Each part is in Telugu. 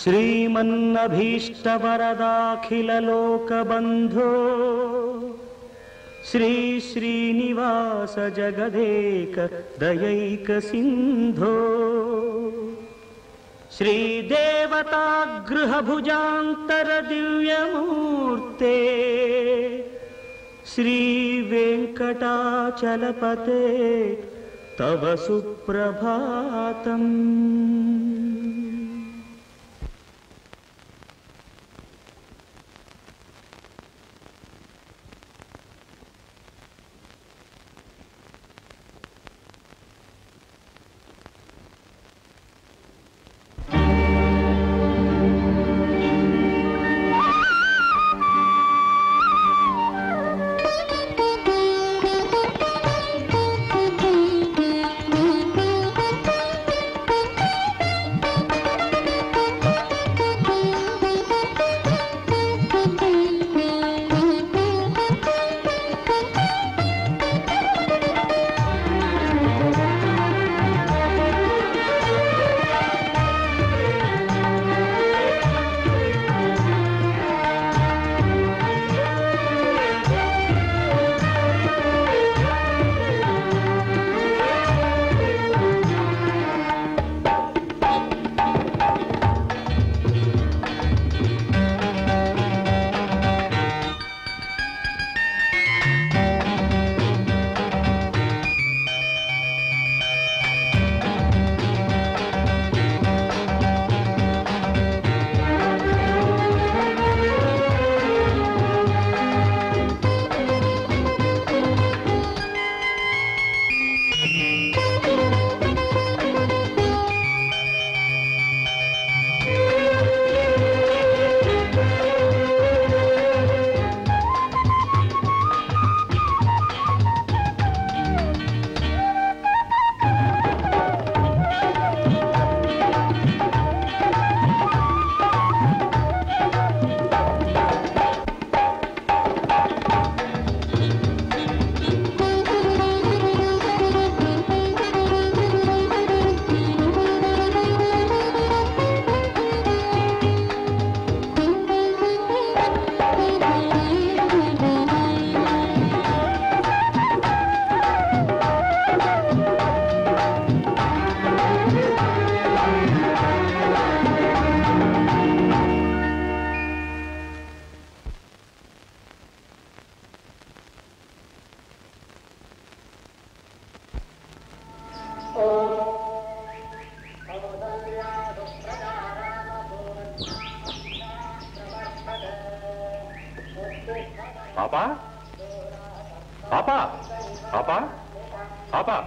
श्रीमन्नभीष्टवरदाखिललोकबन्धो श्री श्रीनिवास जगदेक दयैकसिन्धो श्रीदेवतागृहभुजान्तरदिव्यमूर्ते श्रीवेङ्कटाचलपते तव सुप्रभातम् పాపా పాపా పాపా పాపా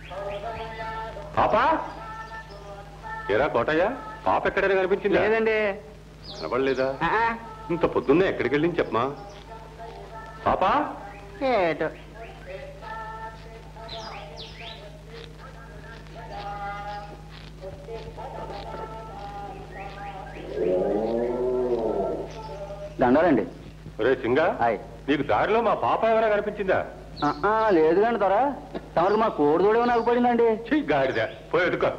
పాపా ఏరా కోటయ్య పాప ఎక్కడైనా కనిపించింది లేదండి కనబడలేదా ఆ, ఇంత పొద్దున్నే ఎక్కడికి వెళ్ళింది చెప్పమా పాపా ఏటో దండాలండి ఒరే సింగా హాయ్ నీకు దారిలో మా పాప ఏమైనా కనిపించిందా ఆ, ఆ, లేదు కండి దొర తమరికి మా కోడి దూడే నాకు పడిందండి ఛీ గాడిద పోయి ఎదుకో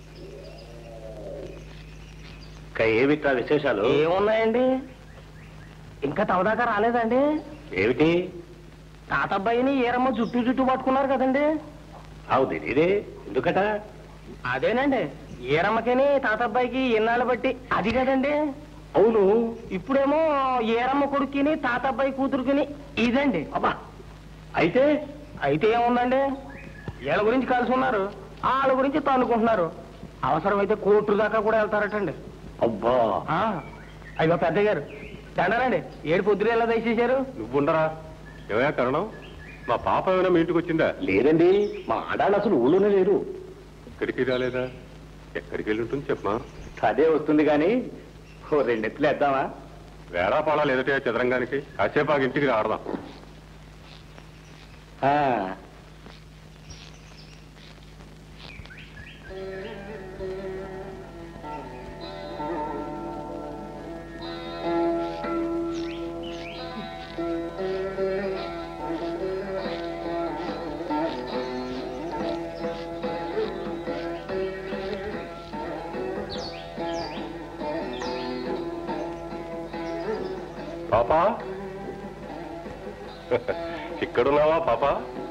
ఏమిట్రా విశేషాలు ఏమున్నాయండి ఇంకా తవదాకా రాలేదండి ఏమిటి తాతబ్బాయిని ఏరమ్మ చుట్టూ చుట్టూ పట్టుకున్నారు కదండి అవు తెలియదే ఎందుకట అదేనండి ఏరమ్మకని తాతబ్బాయికి ఎన్నాళ్ళు బట్టి అది కదండి అవును ఇప్పుడేమో ఏరమ్మ కొడుకుని తాతబ్బాయి కూతురుకిని ఇదండి అబ్బా అయితే అయితే ఏముందండి వీళ్ళ గురించి కలిసి ఉన్నారు వాళ్ళ గురించి తన్నుకుంటున్నారు అవసరమైతే కోర్టు దాకా కూడా వెళ్తారటండి అబ్బా ఆ, అయ్యో పెద్ద గారు దండరండి ఏడు పొద్దున ఎలా దయచేశారు నువ్వుండరా ఏమయ్యా కరణం మా పాప ఏమైనా మీ ఇంటికి వచ్చిందా లేదండి మా ఆడాళ్ళు అసలు ఊళ్ళోనే లేరు ఎక్కడికి రాలేదా ఎక్కడికి వెళ్ళి ఉంటుంది చెప్పమా అదే వస్తుంది కానీ ఓ రెండెత్తులు వేద్దామా వేళా పాడా లేదటే చదరంగానికి కాసేపు ఆ ఇంటికి రాడదాం ఆ, పాపా ఇక్కడున్నావా పాపా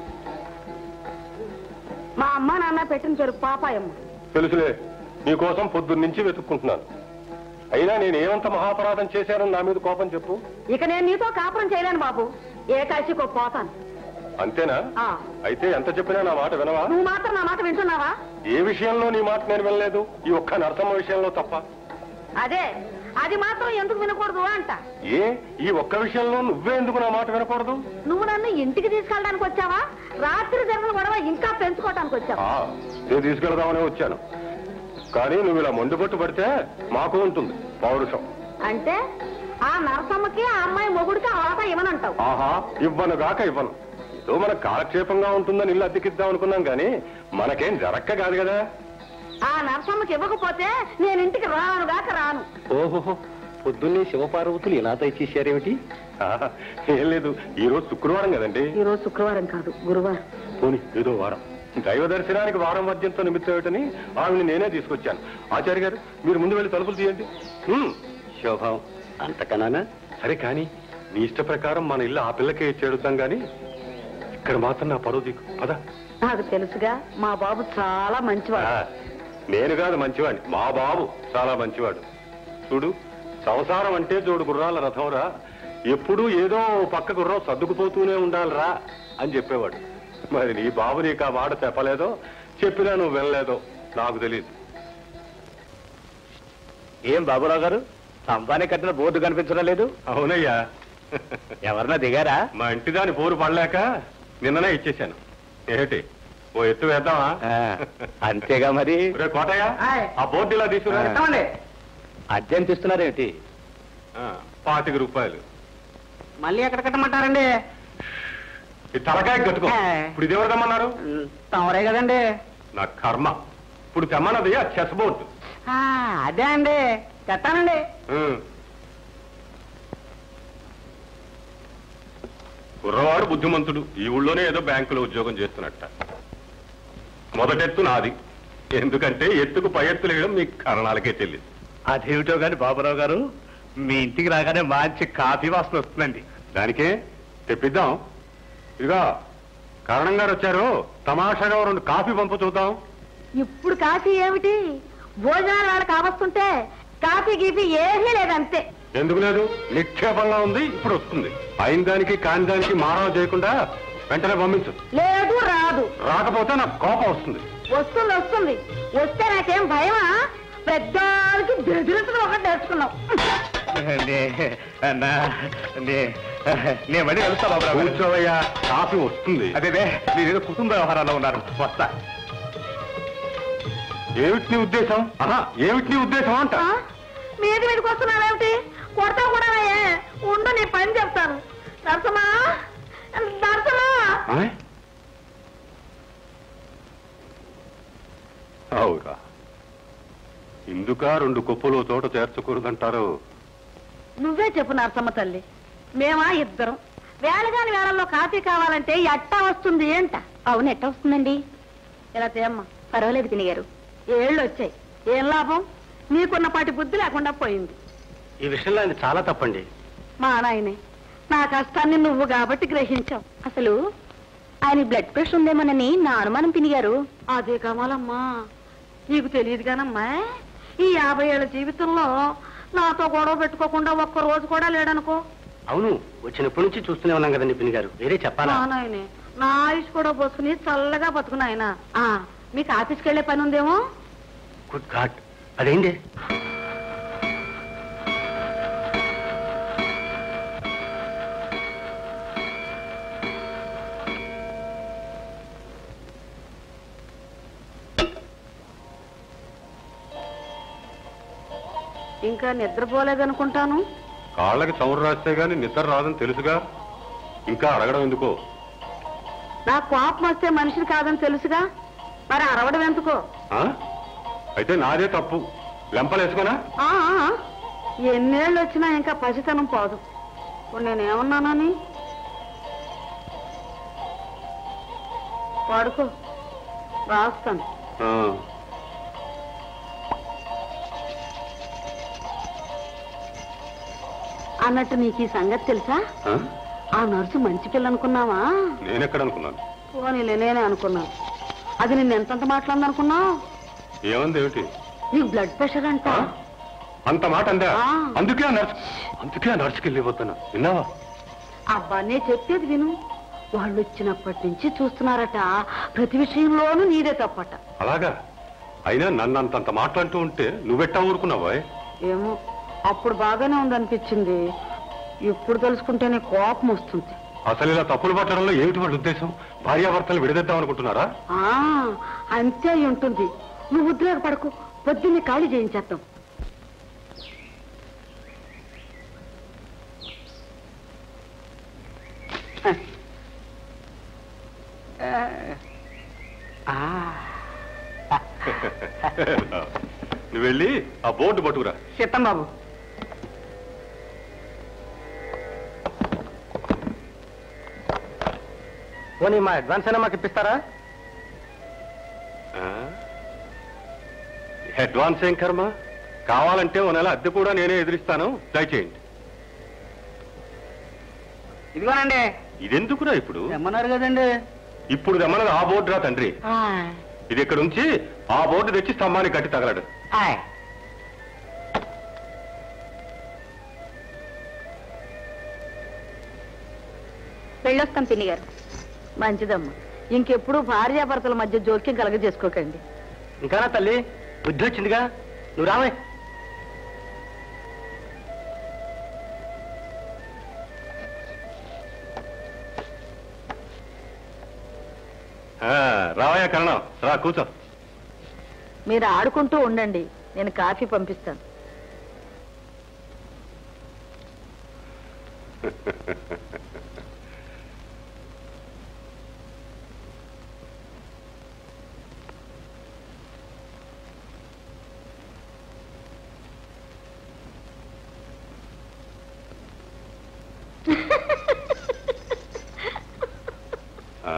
మా అమ్మ నాన్న పెట్టిన పేరు పాపాయమ్మ తెలుసులే నీకోసం పొద్దున్నుంచి వెతుక్కుంటున్నాను అయినా నేను ఏమంత మహాపరాధం చేశానని నా మీద కోపం చెప్పు ఇక నేను నీతో కాపురం చేయలేను బాబు ఏ కాశీకో పోతాను అంతేనా ఆ, అయితే ఎంత చెప్పినా నా మాట వినవా నువ్వు మాత్రం నా మాట వింటున్నావా ఏ విషయంలో నీ మాట నేను వినలేదు ఈ ఒక్క నరసమ్మ విషయంలో తప్ప అదే అది మాత్రం ఎందుకు వినకూడదు అంట ఏ ఈ ఒక్క విషయంలో నువ్వే ఎందుకు నా మాట వినకూడదు నువ్వు నన్ను ఇంటికి తీసుకెళ్ళడానికి వచ్చావా రాత్రి జరిగిన గొడవ ఇంకా పెంచుకోవడానికి వచ్చావా ఆ, నేను తీసుకెళదామనే వచ్చాను కానీ నువ్వు ఇలా మొండిపట్టు పడితే మాకు ఉంటుంది పౌరుషం అంటే ఆ నరసమ్మకి ఆ అమ్మాయి మొగుడికి ఆ వాట ఇవ్వనంటావు ఆహా ఇవ్వను గాక ఇవ్వను ఏదో మన కాలక్షేపంగా ఉంటుందని ఇల్లు అద్దెకిద్దాం అనుకున్నాం కానీ మనకేం జరక్క కాదు కదా ఆ నరసమ్మకి ఇవ్వకపోతే నేను ఇంటికి రాను గాక రాను ఓహో పొద్దున్నే శివపార్వతులు ఇలా తెచ్చేసారేమిటి ఆహా, ఏం లేదు ఈ రోజు శుక్రవారం కదండి ఈ రోజు శుక్రవారం కాదు గురువారం పోని ఏదో వారం దైవ దర్శనానికి వారం మద్యంతో నిమిత్తం ఏమిటని ఆవిని నేనే తీసుకొచ్చాను ఆచార్య గారు మీరు ముందు వెళ్ళి తలుపులు తీయండి హ్మ్. శోభం అంతకన్నా సరే కానీ నీ ఇష్ట ప్రకారం మన ఇల్లు ఆ పిల్లకే చేడుద్దాం గాని ఇక్కడ మాత్రం నా పరువు దిక్కు పద నాకు తెలుసుగా మా బాబు చాలా మంచివాడు ఆ, నేను కాదు మంచివాడిని మా బాబు చాలా మంచివాడు చూడు సంసారం అంటే జోడు గుర్రాల రథంరా ఎప్పుడూ ఏదో ఓ పక్క గుర్రం సర్దుకుపోతూనే ఉండాలిరా అని చెప్పేవాడు మరి నీ బాబు నీకు ఆ మాట చెప్పలేదో చెప్పినా నువ్వు వినలేదో నాకు తెలియదు ఏం బాబురావు గారు సంపానే కట్టిన బోర్డు కనిపించడం లేదు అవునయ్యా ఎవరన్నా దిగారా మా ఇంటి దాని పోరు పడలేక నిన్ననే ఇచ్చేశాను ఏమిటి ఓ ఎత్తు వేద్దామా ఆ, అంతేగా మరి రే కోటయ్య ఆయ్. ఆ బోర్డు ఇలా తీసుకురా ఇస్తామండి అద్దెంత ఇస్తున్నారేమిటి ఆ, పాతిక రూపాయలు మళ్ళీ ఎక్కడ కట్టమంటారండి ఈ తలకాయ కట్టుకో ఆ. ఇప్పుడు ఇది ఎవరు తెమ్మన్నారు తమరే కదండి నా కర్మ ఇప్పుడు తెమ్మన్నది ఆ చెస్ బోర్డు ఆ, అదే అండి చెప్తానండి ఉం. కుర్రవాడు బుద్ధిమంతుడు ఈ ఊళ్ళోనే ఏదో బ్యాంకులో ఉద్యోగం చేస్తున్నట్ట మొదటెత్తు నాది ఎందుకంటే ఎత్తుకు పై ఎత్తులు వేయడం మీ కరణాలకే తెలియదు అదేమిటో గాని బాబురావు గారు మీ ఇంటికి రాగానే మంచి కాఫీ వాసన వస్తుందండి దానికే తెప్పిద్దాం ఇదిగా కరణం గారు వచ్చారు తమాషాగా ఓ రెండు కాఫీ పంపు చూద్దాం ఇప్పుడు కాఫీ ఏమిటి భోజనాలు వాళ్ళకి కావస్తుంటే కాఫీ గీఫీ ఏమీ లేదంతే ఎందుకు లేదు నిక్షేపంగా ఉంది ఇప్పుడు వస్తుంది అయిన దానికి కాని దానికి మానవ చేయకుండా వెంటనే పంపించు లేదు రాదు రాకపోతే నాకు కోపం వస్తుంది వస్తుంది వస్తుంది వస్తే నాకేం భయమా పెద్దవాళ్ళకి బెదిరించడం ఒకటి నేర్చుకున్నాం నేను మళ్ళీ వెళ్తా బాబురావు గారు కూర్చోవయ్యా కాఫీ వస్తుంది అదే మీరేదో కుటుంబ వ్యవహారాల్లో ఉన్నారు వస్తా ఏమిటి నీ ఉద్దేశం ఆహా, ఏమిటి నీ ఉద్దేశం అంట ఆ? మీద మీదకి వస్తున్నావేమిటి కొడతా కూడా ఉండు నీ పని చెప్తాను నరసమా నరసమా ఆ? అవురా ఇందుక రెండు కొప్పులు తోట చేర్చకూడదంటారు నువ్వే చెప్పు నరసమ్మ తల్లి మేమా ఇద్దరం వేళగాని వేళల్లో కాఫీ కావాలంటే ఎట్టా వస్తుంది ఏంట అవును ఎట్టా వస్తుందండి ఇలా తేమ్మ పర్వాలేదు తినిగారు ఏళ్ళు వచ్చాయి ఏం లాభం నీకున్నపాటి బుద్ధి లేకుండా పోయింది ఈ విషయంలో ఆయన చాలా తప్పండి మా నాయనే నా కష్టాన్ని నువ్వు కాబట్టి గ్రహించావు అసలు ఆయన బ్లడ్ ప్రెషర్ ఉందేమోనని నా అనుమానం పినిగారు అదే కమాలమ్మా నీకు తెలియదుగానమ్మా ఈ యాభై ఏళ్ళ జీవితంలో నాతో గొడవ పెట్టుకోకుండా ఒక్క రోజు కూడా లేడనుకో అవును వచ్చినప్పటి నుంచి చూస్తూనే ఉన్నాం కదండి పిన్ని గారు వేరే చెప్పాలా మా నాయనే నా ఆయుష్ కూడా పోసుకుని చల్లగా బతుకునాయన మీకు ఆఫీస్కి వెళ్ళే పని ఉందేమో గుడ్ గాడ్ అదేంటి ఇంకా నిద్రపోలేదనుకుంటాను కాళ్ళకి చౌరు రాస్తే గాని నిద్ర రాదని తెలుసుగా ఇంకా అడగడం ఎందుకో నా కోపం వస్తే మనిషిని కాదని తెలుసుగా మరి అరవడం ఎందుకో ఆ? అయితే నాదే తప్పు లెంపలేసుకున్నా ఆ, ఆ, ఎన్నేళ్ళు వచ్చినా ఇంకా పసితనం పోదు ఇప్పుడు నేనేమన్నానని పడుకో రాస్తాను ఆ. అన్నట్టు నీకు ఈ సంగతి తెలుసా ఆ? ఆ నర్సు మంచి పిల్ల అనుకున్నావా నేనెక్కడ అనుకున్నాను పోనీలే నేనే అనుకున్నాను అది నిన్ను ఎంతంత మాట్లాడింది అనుకున్నావు ఏమంది ఏమిటి నీకు బ్లడ్ ప్రెషర్ అంట ఆ? అంత మాట అందా ఆ. అందుకే ఆ నర్సు అందుకే ఆ నర్సుకి వెళ్ళిపోతున్నా విన్నావా అబ్బానే చెప్పేది విను వాళ్ళు వచ్చినప్పటి నుంచి చూస్తున్నారట ప్రతి విషయంలోనూ నీదే తప్పట అలాగా అయినా నన్ను అంతంత మాట్లాడుతూ ఉంటే నువ్వెట్టా ఊరుకున్నావా ఏమో అప్పుడు బాగానే ఉందనిపించింది ఇప్పుడు తెలుసుకుంటేనే కోపం వస్తుంది అసలు ఇలా తప్పులు పట్టడంలో ఏమిటి వాళ్ళ ఉద్దేశం భార్యాభర్తలు విడదీద్దాం అనుకుంటున్నారా ఆ అంతే అయి ఉంటుంది నువ్వు ఉద్రేకపడకు పొద్దున్నే ఖాళీ చేయించేద్దాం నువ్వు వెళ్ళి ఆ బోర్డు పట్టుకురా చిత్తం బాబు పోనీ మా అడ్వాన్స్ అయినా మాకు ఇప్పిస్తారా ఆ? అడ్వాన్స్ ఏం కర్మ కావాలంటే ఓ నెల అద్దె కూడా నేనే ఎదిరిస్తాను దయచేయండి ఇదిగోనండి ఇదెందుకురా ఇప్పుడు తెమ్మన్నారు కదండి ఇప్పుడు రమ్మన్నది ఆ బోర్డు రా తండ్రి ఇది ఇక్కడ ఉంచి ఆ బోర్డు తెచ్చి స్తంభానికి కట్టి తగలడు వెళ్ళొస్తాం పిన్ని గారు మంచిదమ్మా ఇంకెప్పుడు భార్యాభర్తల మధ్య జోక్యం కలగ చేసుకోకండి ఇంకానా తల్లి బుద్ధి వచ్చిందిగా నువ్వు రావే ఆ, రావయ్యా కరణం రా కూర్చో మీరు ఆడుకుంటూ ఉండండి నేను కాఫీ పంపిస్తాను ఆ?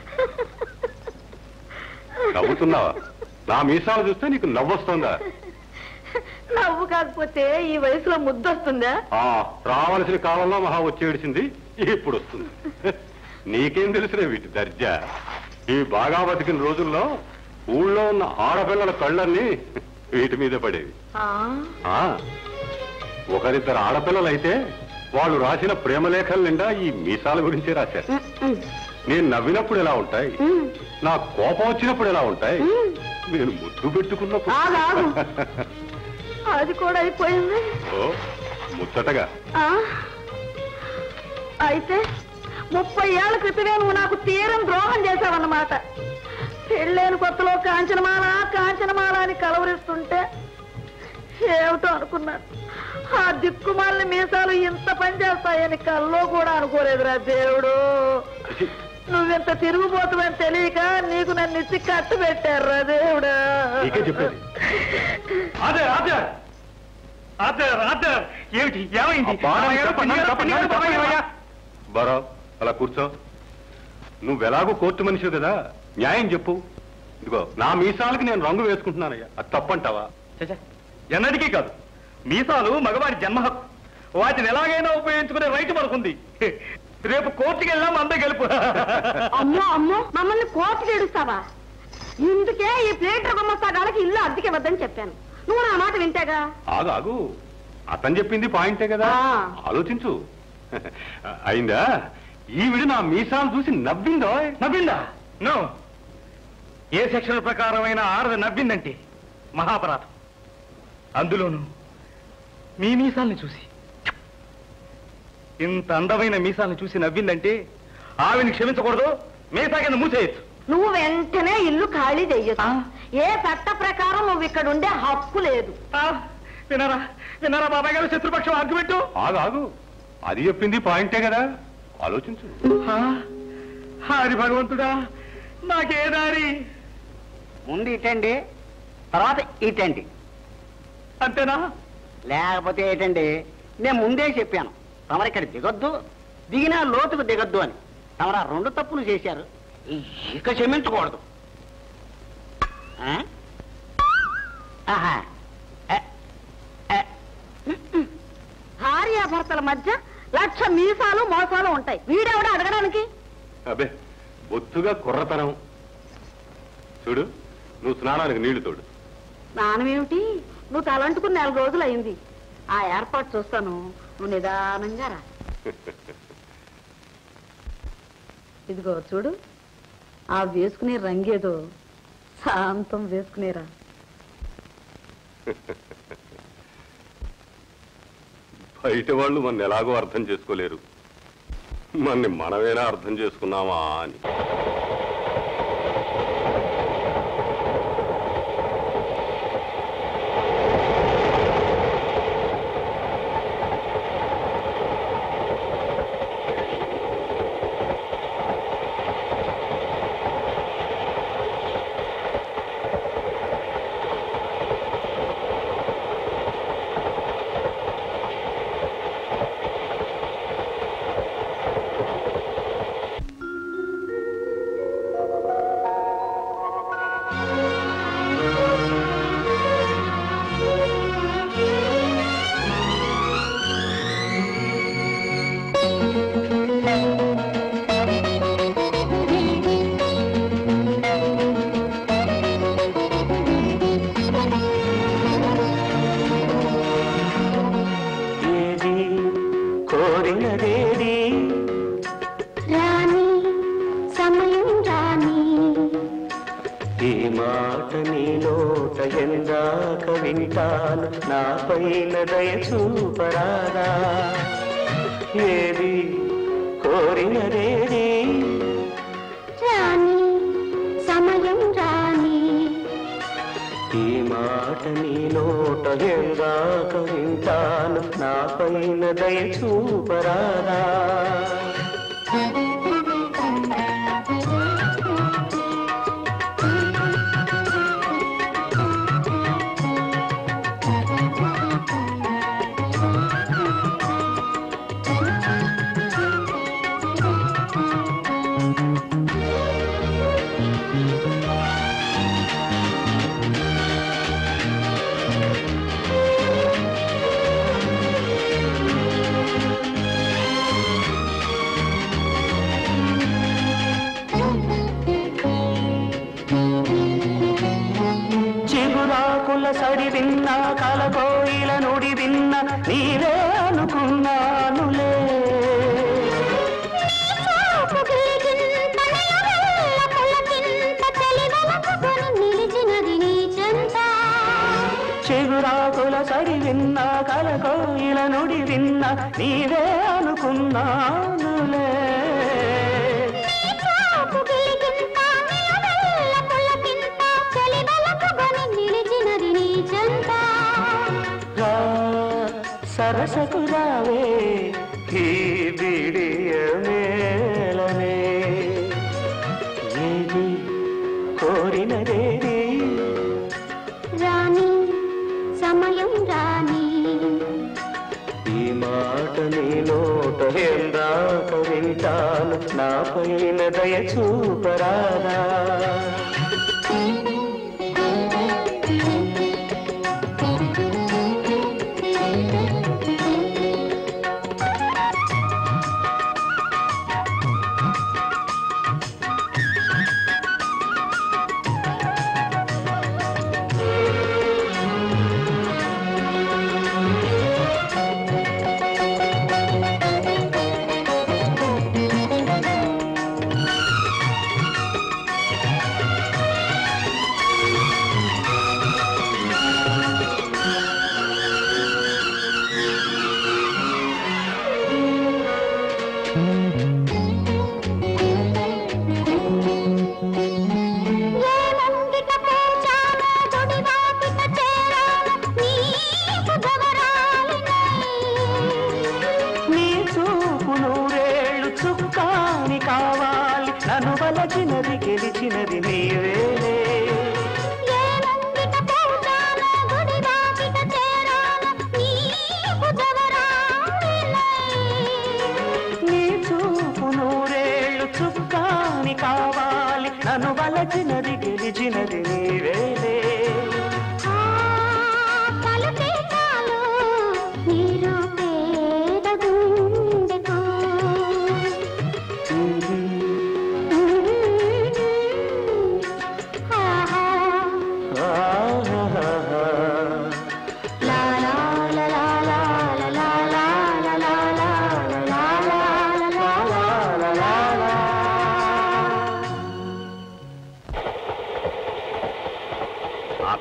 నవ్వుతున్నావా నా మీసాలు చూస్తే నీకు నవ్వొస్తుందా నవ్వు కాకపోతే ఈ వయసులో ముద్దొస్తుందా ఆ రావలసిన కాలంలో మహా వచ్చేడిసింది ఇప్పుడు వస్తుంది నీకేం తెలుసులే వీటి దర్జా ఈ బాగా బతికిన రోజుల్లో ఊళ్ళో ఉన్న ఆడపిల్లల కళ్ళన్నీ వీటి మీద పడేవి ఆ ఒకరిద్దరు ఆడపిల్లలైతే వాళ్ళు రాసిన ప్రేమలేఖల నిండా ఈ మీసాల గురించే రాశారు నేను నవ్వినప్పుడు ఎలా ఉంటాయి నా కోపం వచ్చినప్పుడు ఎలా ఉంటాయి నేను ముద్దు పెట్టుకున్నప్పుడు ఆగు, ఆగు. అది కూడా అయిపోయింది ఓ ముచ్చటగా ఆ? అయితే ముప్పై ఏళ్ల క్రితమే నువ్వు నాకు తీరం ద్రోహం చేశావన్నమాట పెళ్ళైన కొత్తలో కాంచనమాల కాంచనమాల అని కలవరిస్తుంటే ఏమిటో అనుకున్నాను ఆ దిక్కుమాలిన మీసాలు ఇంత పని చేస్తాయని కల్లో కూడా అనుకోలేదురా దేవుడు నువ్వింత తిరుగుబోతువని తెలియక నీకు నన్ను ఇచ్చి కట్టు పెట్టారురా దేవుడా నీకే చెప్పేది అదే అదే అదే అదే ఏమిటి ఏమైంది అబ్బా, మామయ్య గారు, చెప్పండి, పిన్ని గారు, చెప్పండి, పిన్ని గారు, చెప్పండి. మామయ్య. బరో అలా కూర్చో నువ్వెలాగూ కోర్టు మనిషి కదా న్యాయం చెప్పు ఇదిగో నా మీసాలకి నేను రంగు వేసుకుంటున్నానయ్యా అది తప్పంటావా ఛ, ఛ, ఎన్నటికీ కాదు మీసాలు మగవారి జన్మ హక్కు వాటిని ఎలాగైనా ఉపయోగించుకునే రైతు మనకుంది రేపు కోర్టుకి వెళ్ళాం అందే గెలుపు అమ్మో అమ్మో మమ్మల్ని కోర్టుకి ఏడుస్తావా ఇందుకే ఈ ప్లేటర్ గుమ్మస్తాగాలకి ఇల్లు అద్దెకి వద్దని చెప్పాను నువ్వు నా మాట వింటేగా ఆగు ఆగు అతను చెప్పింది పాయింటే కదా ఆ. ఆలోచించు అయిందా ఈవిడ నా మీసాలు చూసి నవ్విందో నవ్విందా నో ఏ సెక్షన్ ప్రకారమైన ఆడది నవ్విందంటే మహాపరాధం అందులోను మీ మీసాల్ని చూసి ఇంత అందమైన మీసాల్ని చూసి నవ్విందంటే ఆవిని క్షమించకూడదు మీసా కింద మూసేయచ్చు నువ్వు వెంటనే ఇల్లు ఖాళీ చెయ్యొచ్చు ఆ. ఏ చట్ట ప్రకారం నువ్వు ఇక్కడ ఉండే హక్కు లేదు వినారా వినారా బాబాయ్ గారు శత్రుపక్షం ఆర్గ్యుమెంట్ ఆగు ఆగు అది చెప్పింది పాయింటే కదా ఆలోచించు హరి భగవంతుడా నాకే దారి ముందు ఇటండి తర్వాత ఇటండి అంతేనా లేకపోతే ఏంటండి నేను ముందే చెప్పాను తమరు ఇక్కడ దిగొద్దు దిగినా లోతుకు దిగొద్దు అని తమరు ఆ రెండు తప్పులు చేశారు ఇక క్షమించకూడదు ఆ? ఆహా. ఏ, ఏ, భార్య భార్యాభర్తల మధ్య లక్ష మీసాలు మోసాలు ఉంటాయి వీడెవడ అడగడానికి అబే బొత్తుగా కుర్రతనం చూడు నువ్వు స్నానానికి నీళ్లు తోడు స్నానం ఏమిటి నువ్వు తలంటుకుని నెల రోజులు అయింది ఆ ఏర్పాటు చూస్తాను నువ్వు నిదానంగా రా ఇదిగో చూడు ఆ వేసుకునే రంగేదో శాంతం వేసుకునేరా బయట వాళ్ళు మన ఎలాగో అర్థం చేసుకోలేరు మన్ని మనమేనా అర్థం చేసుకున్నామా అని ఏది కోరినదేది రాణి సమయం రాణి ఈ మాట నీ నోట ఎందాక వింటాను నా పైన దయ చూపరాదా ఏది కోరినదేది రాణి సమయం రాణి ఈ మాట నీ నోట ఎందాక వింటాను నా పైన దయ చూపరాదా చిగురాకుల సడి విన్నా కలకోయిల నుడి విన్న నీవే అనుకున్నానులే నిలిచినది నీ చెంత చిగురాకుల సడి విన్నా కలకోయిల నుడి విన్న నీవే అనుకున్నానులే నిలిచినది నీ చెంత రా సరసకు రావే ఈ బిడియ మేళనే ఏది కోరినదేది రాణి సమయం రాణి ఈ మాట నీ నోట ఎందాక వింటాను నా పైన దయ చూపరాదా ఏ ముంగిట పూచానో గుడివాకిట చేరాను నీకు గవరాలినై. నీ చూపు నూరేళ్ళు చుక్కాని కావాలి నన్ను వలచినది గెలిచినది నీవేలే ఏ ముంగిట పూచానో గుడివాకిట చేరాను నీకు గవరాలినై. నీ చూపు నూరేళ్ళు చుక్కాని కావాలి నన్ను వలచినది గెలిచినది నీవేలే ఆ పలుకే చాలు నీ రూపే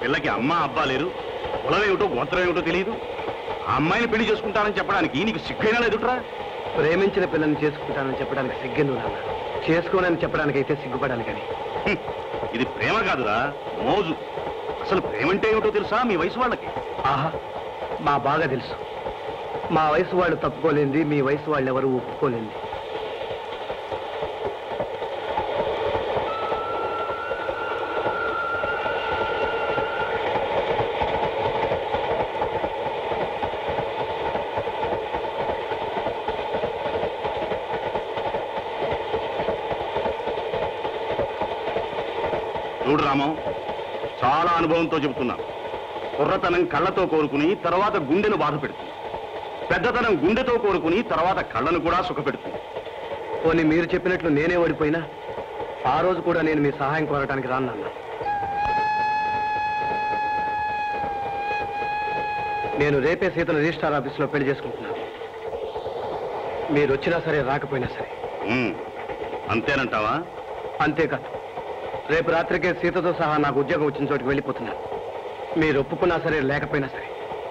పిల్లకి అమ్మ అబ్బా లేరు కులం ఏమిటో గోత్రం ఏమిటో తెలియదు ఆ అమ్మాయిని పెళ్లి చేసుకుంటానని చెప్పడానికి నీకు సిగ్గైనా లేదుట్రా ప్రేమించిన పిల్లని చేసుకుంటానని చెప్పడానికి సిగ్గెందు నాన్న చేసుకోనని చెప్పడానికి అయితే సిగ్గుపడాలి కానీ హ్మ్. ఇది ప్రేమ కాదురా మోజు అసలు ప్రేమంటే ఏమిటో తెలుసా మీ వయసు వాళ్ళకి ఆహా మా బాగా తెలుసు మా వయసు వాళ్ళు తప్పుకోలేంది మీ వయసు వాళ్ళు ఎవరు ఒప్పుకోలేంది చూడు రామం చాలా అనుభవంతో చెబుతున్నా కుర్రతనం కళ్ళతో కోరుకుని తర్వాత గుండెను బాధ పెడుతుంది పెద్దతనం గుండెతో కోరుకుని తర్వాత కళ్ళను కూడా సుఖపెడుతుంది పోనీ మీరు చెప్పినట్లు నేనే ఓడిపోయినా ఆ రోజు కూడా నేను మీ సహాయం కోరటానికి రాను నాన్న నేను రేపే సీతను రిజిస్టార్ ఆఫీసులో పెళ్లి చేసుకుంటున్నాను మీరు వచ్చినా సరే రాకపోయినా సరే ఉమ్, అంతేనంటావా అంతేకాదు రేపు రాత్రికే సీతతో సహా నాకు ఉద్యోగం వచ్చిన చోటుకి వెళ్ళిపోతున్నాను మీరు ఒప్పుకున్నా సరే లేకపోయినా సరే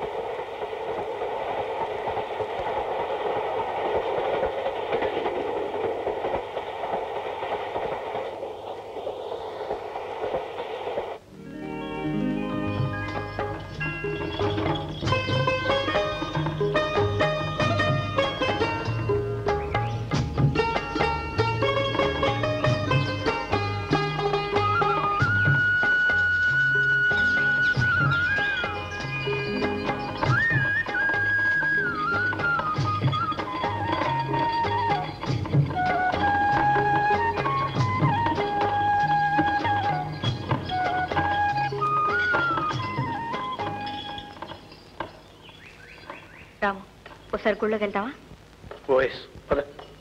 రాము ఒకసారి గుళ్ళోకి వెళ్తావా ఓఎస్ పద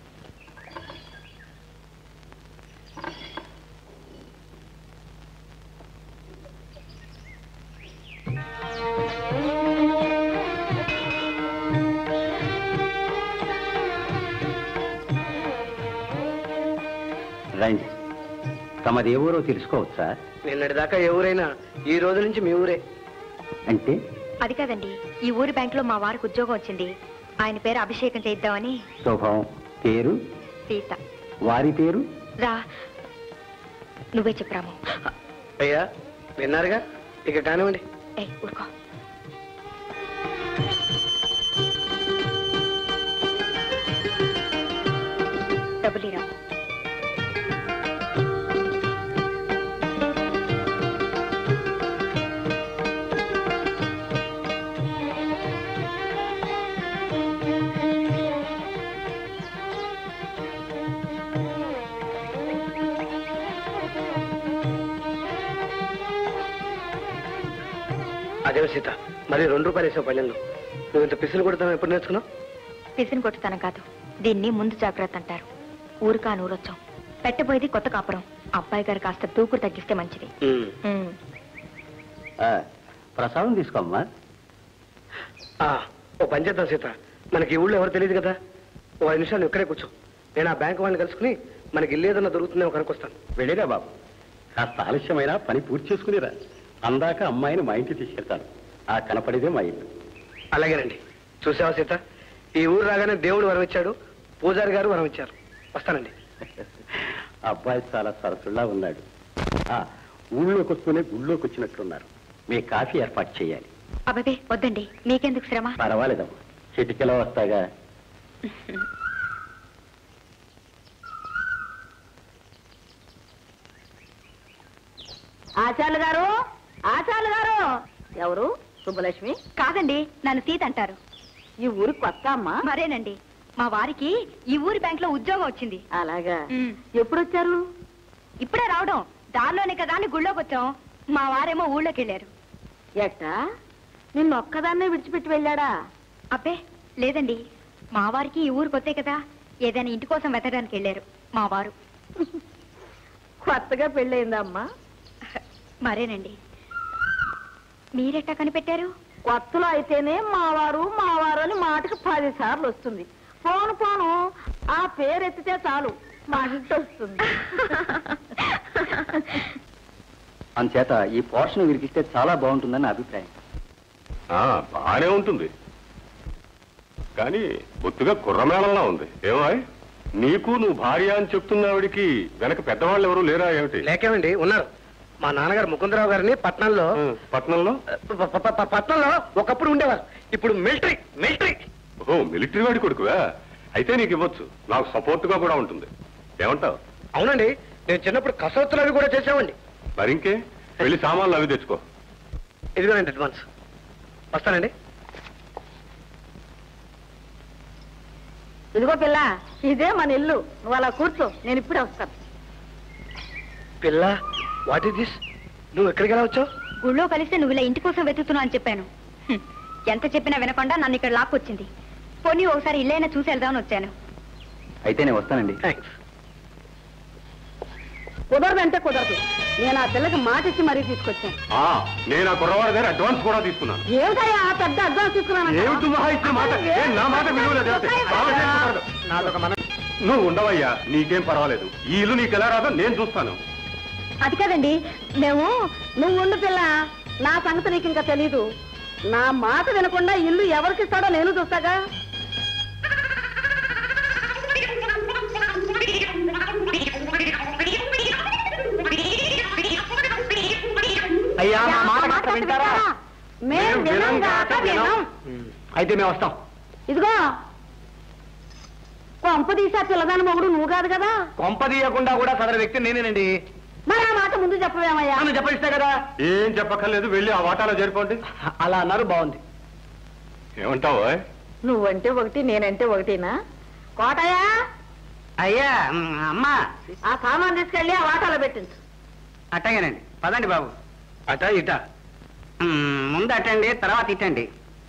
రండి తమది ఏ ఊరో తెలుసుకోవచ్చా నిన్నటిదాకా ఎవరైనా ఈ రోజు నుంచి మీ ఊరే అంటే అది కాదండి ఈ ఊరి బ్యాంకులో మా వారికి ఉద్యోగం వచ్చింది ఆయన పేరు అభిషేకం చేద్దామని శుభం పేరు సీత వారి పేరు రా నువ్వే చెప్పు రాము అయ్యా విన్నారుగా ఇక కానివ్వండి ఏ ఊరుకో డబ్బులు రాము అదే సీత మరి రెండు రూపాయలు వేసావు పళ్ళెంలో నువ్వు ఇంత పిసులు కొడతావు ఎప్పుడు నేర్చుకున్నావు పిసిని కొట్టుతాను కాదు దీన్ని ముందు జాగ్రత్త అంటారు ఊరుకా నూరొచ్చాం పెట్టబోయేది కొత్త కాపురం అబ్బాయి గారు కాస్త దూకుడు తగ్గిస్తే మంచిది ఉమ్. ప్రసాదం తీసుకోమ్మా ఆ, ఓ పని చేద్దాం సీత మనకి ఈ ఊళ్ళో ఎవరు తెలియదు కదా ఓ ఐదు నిమిషాలు నువ్వు ఇక్కడే కూర్చో నేను ఆ బ్యాంక్ వాళ్ళని కలుసుకుని మనకి ఇల్లు ఏదన్నా దొరుకుతుందేమో కనుకొస్తాను వెళ్ళిరా బాబు కాస్త ఆలస్యమైనా పని పూర్తి చేసుకునిరా అందాక అమ్మాయిని మా ఇంటికి తీసుకెళ్తాను ఆ కనపడిదే మా ఇల్లు అలాగేనండి చూసావా సీత ఈ ఊరు రాగానే దేవుడు వరం ఇచ్చాడు పూజారి గారు వరం ఇచ్చారు వస్తానండి అబ్బాయి చాలా సరసుల్లా ఉన్నాడు ఆ, ఊళ్ళోకి వస్తూనే గుళ్ళోకి వచ్చినట్లున్నారు మీ కాఫీ ఏర్పాటు చేయాలి అబ్బే వద్దండి మీకెందుకు శ్రమ పర్వాలేదమ్మా చిటికెలో వస్తాగా ఆచార్యులు గారు ఆచార్యులు గారు ఎవరు సుబ్బలక్ష్మి కాదండి నన్ను సీత అంటారు ఈ ఊరికి కొత్త అమ్మా మరేనండి మా వారికి ఈ ఊరి బ్యాంక్ లో ఉద్యోగం వచ్చింది అలాగా ఉమ్. ఎప్పుడు వచ్చారు ఇప్పుడే రావడం దారిలోనే కదా అని గుళ్ళోకి వచ్చాం మా వారేమో ఊళ్ళోకి వెళ్ళారు ఎట్టా నిన్ను ఒక్కదాన్నే విడిచిపెట్టి వెళ్ళాడా అబ్బే లేదండి మా వారికి ఈ ఊరు కొత్తే కదా ఏదైనా ఇంటి కోసం వెతకడానికి వెళ్ళారు మా వారు కొత్తగా పెళ్ళయిందా అమ్మా మరేనండి మీరెట్టా కనిపెట్టారు కొత్తలో అయితేనే మావారు మావారు అని మాటకు పది సార్లు వస్తుంది పోను పోను ఆ పేరు ఎత్తితే చాలు మా ఇంటి వస్తుంది అందుచేత ఈ పోర్షన్ వీరికిస్తే చాలా బాగుంటుందని నా అభిప్రాయం ఆ, బాగానే ఉంటుంది కానీ బొత్తుగా కుర్రమేళంలా ఉంది ఏమాయ్ నీకు నువ్వు భార్య అని చెప్తున్నావిడికి వెనక పెద్దవాళ్ళు ఎవరు లేరా ఏమిటి లేకేమండి ఉన్నారు మా నాన్నగారు ముకుందరావు గారిని పట్నంలో ఆ, పట్నంలో ప- ప- ప- పట్నంలో ఒకప్పుడు ఉండేవారు ఇప్పుడు మిలిటరీ మిలిటరీ ఓ మిలిటరీ వాడి కొడుకువా అయితే నీకు ఇవ్వచ్చు నాకు సపోర్ట్ గా కూడా ఉంటుంది ఏమంటావు అవునండి నేను చిన్నప్పుడు కసరత్తులు అవి కూడా చేసామండి మరింకే వెళ్ళి సామాన్లు అవి తెచ్చుకో ఇదిగోనండి అడ్వాన్స్ వస్తానండి ఇదిగో పిల్ల ఇదే మన ఇల్లు నువ్వు అలా కూర్చో నేను ఇప్పుడే వస్తాను పిల్ల వాట్ ఇస్ దిస్ నువ్వు ఎక్కడికి ఎలా వచ్చావు గుళ్ళో కలిస్తే నువ్వు ఇలా ఇంటి కోసం వెతుకుతున్నా అని చెప్పాను హ్మ్. ఎంత చెప్పినా వినకుండా నన్ను ఇక్కడ లాక్కొచ్చింది పోనీ ఒకసారి ఇల్లైనా చూసి వెళ్దామని వచ్చాను అయితే నేను వస్తానండి థ్యాంక్స్ కుదరదంటే కుదరదు నేను ఆ పిల్లకి మాట ఇచ్చి మరీ తీసుకొచ్చాను ఆ, నేను ఆ కుర్రవాడి దగ్గర అడ్వాన్స్ కూడా తీసుకున్నాను ఏమిటయ్యా ఆ పెద్ద అడ్వాన్స్ తీసుకున్నాను ఏమిటి మహా ఇచ్చిన మాట ఏ, నా మాట విలువలేదు ఏమిటి? కావాలంటే కుదరదు. నాదొక మన నువ్వు ఉండవయ్యా నీకేం పర్వాలేదు ఈ ఇల్లు నీకు ఎలా రాదో నేను చూస్తాను అది కాదండి మేము నువ్వు ఉండు పిల్ల నా సంగతి నీకు ఇంకా తెలీదు నా మాట వినకుండా ఇల్లు ఎవరికి ఇస్తాడో నేను చూస్తాగా అయ్యా మా మాట మాట కాస్త వింటారా మేం వినం గాక వినం అయితే మేము వస్తాం ఇదిగో కొంప తీసా పిల్లదాని మొగుడు నువ్వు కాదు కదా కొంప తీయకుండా కూడా సదరు వ్యక్తి నేనేనండి మరి ఆ మాట ముందు చెప్పవేమయ్యా నన్ను చెప్పలిస్తే కదా ఏం చెప్పక్కర్లేదు వెళ్ళి ఆ వాటాలో చేరిపోండి అలా అన్నారు బాగుంది ఏమంటావు ఓయ్? నువ్వంటే ఒకటి నేనంటే ఒకటినా కోటయ్యా అయ్యా అమ్మా ఆ సామాన్ తీసుకెళ్ళి ఆ వాటాలో పెట్టించు అట్టగేనండి పదండి బాబు అట ఇట మ్, ముందు అట్టండి తర్వాత ఇట్టండి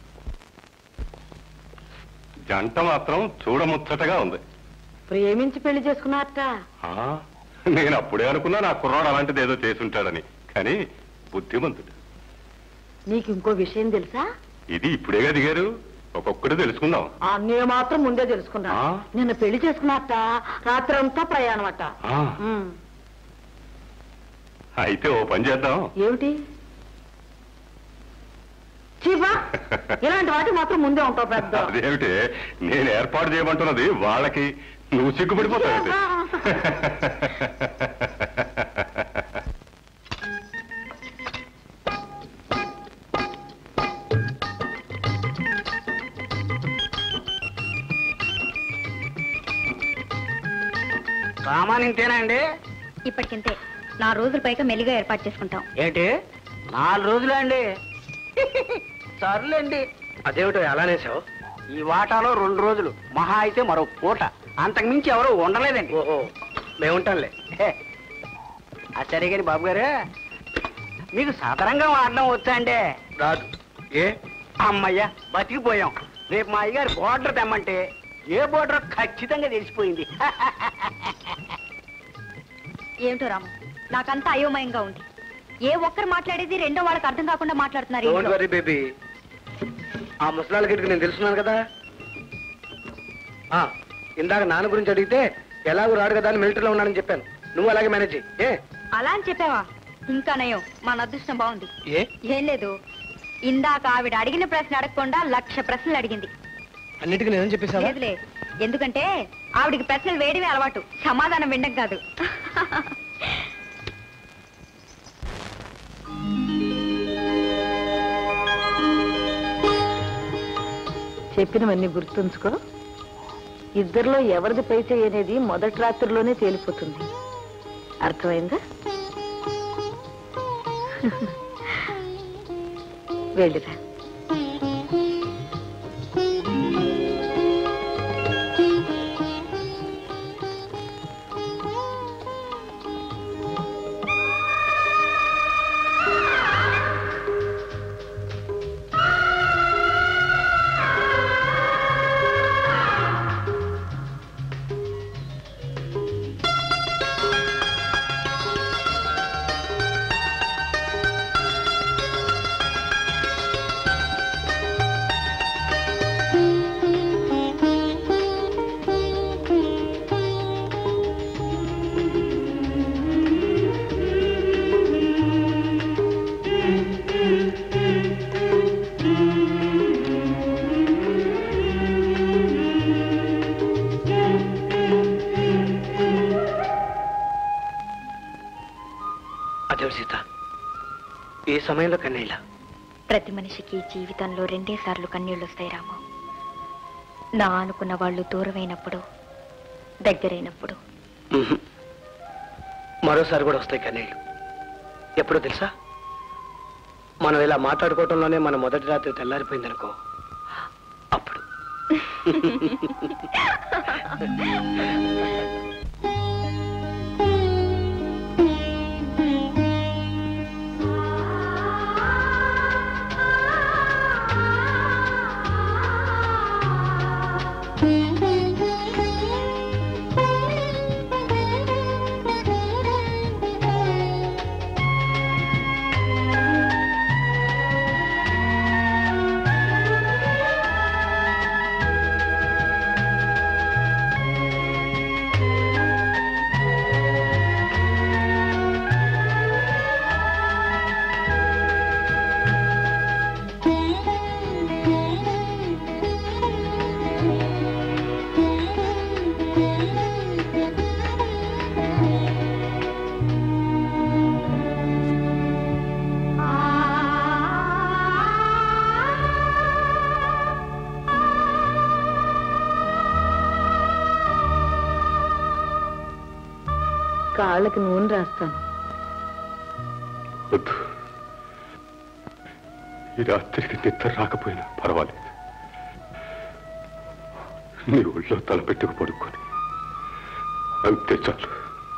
జంట మాత్రం చూడముచ్చటగా ఉంది ప్రేమించి పెళ్లి చేసుకున్నారట ఆ, నేను అప్పుడే అనుకున్నా నా కుర్రాడు అలాంటిది ఏదో చేసుంటాడని కానీ బుద్ధిమంతుడు నీకు ఇంకో విషయం తెలుసా ఇది ఇప్పుడేగా దిగారు ఒక్కొక్కటి తెలుసుకుందాం ఆ నేను మాత్రం ముందే తెలుసుకున్నా ఆ? నిన్న పెళ్లి చేసుకున్నారట రాత్రంతా ప్రయాణం అట ఆ, ఉమ్. అయితే ఓ పని చేద్దాం ఏమిటి చీపా ఇలాంటి వాటి మాత్రం ముందే ఉంటావు పెద్ద అదేమిటి నేను ఏర్పాటు చేయమంటున్నది వాళ్ళకి నువ్వు సిగ్గుపడిపోతావు సామాన్ ఇంతేనా అండి ఇప్పటికింతే నా రోజుల పైగా మెల్లిగా ఏర్పాటు చేసుకుంటాం ఏంటి నాలుగు రోజులే అండి సర్లేండి అదేమిటో ఎలానేసావు ఈ వాటాలో రెండు రోజులు మహా అయితే మరో పూట అంతకు మించి ఎవరు ఉండలేదండి ఓహో మేముంటాంలే హే. అది సరే కానీ బాబు గారు మీకు సాధారణంగా వాడడం వచ్చా అండి రాదు ఏ అమ్మయ్యా బతికిపోయాం రేపు మా అయ్యగారు బోర్డర్ తెమ్మంటే ఏ బోర్డర్ ఖచ్చితంగా తెలిసిపోయింది ఏమిటో రాము నాకంతా అయోమయంగా ఉంది ఏ ఒక్కరు మాట్లాడేది రెండో వాళ్ళకి అర్థం కాకుండా మాట్లాడుతున్నారు డోంట్ ఇంట్లో. వరీ బేబీ ఆ ముసలాళ్ళ గిడికి నేను తెలుసున్నాను కదా ఆ, ఇందాక నాన్న గురించి అడిగితే ఎలాగో రాడు కదా అని మిలిటరీలో ఉన్నానని చెప్పాను నువ్వు అలాగే మేనేజ్ చెయ్యి. ఏ అలా అని చెప్పావా ఇంకా నయం మన అదృష్టం బాగుంది ఏ ఏం లేదు ఇందాక ఆవిడ అడిగిన ప్రశ్న అడగకుండా లక్ష ప్రశ్నలు అడిగింది అన్నిటికీ నేను చెప్పేసావా లేదులే ఎందుకంటే ఆవిడికి ప్రశ్నలు వేయడమే అలవాటు సమాధానం వినడం కాదు చెప్పినవన్నీ గుర్తుంచుకో ఇద్దరిలో ఎవరిది పై చేయి అనేది మొదటి రాత్రిలోనే తేలిపోతుంది అర్థమైందా వెళ్ళిరా ఈ సమయంలో కన్నీళ్ళ ప్రతి మనిషికి జీవితంలో రెండే సార్లు కన్నీళ్ళు వస్తాయి రాము నా అనుకున్న వాళ్ళు దూరమైనప్పుడు దగ్గరైనప్పుడు మరోసారి కూడా వస్తాయి కన్నీళ్ళు ఎప్పుడో తెలుసా మనం ఇలా మాట్లాడుకోవటంలోనే మన మొదటి రాత్రి తెల్లారిపోయింది అనుకో అప్పుడు కాళ్ళకి నూనె రాస్తాను వద్దు ఈ రాత్రికి నిద్ర రాకపోయినా పర్వాలేదు నీ ఒళ్ళో తలపెట్టుకు పడుకొని అంతే చాలు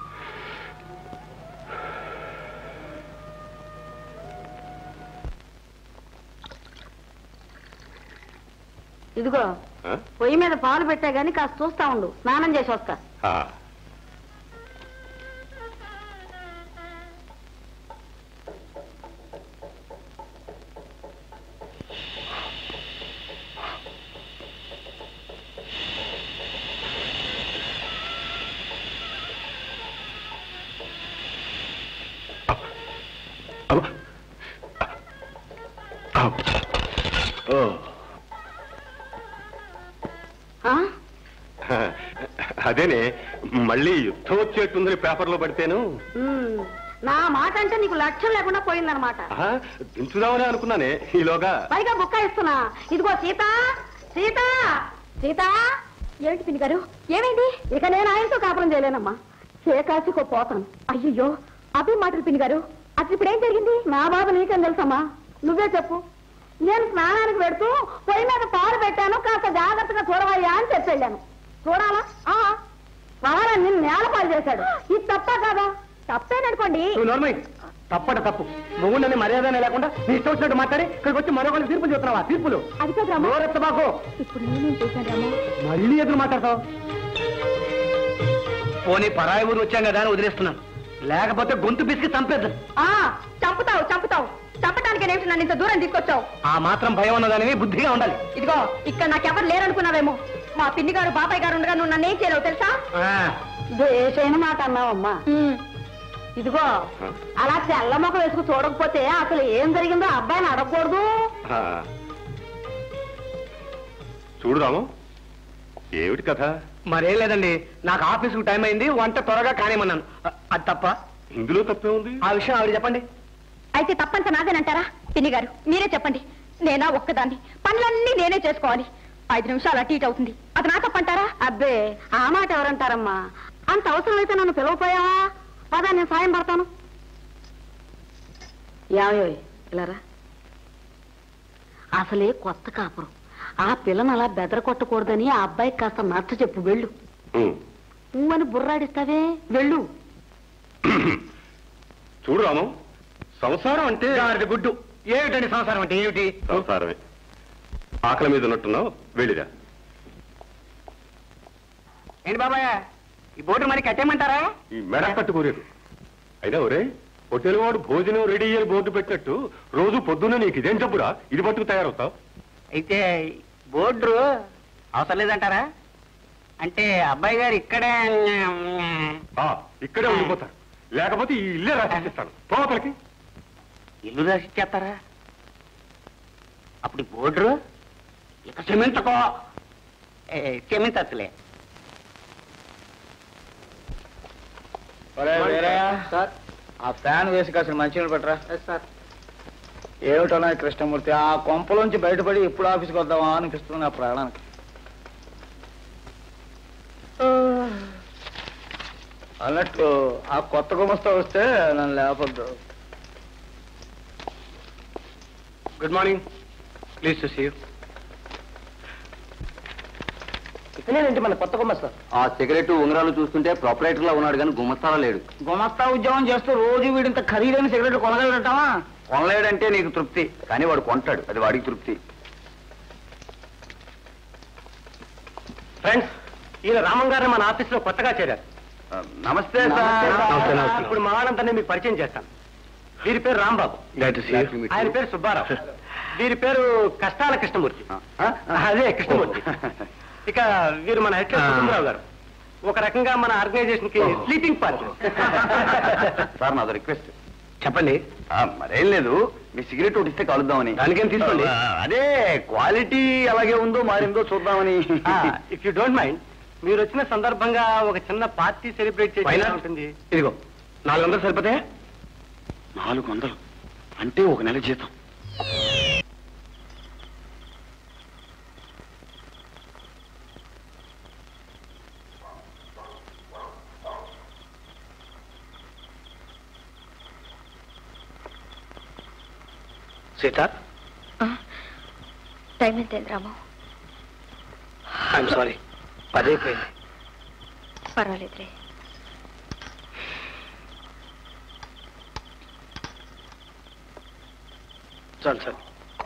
ఇదిగో ఆ? పొయ్యి మీద పాలు పెట్టా గానీ కాస్త చూస్తా ఉండు స్నానం చేసి వస్తా ఆ. అబ్బా. అబ్బా. ఓ ఆ? అదేనే మళ్ళీ యుద్ధం వచ్చేట్టుందని పేపర్లో పడితేను ఉమ్, నా మాట అంటే నీకు లక్ష్యం లేకుండా పోయిందనమాట ఆహా, దించుదామని అనుకున్నానే ఈలోగా పైగా బుక్క ఇస్తున్నా ఇదిగో సీత సీత సీత ఏమిటి పిన్ని గారు ఏమైంది ఇక నేను ఆయనతో కాపురం చేయలేనమ్మా ఏ కాశీకో పోతాను అయ్యో అదే మాటలు పిన్ని గారు అసలు ఇప్పుడు ఏం జరిగింది నా బాబు నీకేం తెలుసమ్మా నువ్వే చెప్పు నేను స్నానానికి పెడుతూ పొయ్యి మీద పాలు పెట్టాను కాస్త జాగ్రత్తగా చూడవయ్యా అని చెప్పి వెళ్ళాను చూడాలా ఆ కావాలా నిన్ను నేలపాలు చేశాడు ఇది తప్ప కాదా తప్పేననుకోండి నువ్వు నోర్మై తప్పట తప్పు మొగుండని మర్యాద లేకుండా నీ ఇష్టం వచ్చినట్టు మాట్లాడి ఇక్కడికి వచ్చి మరొకరిని తీర్పులు చెప్తున్నావా తీర్పులు అది కాదు రామా నోరెత్త బాకు ఇప్పుడు నేనేం చేశాను రామా మళ్ళీ ఎదురు మాట్లాడతావు పోనీ పరాయి ఊరు వచ్చాం కదా అని వదిలేస్తున్నాను లేకపోతే గొంతు పిసికి చంపేద్దాం ఆ చంపుతావు చంపుతావు చంపటానికి ఏమిటి నన్ను ఇంత దూరం తీసుకొచ్చావు ఆ మాత్రం భయం ఉన్నదానివి బుద్ధిగా ఉండాలి ఇదిగో ఇక్కడ నాకెవరు లేరనుకున్నావేమో మా పిన్ని గారు బాబాయ్ గారు ఉండగా నువ్వు నన్ను ఏం చేయలేవు తెలుసా ఆ, దేశైన మాట అన్నావమ్మా ఇదిగో అలా తెల్ల మొక్క వేసుకు చూడకపోతే అసలు ఏం జరిగిందో అబ్బాయిని అడగకూడదు ఆ. చూడు రాము ఏమిటి కథ మరేం లేదండి నాకు ఆఫీసుకు టైం అయింది వంట త్వరగా కానిమన్నాను అ- అది తప్ప ఇందులో తప్పే ఉంది ఆ విషయం ఆవిడ చెప్పండి అయితే తప్పంత నాదేనంటారా పిన్ని గారు మీరే చెప్పండి నేనా ఒక్కదాన్ని పనులన్నీ నేనే చేసుకోవాలి ఐదు నిమిషాలు అటు ఇటు అవుతుంది అది నా తప్పంటారా అబ్బే ఆ మాట ఎవరంటారమ్మా అంత అవసరం అయితే నన్ను పిలవపోయావా పదా నేను సాయం పడతాను యావయో ఇలారా అసలే కొత్త కాపురం ఆ పిల్లని అలా బెదర కొట్టకూడదని ఆ అబ్బాయికి కాస్త నచ్చ చెప్పు వెళ్ళు ఉం. నువ్వని బుర్రాడిస్తావే వెళ్ళు చూడు రాము సంసారం అంటే గాడిద గుడ్డు ఏమిటండి సంసారం అంటే ఏమిటి సంసారమే ఆకలి మీద ఉన్నట్టున్నావు వెళ్ళిరా ఏంటి బాబాయ్ ఈ బోర్డు మరి కట్టేయమంటారా ఈ మెడ కట్టుకోలేదు అయినా ఒరే హోటల్ వాడు భోజనం రెడీ అయ్యని బోర్డు పెట్టినట్టు రోజు పొద్దున్న నీకు ఇదేం జబ్బురా ఇది పట్టుకు తయారవుతావు అయితే బోర్డు అవసరం లేదంటారా అంటే అబ్బాయి గారు ఇక్కడే ఆ, ఇక్కడే ఉండిపోతారు లేకపోతే ఈ ఇల్లే రాసిస్తాను పోతలకి ఇల్లు రాసిచ్చేస్తారా అప్పుడు ఈ బోర్డు ఇక క్షమించకో ఏ, క్షమించచ్చులే సార్ ఆ ఫ్యాన్ వేసి కాసిన మంచినీళ్ళు పెట్టరా సార్ ఏమిటన్నా కృష్ణమూర్తి ఆ కొంపలోంచి బయటపడి ఎప్పుడు ఆఫీస్కి వద్దామా అనిపిస్తుంది నా ప్రాణానికి అన్నట్టు ఆ కొత్త గుమస్తా వస్తే నన్ను లేపొద్దు good morning please to see you ఇతనేనండి మన కొత్త గుమస్తా ఆ సిగరెట్ ఉంగరాలు చూస్తుంటే ప్రొపరేటర్ లా ఉన్నాడు కానీ గుమస్తారా లేడు గుమస్తా ఉద్యోగం చేస్తూ రోజు వీడింత ఖరీదైన సిగరెట్ కొనగలటమా కొనలేడంటే నీకు తృప్తి కానీ వాడు కొంటాడు అది వాడికి తృప్తి ఫ్రెండ్స్ ఈయన రామం గారు మన ఆఫీస్లో కొత్తగా చేరారు ఆ, నమస్తే నమస్తే, సార్ నమస్తే, నమస్తే. ఇప్పుడు మా వాళ్ళందరినీ మీకు పరిచయం చేస్తాను వీరి పేరు రాంబాబు ఆయన పేరు సుబ్బారావు వీరి పేరు కష్టాల కృష్ణమూర్తి ఆ? అదే కృష్ణమూర్తి ఇక వీరు మన హెడ్ కుటుంబరావు గారు ఒక రకంగా మన ఆర్గనైజేషన్ కి స్లీపింగ్ పార్టీ సార్ నాది రిక్వెస్ట్ చెప్పండి ఆ, మరేం లేదు మీ సిగరెట్ ఒకటి ఇస్తే కలుద్దామని దానికేం తీసుకోండి. ఆ, అదే క్వాలిటీ అలాగే ఉందో మారిందో చూద్దామని ఇఫ్ యూ డోంట్ మైండ్ మీరు వచ్చిన సందర్భంగా ఒక చిన్న పార్టీ సెలబ్రేట్ చేసి ఉంటుంది ఇదిగో నాలుగు వందలు సరిపోతాయా నాలుగు వందలు అంటే ఒక నెల జీతం సీత టైం ఎంత అయింది రాము ఐఎమ్ సారీ పదైపోయింది పర్వాలేదులే చాలు చాలు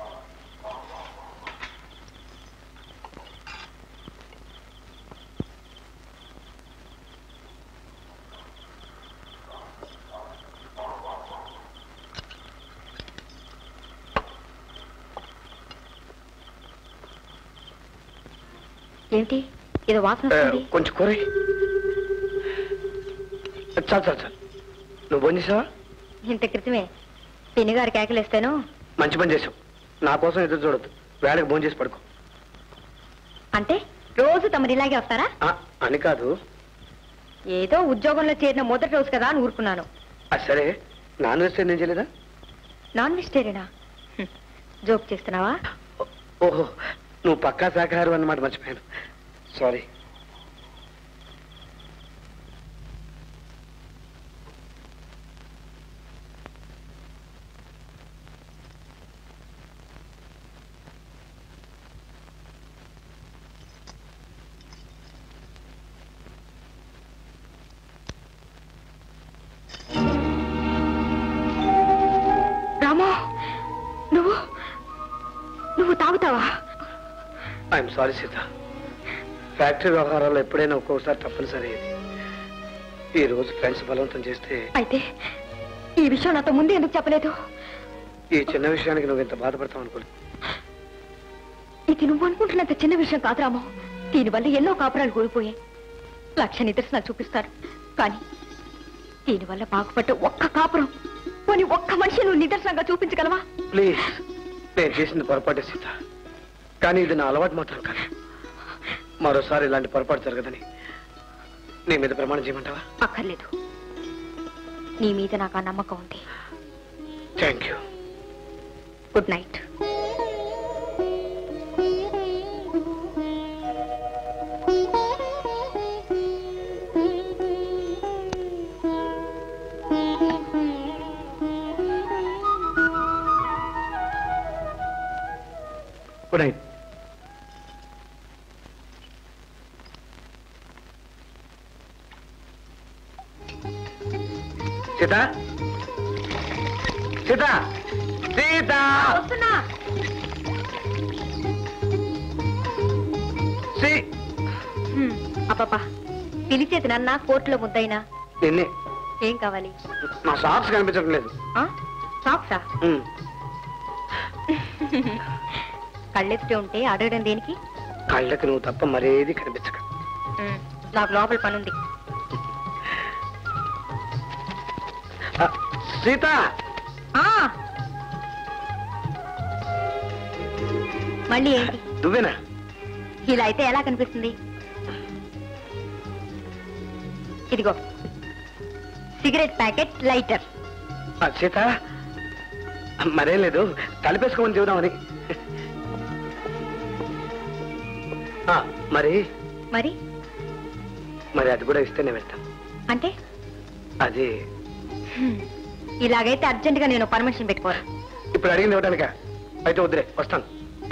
ఏంటి ఏదో వాసన ఏ, వస్తుంది కొంచెం కూర చాలు చాలు చాలు నువ్వు భోజనం చేసావా ఇంత క్రితమే పిన్ని గారు కేకలేస్తాను మంచి పని చేసావు నా కోసం ఎదురు చూడొద్దు వేళకి భోజనం చేసి పడుకో అంటే రోజు తమరు ఇలాగే వస్తారా ఆ, అని కాదు ఏదో ఉద్యోగంలో చేరిన మొదటి రోజు కదా అని ఊరుకున్నాను అది సరే నాన్ వెజ్ నేను చేయలేదా నాన్ వెజిటేరియనా హ్మ్. జోక్ చేస్తున్నావా ఓ- ఓహో నువ్వు పక్కా శాఖాహారం అన్నమాట మర్చిపోయాను సారీ రామో నువ్వు నువ్వు తాగుతావా ఐఎమ్ సారీ సీత ఫ్యాక్టరీ వ్యవహారాల్లో ఎప్పుడైనా ఒక్కొక్కసారి తప్పనిసరి అయ్యేది ఈ రోజు ఫ్రెండ్స్ బలవంతం చేస్తే అయితే ఈ విషయం నాతో ముందే ఎందుకు చెప్పలేదు ఈ చిన్న విషయానికి నువ్వు ఇంత బాధపడతావు అనుకోలేదు ఇది నువ్వు అనుకుంటున్నంత చిన్న విషయం కాదు రామో దీనివల్ల ఎన్నో కాపురాలు కూలిపోయాయి లక్ష నిదర్శనాలు చూపిస్తారు కానీ దీనివల్ల బాగుపడ్డ ఒక్క కాపురం పోనీ ఒక్క మనిషి నువ్వు నిదర్శనంగా చూపించగలవా ప్లీజ్ నేను చేసింది పొరపాటే సీత కానీ ఇది నా అలవాటు మాత్రం కాదు మరోసారి ఇలాంటి పొరపాటు జరగదని నీ మీద ప్రమాణం చేయమంటావా అక్కర్లేదు నీ మీద నాకు ఆ నమ్మకం ఉంది thank you good night good night Sita Sita Sita వస్తున్నా సీ అప్పప్ప పిలిచేది నన్న కోర్టులో ముద్దయినా నిన్నే ఏం కావాలి నా సాక్స్ కనిపించడం లేదు ఆ? సాక్సా ఉమ్, కళ్ళెత్తే ఉంటే అడగడం దేనికి కళ్ళకి నువ్వు తప్ప మరేది కనిపించక ఉమ్, నాకు లోపల పనుంది ఆ, సీత ఆ మళ్ళీ ఏంటి నువ్వేనా ఇలా అయితే ఎలా కనిపిస్తుంది ఇదిగో సిగరెట్ ప్యాకెట్ లైటర్ ఆ, సీత మరేం లేదు కలిపేసుకోమని చెబుదామని ఆ, మరి మరి మరి అది కూడా ఇస్తే నేను వెళ్తాను అంటే అది హ్మ్. ఇలాగైతే అర్జెంటుగా నేను పర్మిషన్ పెట్టుకోరా ఇప్పుడు అడిగింది ఇవ్వడానిక అయితే వద్దులే వస్తాను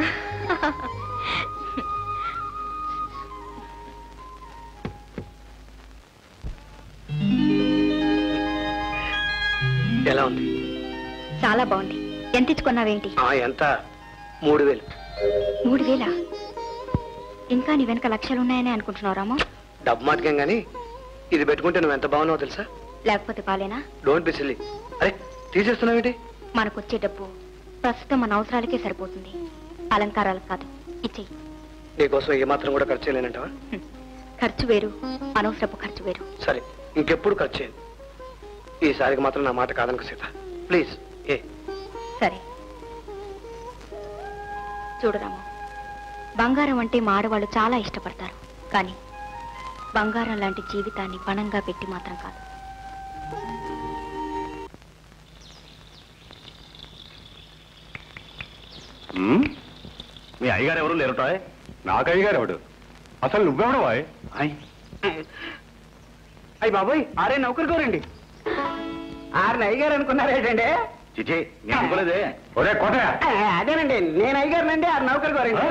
ఎలా ఉంది చాలా బాగుంది ఎంత ఇచ్చుకున్నావేంటి ఆ, ఎంత మూడు వేలు మూడు వేల ఇంకా నీ వెనక లక్షలు ఉన్నాయని అనుకుంటున్నావు రామా డబ్బు మాటకేం కానీ ఇది పెట్టుకుంటే నువ్వు ఎంత బాగున్నావో తెలుసా లేకపోతే బాలేనా డోంట్ బి సిల్లీ అరే తీసేస్తున్నావేంటి మనకొచ్చే డబ్బు ప్రస్తుతం మన అవసరాలకే సరిపోతుంది అలంకారాలకు కాదు ఇచ్చేయి నీకోసం ఏమాత్రం కూడా ఖర్చు చేయలేనంటావా హ్మ్. ఖర్చు వేరు అనవసరపు ఖర్చు వేరు సరే ఇంకెప్పుడు ఖర్చు చేయను ఈసారికి మాత్రం నా మాట కాదనుకు సీత ప్లీజ్ ఏ సరే చూడు రాము బంగారం అంటే మా ఆడవాళ్ళు చాలా ఇష్టపడతారు కానీ బంగారం లాంటి జీవితాన్ని పణంగా పెట్టి మాత్రం కాదు ఉమ్, మీ అయ్యగారు ఎవరు లేరుటాయ్ నాకయ్య గారు ఎవడు అసలు నువ్వెవడవాయ్ అయ్యి బాబోయ్ ఆరే నౌకరు కోరండి ఆరు అయ్యగారు అనుకున్నారేటండి చిచి నేను అనుకోలేదే ఒరే కోటయ్య అదేనండి నేను అయ్యగారునండి ఆరు నౌకరు కోరండి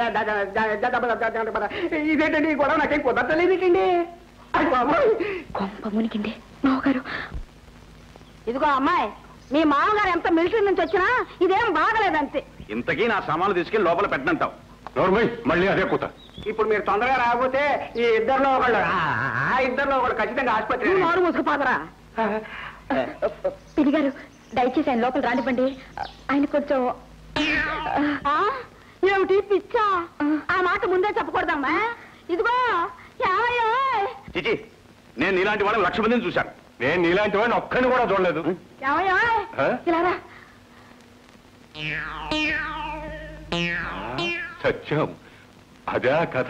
ఇదేంటండి ఈ గొడవ నాకేం కుదరలేదేటండి అయ్యి బాబోయ్ కొంప మునిగిందే మావగారు ఇదిగో అమ్మాయి మీ మామగారు ఎంత మిలిటరీ నుంచి వచ్చినా ఇదేం బాగలేదంతే ఇంతకీ నా సామాన్లు తీసుకెళ్లి లోపల పెట్టనంటావు నోర్మై మళ్ళీ అదే కూత ఇప్పుడు మీరు తొందరగా రాకపోతే ఈ ఇద్దరిలో ఒకళ్ళు ఆ- ఆ ఇద్దరిలో ఒకళ్ళు ఖచ్చితంగా ఆసుపత్రి నువ్వు నోరు మూసుకుపోదరా పిడిగారు దయచేసి ఆయన లోపల రానివ్వండి ఆయన కొంచెం ఆ? ఏమిటి పిచ్చా ఆ మాట ముందే చెప్పకూడదమ్మా ఇదిగో ఏమయ్యో చిచి నేను నీలాంటి వాళ్ళని లక్ష మందిని చూశాను నేను నీలాంటి వాడిని ఒక్కడిని కూడా చూడలేదు ఏమయ్యో ఆ? ఇలా రా సత్యం అదే కథ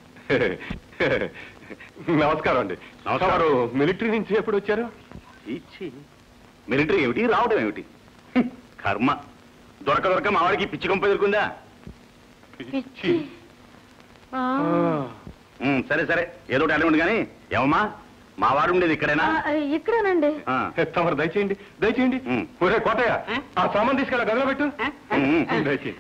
నమస్కారం అండి నమస్కారం. వారు మిలిటరీ నుంచి ఎప్పుడు వచ్చారు చీచి మిలిటరీ ఏమిటి రావడం ఏమిటి హ్మ్, కర్మ దొరక దొరక మా వాడికి పిచ్చి కొంప ఎదుర్కొందా పిచ్చి. ఆ. ఉమ్, సరే సరే ఏదో ఒకటి అడగండి కానీ ఏమమ్మా మా వాడు ఉండేది ఇక్కడేనా ఆ, ఇక్కడేనండి ఆ, తమరు దయచేయండి దయచేయండి ఉమ్. ఒరే కోటయ్య ఆ సామాన్ తీసుకెళ్ళ గదిలో పెట్టు ఉమ్, ఉమ్. దయచేయండి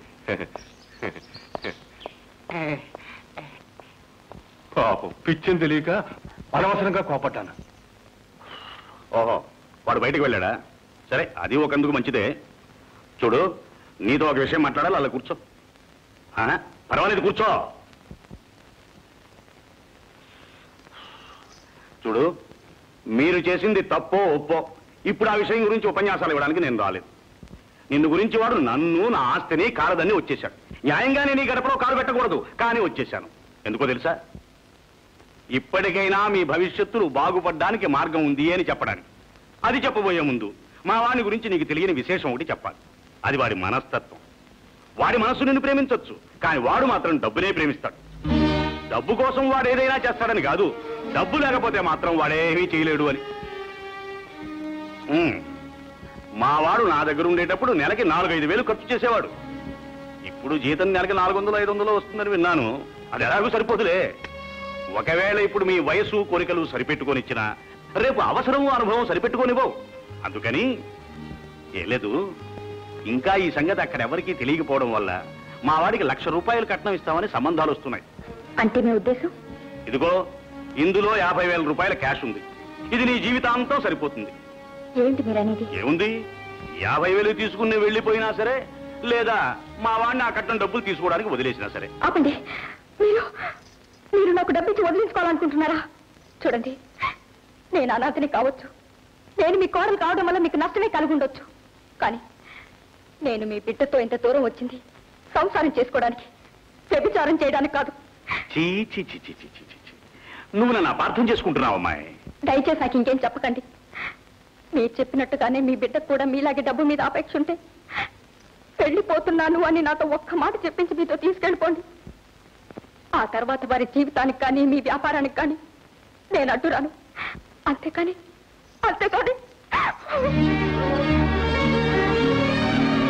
పాపం పిచ్చని తెలియక అనవసరంగా కోపడ్డాను ఓహో వాడు బయటికి వెళ్ళాడా సరే అది ఒకందుకు మంచిదే చూడు నీతో ఒక విషయం మాట్లాడాలి అలా కూర్చో ఆ, పర్వాలేదు కూర్చో చూడు మీరు చేసింది తప్పో ఒప్పో ఇప్పుడు ఆ విషయం గురించి ఉపన్యాసాలు ఇవ్వడానికి నేను రాలేదు నిన్ను గురించి వాడు నన్ను నా ఆస్తిని కాలదని వచ్చేశాడు న్యాయంగానే నీ గడపలో కాలు పెట్టకూడదు కానీ వచ్చేశాను ఎందుకో తెలుసా ఇప్పటికైనా మీ భవిష్యత్తులు బాగుపడడానికి మార్గం ఉంది అని చెప్పడానికి అది చెప్పబోయే ముందు మా వాడి గురించి నీకు తెలియని విశేషం ఒకటి చెప్పాలి అది వాడి మనస్తత్వం వాడి మనస్సు నిన్ను ప్రేమించవచ్చు కానీ వాడు మాత్రం డబ్బునే ప్రేమిస్తాడు డబ్బు కోసం వాడు ఏదైనా చేస్తాడని కాదు డబ్బు లేకపోతే మాత్రం వాడేమీ చేయలేడు అని ఉమ్. మా వాడు నా దగ్గర ఉండేటప్పుడు నెలకి నాలుగైదు వేలు ఖర్చు చేసేవాడు ఇప్పుడు జీతం నెలకి నాలుగు వందలు ఐదు వందలు వస్తుందని విన్నాను అది ఎలాగూ సరిపోతులే ఒకవేళ ఇప్పుడు మీ వయసు కోరికలు సరిపెట్టుకొనిచ్చినా రేపు అవసరము అనుభవం సరిపెట్టుకోనివ్వవు అందుకని ఏం లేదు ఇంకా ఈ సంగతి అక్కడ ఎవరికీ తెలియకపోవడం వల్ల మా వాడికి లక్ష రూపాయలు కట్నం ఇస్తామని సంబంధాలు వస్తున్నాయి అంటే మీ ఉద్దేశం ఇదిగో ఇందులో యాభై వేల రూపాయల క్యాష్ ఉంది ఇది నీ జీవితాంతం సరిపోతుంది ఏంటి మీరు అనేది ఏముంది యాభై వేలు తీసుకుని వెళ్ళిపోయినా సరే లేదా మా వాడిని ఆ కట్నం డబ్బులు తీసుకోవడానికి వదిలేసినా సరే ఆపండి మీరు మీరు నాకు డబ్బిచ్చి వదిలించుకోవాలనుకుంటున్నారా చూడండి నేను అనాథని కావచ్చు నేను మీ కోడలు కావడం వల్ల మీకు నష్టమే కలిగి ఉండొచ్చు కానీ నేను మీ బిడ్డతో ఇంత దూరం వచ్చింది సంసారం చేసుకోవడానికి వ్యభిచారం చేయడానికి కాదు చీ చీ చీ చీ చీ చీ చీ, చీ. నువ్వు నన్ను అపార్థం చేసుకుంటున్నావు అమ్మాయి దయచేసి నాకు ఇంకేం చెప్పకండి మీరు చెప్పినట్టుగానే మీ బిడ్డకు కూడా మీలాగే డబ్బు మీద ఆపేక్ష ఉంటే వెళ్ళిపోతున్నాను అని నాతో ఒక్క మాట చెప్పించి మీతో తీసుకెళ్ళిపోండి ఆ తర్వాత వారి జీవితానికి కానీ మీ వ్యాపారానికి కానీ నేను అడ్డురాను అంతేకాని అంతేకాని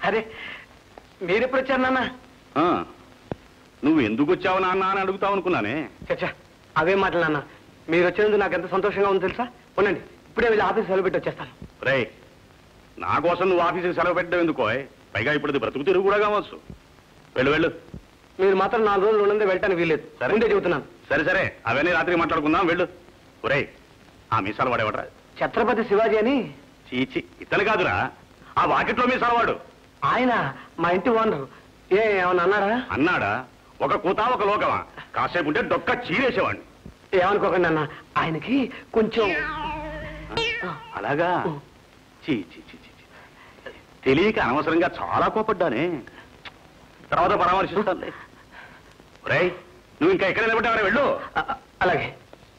అరే మీరెప్పుడు వచ్చారు నాన్న ఆ, నువ్వు ఎందుకు వచ్చావు నాన్న అని అడుగుతావు అనుకున్నానే చచ్చా అవే మాటలు నాన్న మీరు వచ్చినందుకు నాకు ఎంత సంతోషంగా ఉంది తెలుసా ఉండండి ఇప్పుడే వెళ్ళి ఆఫీస్ సెలవు పెట్టి వచ్చేస్తాను రే నా కోసం నువ్వు ఆఫీసుకి సెలవు పెట్టడం ఎందుకో పైగా ఇప్పుడు ఇది బ్రతుకు తిరుగు కూడా కావచ్చు వెళ్ళు వెళ్ళు మీరు మాత్రం నాలుగు రోజులు ఉన్నదే వెళ్ళటానికి వీల్లేదు సరే. ముందే చెబుతున్నాను సరే సరే అవన్నీ రాత్రి మాట్లాడుకుందాం వెళ్ళు ఒరేయ్ ఆ మీసాలు వాడేవట్రా ఛత్రపతి శివాజీ అని చీచి ఇతను కాదురా ఆ వాకిట్లో మీసాలు వాడు ఆయన మా ఇంటి ఓనరు ఏ ఏమన్నా అన్నారా అన్నాడా ఒక కూత ఒక లోకమా కాసేపు ఉంటే డొక్క చీరేసేవాడిని ఏమనుకోకండి అన్న ఆయనకి కొంచెం అలాగా చీ చీ చీ చీ, చీ. తెలియక అనవసరంగా చాలా కోపడ్డానే తర్వాత పరామర్శిస్తానులే ఒరేయ్ నువ్వు ఇంకా ఎక్కడ నిలబడ్డావరా వెళ్ళు అ- అ- అలాగే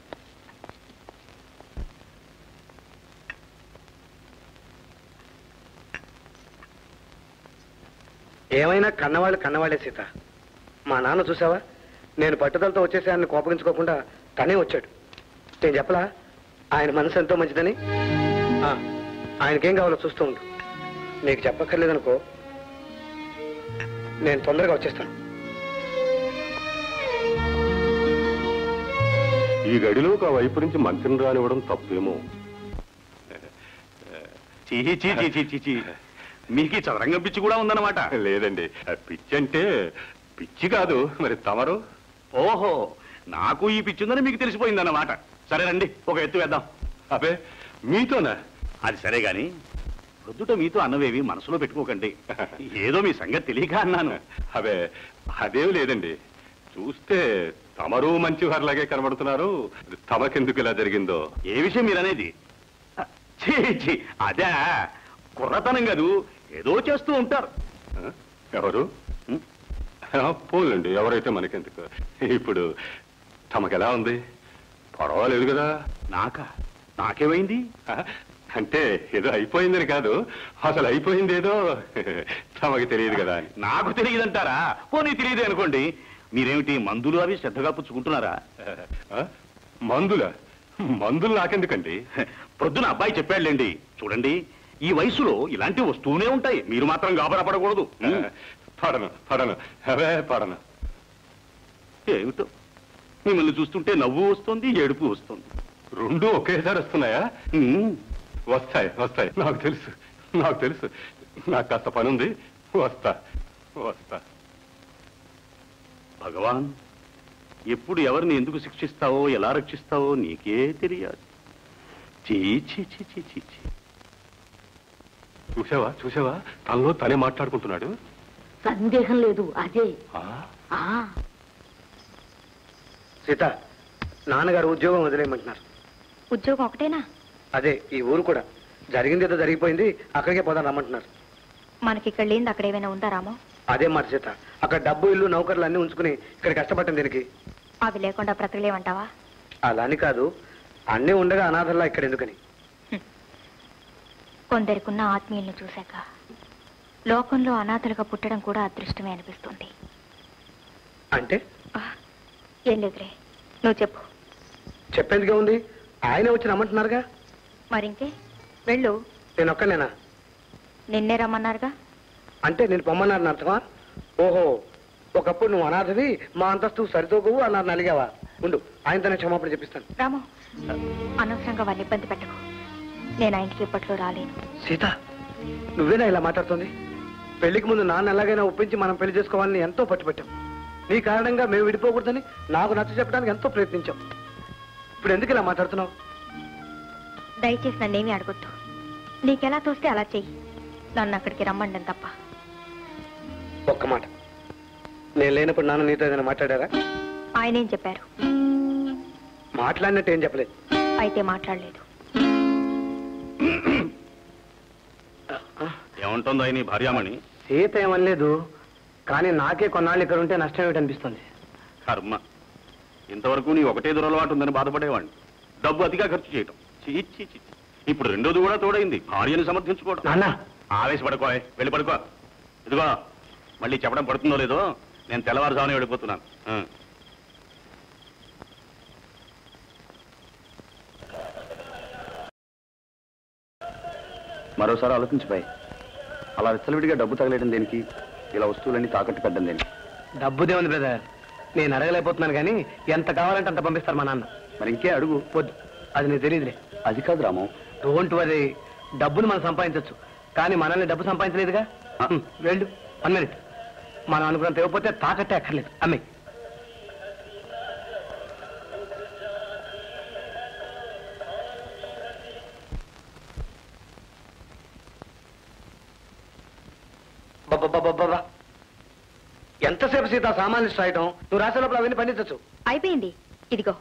ఏమైనా కన్నవాళ్ళు కన్నవాళ్లే సీత మా నాన్న చూసావా నేను పట్టుదలతో వచ్చేసాన్ని కోపగించుకోకుండా తనే వచ్చాడు నేను చెప్పలా ఆయన మనసు ఎంతో మంచిదని ఆ, ఆయనకేం కావాలో చూస్తూ ఉండు నీకు చెప్పక్కర్లేదనుకో నేను తొందరగా వచ్చేస్తాను ఈ గడిలో ఒక వైపు నుంచి మంత్రిని రానివ్వడం తప్పేమో చీ చీ చీ చీ చీ చీ మీకు ఈ చదరంగం పిచ్చి కూడా ఉందన్నమాట లేదండి ఆ పిచ్చి అంటే పిచ్చి కాదు మరి తమరు ఓహో నాకు ఈ పిచ్చి ఉందని మీకు తెలిసిపోయిందన్నమాట సరేనండి ఒక ఎత్తు వేద్దాం అబే మీతోనా అది సరే గాని ప్రొద్దుట మీతో అన్నవేవి మనసులో పెట్టుకోకండి ఏదో మీ సంగతి తెలియక అన్నాను అబే అదేం లేదండి చూస్తే తమరు మంచి వారిలాగే కనబడుతున్నారు తమకెందుకు ఇలా జరిగిందో ఏ విషయం మీరనేది ఛీ, ఛీ, అదే కుర్రతనం కాదు ఏదో చేస్తూ ఉంటారు ఆ? ఎవరు ఉం? ఆ, పోలండి ఎవరైతే మనకెందుకు ఇప్పుడు తమకెలా ఉంది పర్వాలేదు కదా నాకా నాకేమైంది ఆ, అంటే ఏదో అయిపోయిందని కాదు అసలు అయిపోయింది ఏదో తమకి తెలియదు కదా అని నాకు తెలియదంటారా పోనీ తెలియదు అనుకోండి మీరేమిటి మందులు అవి శ్రద్ధగా పుచ్చుకుంటున్నారా ఆ? మందుల మందులు నాకెందుకండి ప్రొద్దున అబ్బాయి చెప్పాడులేండి చూడండి ఈ వయసులో ఇలాంటివి వస్తూనే ఉంటాయి మీరు మాత్రం గాబరా పడకూడదు ఉం. పడను పడను అవే పడను ఏమిటో మిమ్మల్ని చూస్తుంటే నవ్వు వస్తుంది ఏడుపు వస్తుంది రెండు ఒకేసారి వస్తున్నాయా ఉం. వస్తాయి వస్తాయి నాకు తెలుసు నాకు తెలుసు నాకు కాస్త పని ఉంది వస్తా వస్తా భగవాన్ ఎప్పుడు ఎవరిని ఎందుకు శిక్షిస్తావో ఎలా రక్షిస్తావో నీకే తెలియదు చీ చీ చీ చీ చీ చీ. చూసావా చూసావా తనలో తనే మాట్లాడుకుంటున్నాడు సందేహం లేదు అదే ఆ? ఆ సీత నాన్నగారు ఉద్యోగం వదిలేయమంటున్నారు ఉద్యోగం ఒకటేనా అదే ఈ ఊరు కూడా జరిగింది ఏదో జరిగిపోయింది అక్కడికే పోదాం రమ్మంటున్నారు మనకి ఇక్కడ లేనిది అక్కడ ఏమైనా ఉందా రామో అదే మాట సీత అక్కడ డబ్బు ఇల్లు నౌకర్లు అన్ని ఉంచుకుని ఇక్కడ కష్టపడటం దీనికి అవి లేకుండా బ్రతకలేమంటావా అలా అని కాదు అన్నీ ఉండగా అనాథల్లా ఇక్కడ ఎందుకని కొందరికున్న ఆత్మీయుల్ని చూశాక లోకంలో అనాథలుగా పుట్టడం కూడా అదృష్టమే అనిపిస్తుంది అంటే ఆ, ఏం లేదురే నువ్వు చెప్పు చెప్పేందుకే ఉంది ఆయనే వచ్చి రమ్మంటున్నారుగా మరింకే వెళ్ళు నేను ఒక్కనేనా నిన్నే రమ్మన్నారుగా అంటే నేను పొమ్మన్నారని అర్థమా ఓహో ఒకప్పుడు నువ్వు అనాథవి మా అంతస్తు సరితూగువు అన్నారు అలిగావా ఉండు ఆయనతోనే క్షమాపణ చెప్పిస్తాను రాము అనవసరంగా వాళ్ళని ఇబ్బంది పెట్టకు నేను ఆ ఇంటికి ఇప్పట్లో రాలేను సీత నువ్వేనా ఇలా మాట్లాడుతుంది పెళ్లికి ముందు నాన్న ఎలాగైనా ఒప్పించి మనం పెళ్లి చేసుకోవాలని ఎంతో పట్టుబట్టాం నీ కారణంగా మేము విడిపోకూడదని నాకు నచ్చ చెప్పడానికి ఎంతో ప్రయత్నించాం ఇప్పుడు ఎందుకు ఇలా మాట్లాడుతున్నావు దయచేసి నన్నేమీ అడగొద్దు నీకెలా తోస్తే అలా చెయ్యి నన్ను అక్కడికి రమ్మండం తప్ప ఒక్క మాట నేను లేనప్పుడు నాన్న నీతో ఏదైనా మాట్లాడారా ఆయనేం చెప్పారు మాట్లాడినట్టు ఏం చెప్పలేదు అయితే మాట్లాడలేదు ఏముంటుందో నీ భార్యామణి సీత ఏమనలేదు కానీ నాకే కొన్నాళ్ళు ఇక్కడ ఉంటే నష్టం ఏమిటనిపిస్తుంది కర్మ ఇంతవరకు నీ ఒకటే దురలవాటు ఉందని బాధపడేవాడిని డబ్బు అతిగా ఖర్చు చేయటం చీ చీ చీ చీ. ఇప్పుడు రెండోది కూడా తోడైంది భార్యను సమర్థించుకోవడం నాన్న ఆవేశపడుకో వెళ్ళి పడుకో ఇదిగో మళ్ళీ చెప్పడం పడుతుందో లేదో నేను తెల్లవారుజామునే వెళ్ళిపోతున్నాను ఆ. మరోసారి ఆలోచించిపోయి అలా విచ్చలవిడిగా డబ్బు తగలేయడం దేనికి ఇలా వస్తువులన్నీ తాకట్టు పెట్టడం దేనికి డబ్బుదే ఉంది బ్రదర్ నేను అడగలేకపోతున్నాను కానీ ఎంత కావాలంటే అంత పంపిస్తారు మా నాన్న మరి ఇంకే అడుగు వద్దు అది నీకు తెలియదులే అది కాదు రాము డోంట్ వరీ డబ్బును మనం సంపాదించవచ్చు కానీ మనల్ని డబ్బు సంపాదించలేదుగా హ్మ్, వెళ్ళు వన్ మినిట్ మనం అనుకున్నంత ఇవ్వకపోతే తాకట్టే అక్కర్లేదు అమ్మే బాబా ఎంతసేపు సీత సామాన్లు రాయటం నువ్వు రాసే లోపల అవన్నీ పండించచ్చు అయిపోయింది ఇదిగో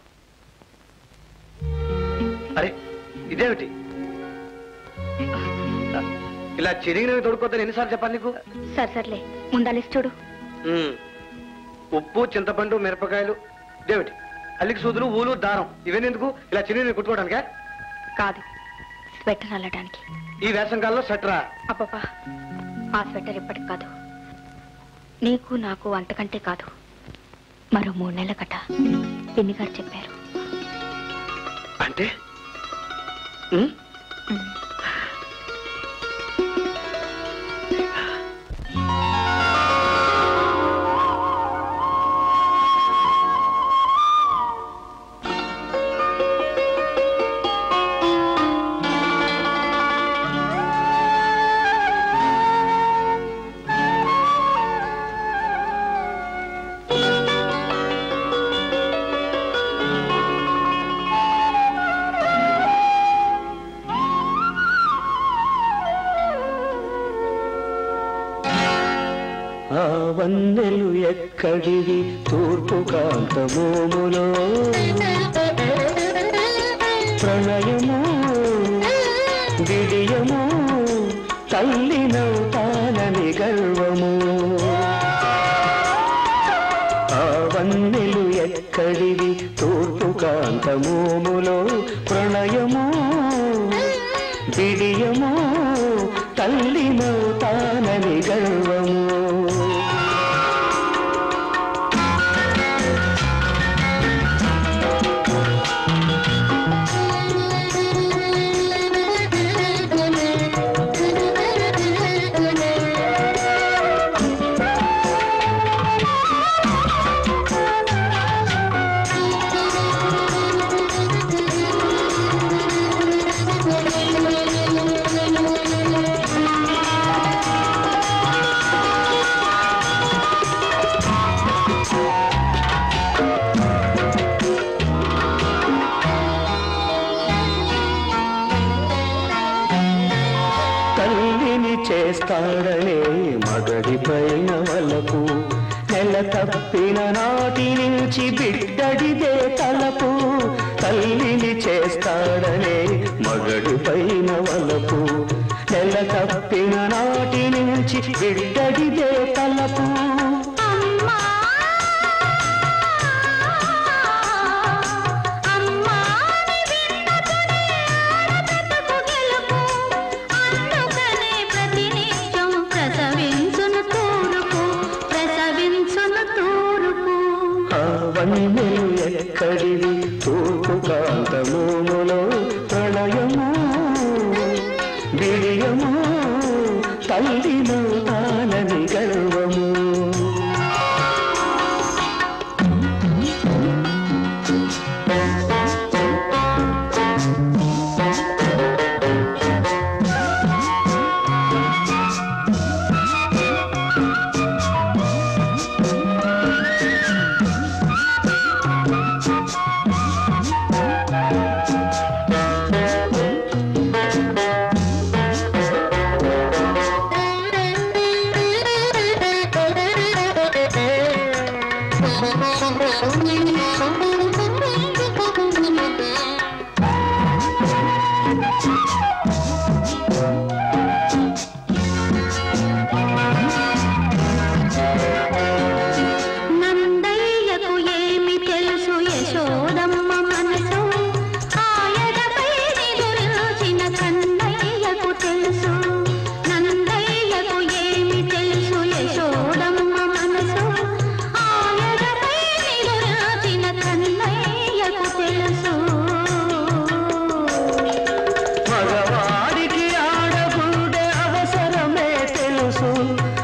అరే ఇదేమిటి ఇలా చిరిగినవి తొడుక్కోద్దని ఎన్నిసార్లు చెప్పాలి నీకు సరే సర్లే ముందా లిస్ట్ చూడు ఉమ్. ఉప్పు చింతపండు మిరపకాయలు ఇదేమిటి అల్లికి సూదులు ఊలు దారం ఇవన్నీ ఎందుకు ఇలా చిరిగినవి కుట్టుకోవడానికా కాదు స్వెటర్ అల్లడానికి ఈ వేసంకాలంలో స్వెటరా అబ్బబ్బా ఆ స్వెటర్ ఇప్పటికి కాదు నీకు నాకు అంతకంటే కాదు మరో మూడు నెలల కట పిన్ని గారు చెప్పారు అంటే ఉమ్? ఉమ్. ఆ వన్నెలు ఎక్కడివి తూర్పు కాంతమోములో ప్రణయము గిడియము తల్లినవుతానని గర్వము ఆ వన్నెలు ఎక్కడివి తూర్పు కాంతమోములో ప్రణయము బిడియము తల్లినవుతానని గర్వము తల్లిని చేస్తాడనే మగడి పైన వలపు నెల తప్పిన నాటి నుంచి బిడ్డడిదే తలపు తల్లిని చేస్తాడనే మగడి పైన వలపు నెల తప్పిన నాటి నుంచి బిడ్డడిదే తలపు ఆ వన్నెలు ఎక్కడివి తూర్పు కాంతమూములో ప్రళయము బిడియము తల్లిలో తానని గర్వము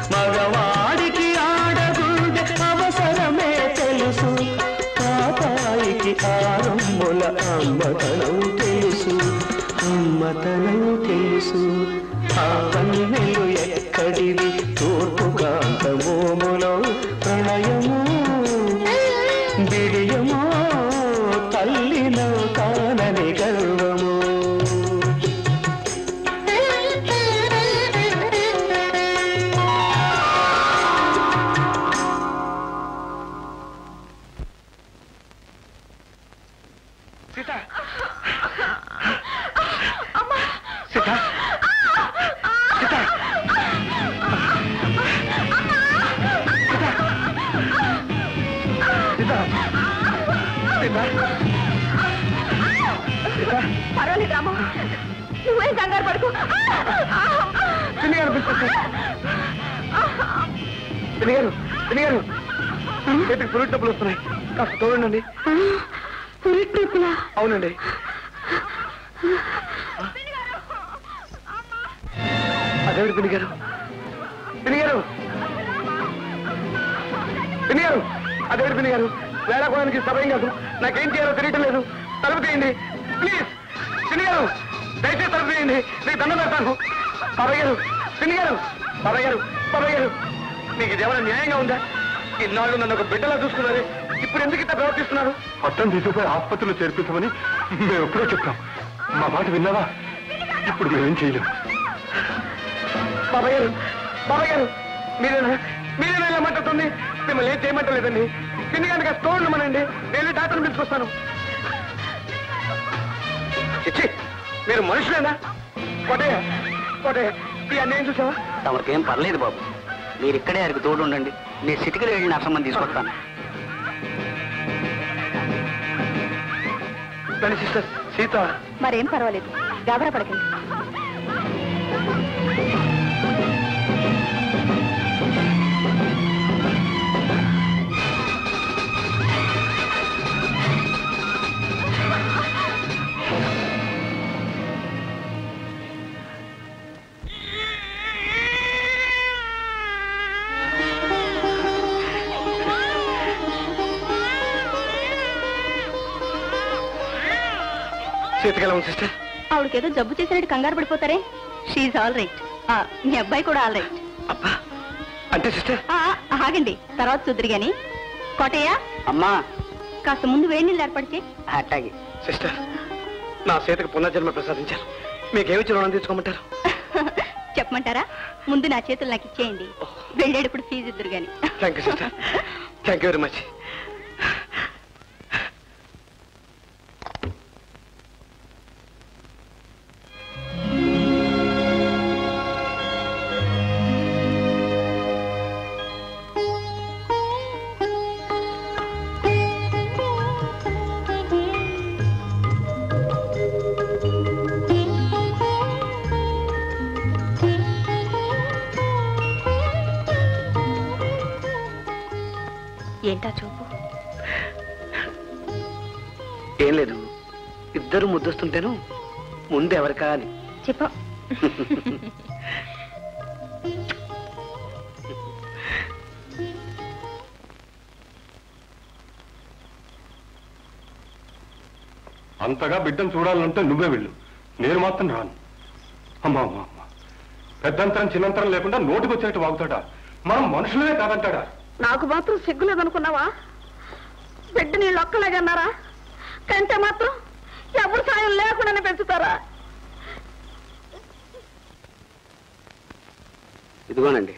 మగవాడికి ఆడగుండె అవసరమే తెలుసు పాపాయికి ఆరమ్ముల అమ్మతనం తెలుసు అమ్మతనం తెలుసు ఆ కన్నెలు ఎక్కడివి తూర్పు కాంతమోములో ప్రణయము బిడియమో తల్లిలో కానని గర్వము సీత సీత సీత సీత సీత సీత పర్వాలేదు రాము నువ్వేం కంగారు పడుకో పిన్ని గారు పిలుచుకొచ్చారు పిన్ని గారు పిన్ని గారు చేతికి పురుటి డబ్బులు వస్తున్నాయి కాస్త తోడండి అవునండి అదేవిడి పిన్ని గారు పిన్ని గారు పిన్ని గారు అదేవిడి పిన్ని గారు వేళకోవడానికి సమయం కాదు నాకేం చేయాలో తెలియటం లేదు తలుపు తీయండి ప్లీజ్ పిన్ని గారు దయచేసి తలుపు తీయండి మీకు దండం పెడతాను బాబాయ్ గారు పిన్ని గారు బాబాయ్ గారు బాబాయ్ గారు మీకు ఇదేమైనా న్యాయంగా ఉందా ఇన్నాళ్ళు నన్ను ఒక బిడ్డలా చూసుకున్నారు ఇప్పుడు ఎందుకు ఇట్లా ప్రవర్తిస్తున్నారు పట్టం తీసుకుపోయి ఆసుపత్రిలో చేర్పించమని మేము ఎప్పుడో చెప్పాం మా మాట విన్నావా ఇప్పుడు మేమేం చేయలేం బాబాయ్ గారు బాబాయ్ గారు మీరేనా మీరేనా ఇలా మాట్లాడుతుంది మిమ్మల్ని ఏం చేయమంటలేదండి పిన్ని కనుక స్టోర్ ఉండమనండి నేను డాక్టర్ని పిలుచుకొస్తాను చిచ్చి మీరు మనుషులేనా కోటయ్య కోటయ్య ఈ అన్యాయం చూసావా తమకేం పర్లేదు బాబు మీరు ఇక్కడే అరికి తోడు ఉండండి నేను సిటికలు వెళ్ళి నర్సమ్మని తీసుకొస్తాను దాని సిస్టర్ సీత మరేం పర్వాలేదు గాబరా పడకండి సీతకి ఎలా ఉంది సిస్టర్ ఆవిడకేదో జబ్బు చేసినట్టు కంగారు పడిపోతారే షీఈ్ ఆల్ రైట్ మీ అబ్బాయి కూడా ఆల్ రైట్ అబ్బా అంటే సిస్టర్ ఆగండి తర్వాత చూద్దరు గాని కోటయ్య అమ్మా కాస్త ముందు వేడి నీళ్ళు ఏర్పాటు చేయి అట్టాగి సిస్టర్ నా సీతకు పునర్జన్మ ప్రసాదించారు మీకేమిచ్చి రుణం తీసుకోమంటారు చెప్పమంటారా ముందు నా చేతులు నాకు ఇచ్చేయండి వెళ్ళేటప్పుడు ఫీజు ఇద్దరు గాని thank you sister thank you very much ఏంటా చూపు ఏం లేదు ఇద్దరు ముద్దొస్తుంటేను ముందు ఎవరికా అని చెప్ప అంతగా బిడ్డను చూడాలంటే నువ్వే వెళ్ళు నేను మాత్రం రాను అమ్మా అమ్మా అమ్మా పెద్దంతరం చిన్నంతరం లేకుండా నోటికి వచ్చేట్టు వాగుతాడా మనం మనుషులే కాదంటాడా నాకు మాత్రం సిగ్గులేదనుకున్నావా బిడ్డ నీళ్ళు ఒక్కలేగన్నారా కంటే మాత్రం ఎవరు సాయం లేకుండానే పెంచుతారా ఇదిగోనండి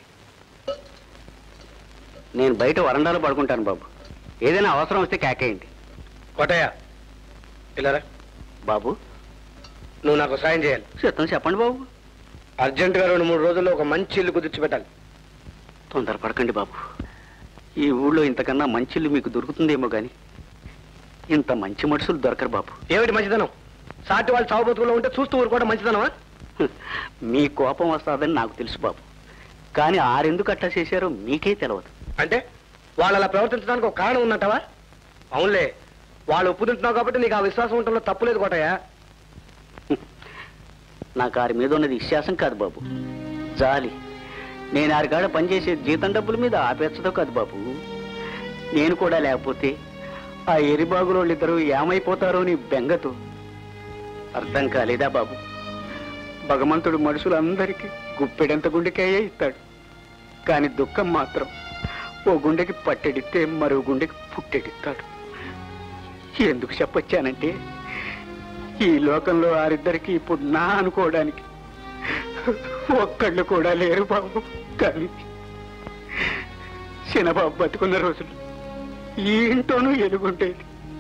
నేను బయట వరండాలో పడుకుంటాను బాబు ఏదైనా అవసరం వస్తే కేకేయండి కోటయ్య ఇలారా బాబు నువ్వు నాకు సాయం చేయాలి చిత్తం చెప్పండి బాబు అర్జెంటుగా రెండు మూడు రోజుల్లో ఒక మంచి ఇల్లు కుదిర్చి పెట్టాలి తొందరపడకండి బాబు ఈ ఊళ్ళో ఇంతకన్నా మంచి ఇల్లు మీకు దొరుకుతుందేమో గాని ఇంత మంచి మనుషులు దొరకరు బాబు ఏమిటి మంచిదనం సాటి వాళ్ళు చావు బతుకులో ఉంటే చూస్తూ ఊరుకోవడం మంచిదనమా మీ కోపం వస్తుందని నాకు తెలుసు బాబు కానీ ఆరెందుకు అట్టా చేశారో మీకే తెలియదు అంటే వాళ్ళు అలా ప్రవర్తించడానికి ఒక కారణం ఉన్నట్టవా అవునులే వాళ్ళు ఒప్పుతుంటున్నావు కాబట్టి నీకు ఆ విశ్వాసం ఉండటంలో తప్పులేదు కోటయ్య నాకు ఆరి మీద ఉన్నది విశ్వాసం కాదు బాబు జాలి నేను ఆరికాడ పనిచేసే జీతం డబ్బుల మీద ఆపేచ్చదో కాదు బాబు నేను కూడా లేకపోతే ఆ ఎరిబాగులో ఇద్దరు ఏమైపోతారో నీ బెంగతో అర్థం కాలేదా బాబు భగవంతుడు మనుషులందరికీ గుప్పెడంత గుండెకాయే ఇస్తాడు కానీ దుఃఖం మాత్రం ఓ గుండెకి పట్టెడితే మరో గుండెకి పుట్టెడిస్తాడు ఎందుకు చెప్పొచ్చానంటే ఈ లోకంలో వారిద్దరికి ఇప్పుడు నా అనుకోవడానికి ఒక్కళ్ళు కూడా లేరు బాబు కానీ చిన్నబాబు బతుకున్న రోజులు ఈ ఇంట్లోనూ ఎలుగుంటేది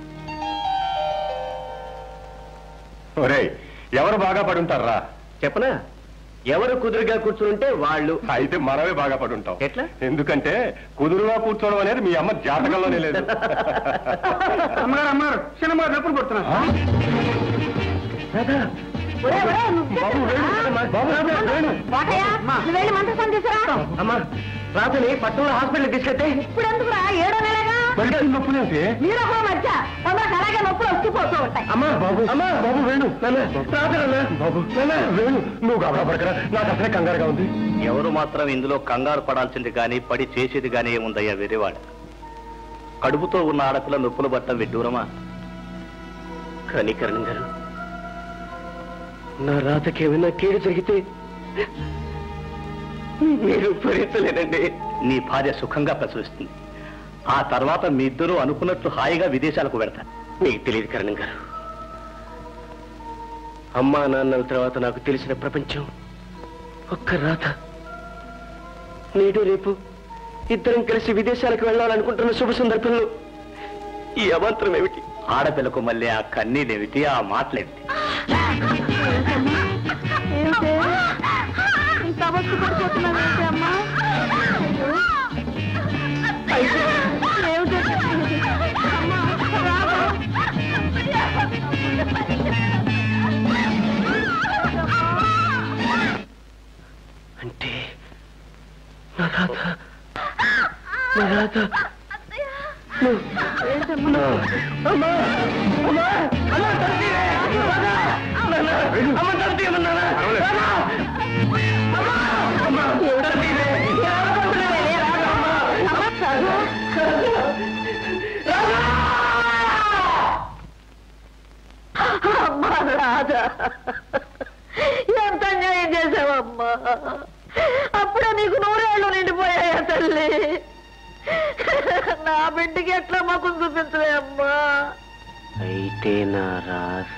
ఒరేయ్ ఎవరు బాగా పడుంటారా చెప్పనా ఎవరు కుదురుగా కూర్చుంటే వాళ్ళు అయితే మనమే బాగా పడుంటాం ఎట్లా? ఎందుకంటే కుదురుగా కూర్చోవడం అనేది మీ అమ్మ జాతకంలోనే లేదు అమ్మగారు అమ్మగారు సినిమా ఎప్పుడు కొడుతున్నారు ఒరే, ఒరే, నువ్వు బాబు, వేణు, బాబు, వేణు. వాటయ్య, నువ్వు వెళ్ళి మంత్రసం తీసురా అమ్మా రాత్రి పట్టణంలో హాస్పిటల్ తీసుకెళ్తే ఇప్పుడు ఎందుకురా ఏడో నెలగా మరి నొప్పులేంటి మీరు ఒక మధ్య కొందరికి అలాగే నొప్పులు వచ్చిపోతూ ఉంటాయి అమ్మా బాబు అమ్మా బాబు వేణు బాబు వేణు నువ్వు గబరా పడకరా నాకు అసలే కంగారుగా ఉంది ఎవరు మాత్రం ఇందులో కంగారు పడాల్సింది కానీ పడి చేసేది కానీ ఏముందయ్యా వేరేవాడు కడుపుతో ఉన్న ఆడపిల్ల నొప్పులు పట్టం విడ్డూరమా కనికరణం గారు నా రాతకి ఏమైనా కీడు జరిగితే మీరు భరించలేనండి నీ భార్య సుఖంగా ప్రసవిస్తుంది ఆ తర్వాత మీ ఇద్దరూ అనుకున్నట్లు హాయిగా విదేశాలకు వెళ్తారు మీకు తెలియదు కరణం గారు అమ్మా నాన్నల తర్వాత నాకు తెలిసిన ప్రపంచం ఒక్క రాత నేడు రేపు ఇద్దరం కలిసి విదేశాలకు వెళ్ళాలనుకుంటున్న శుభ సందర్భంలో ఈ అవాంతరం ఏమిటి ఆడపిల్లకు మళ్ళీ ఆ కన్నీలేమిటి ఆ మాటలేమిటి ఏమిటే? ఇంత అవస్థ పడిపోతున్నావు ఏంటి అమ్మా అయ్యో, ఏమిటి? అమ్మా, రాదా? అంటే నా రాత నా రాత ఏంటమ్మా? అమ్మా అమ్మా అమ్మా తండ్రి నాన్న అమ్మ తండ్రి నాన్న అమ్మా తండ్రి అమ్మా రాదా ఎంత అన్యాయం చేసావమ్మా అప్పుడే నీకు నూరేళ్ళు నిండిపోయాయా తల్లి నా బిడ్డకి ఎట్లా మాకు చూపించలే అమ్మా అయితే నా రాత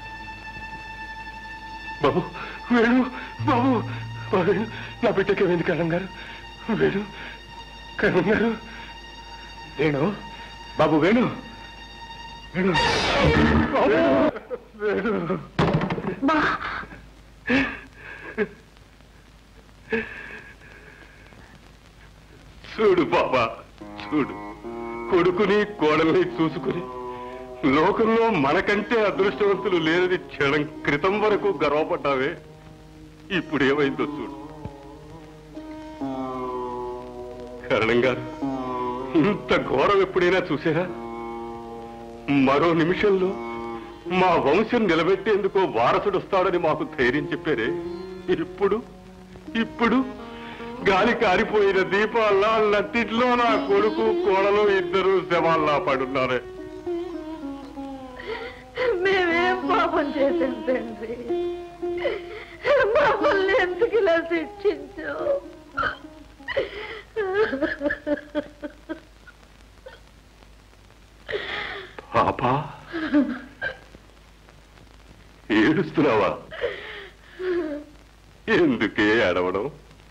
బాబు వేణు బాబు వేణు నా బిడ్డకి ఏమైంది కరణం గారు వేణు కరణం గారు వేణు బాబు వేణు వేణు బాబు, వేణు చూడు బాబా చూడు కొడుకుని కోడల్ని చూసుకుని లోకంలో మనకంటే అదృష్టవంతులు లేనిది క్షణం క్రితం వరకు గర్వపడ్డావే ఇప్పుడు ఏమైందో చూడు కరణం గారు ఇంత ఘోరం ఎప్పుడైనా చూసారా మరో నిమిషంలో మా వంశం నిలబెట్టేందుకు వారసుడు వస్తాడని మాకు ధైర్యం చెప్పారే ఇప్పుడు ఇప్పుడు గాలి కారిపోయిన దీపాల్లా నట్టిట్లో నా కొడుకు కోడలు ఇద్దరు శవాల్లా పడున్నారే మేమేం పాపం చేసాం తండ్రి మమ్మల్ని ఎందుకు ఇలా శిక్షించావు పాపా ఏడుస్తున్నావా ఎందుకే ఏడవడం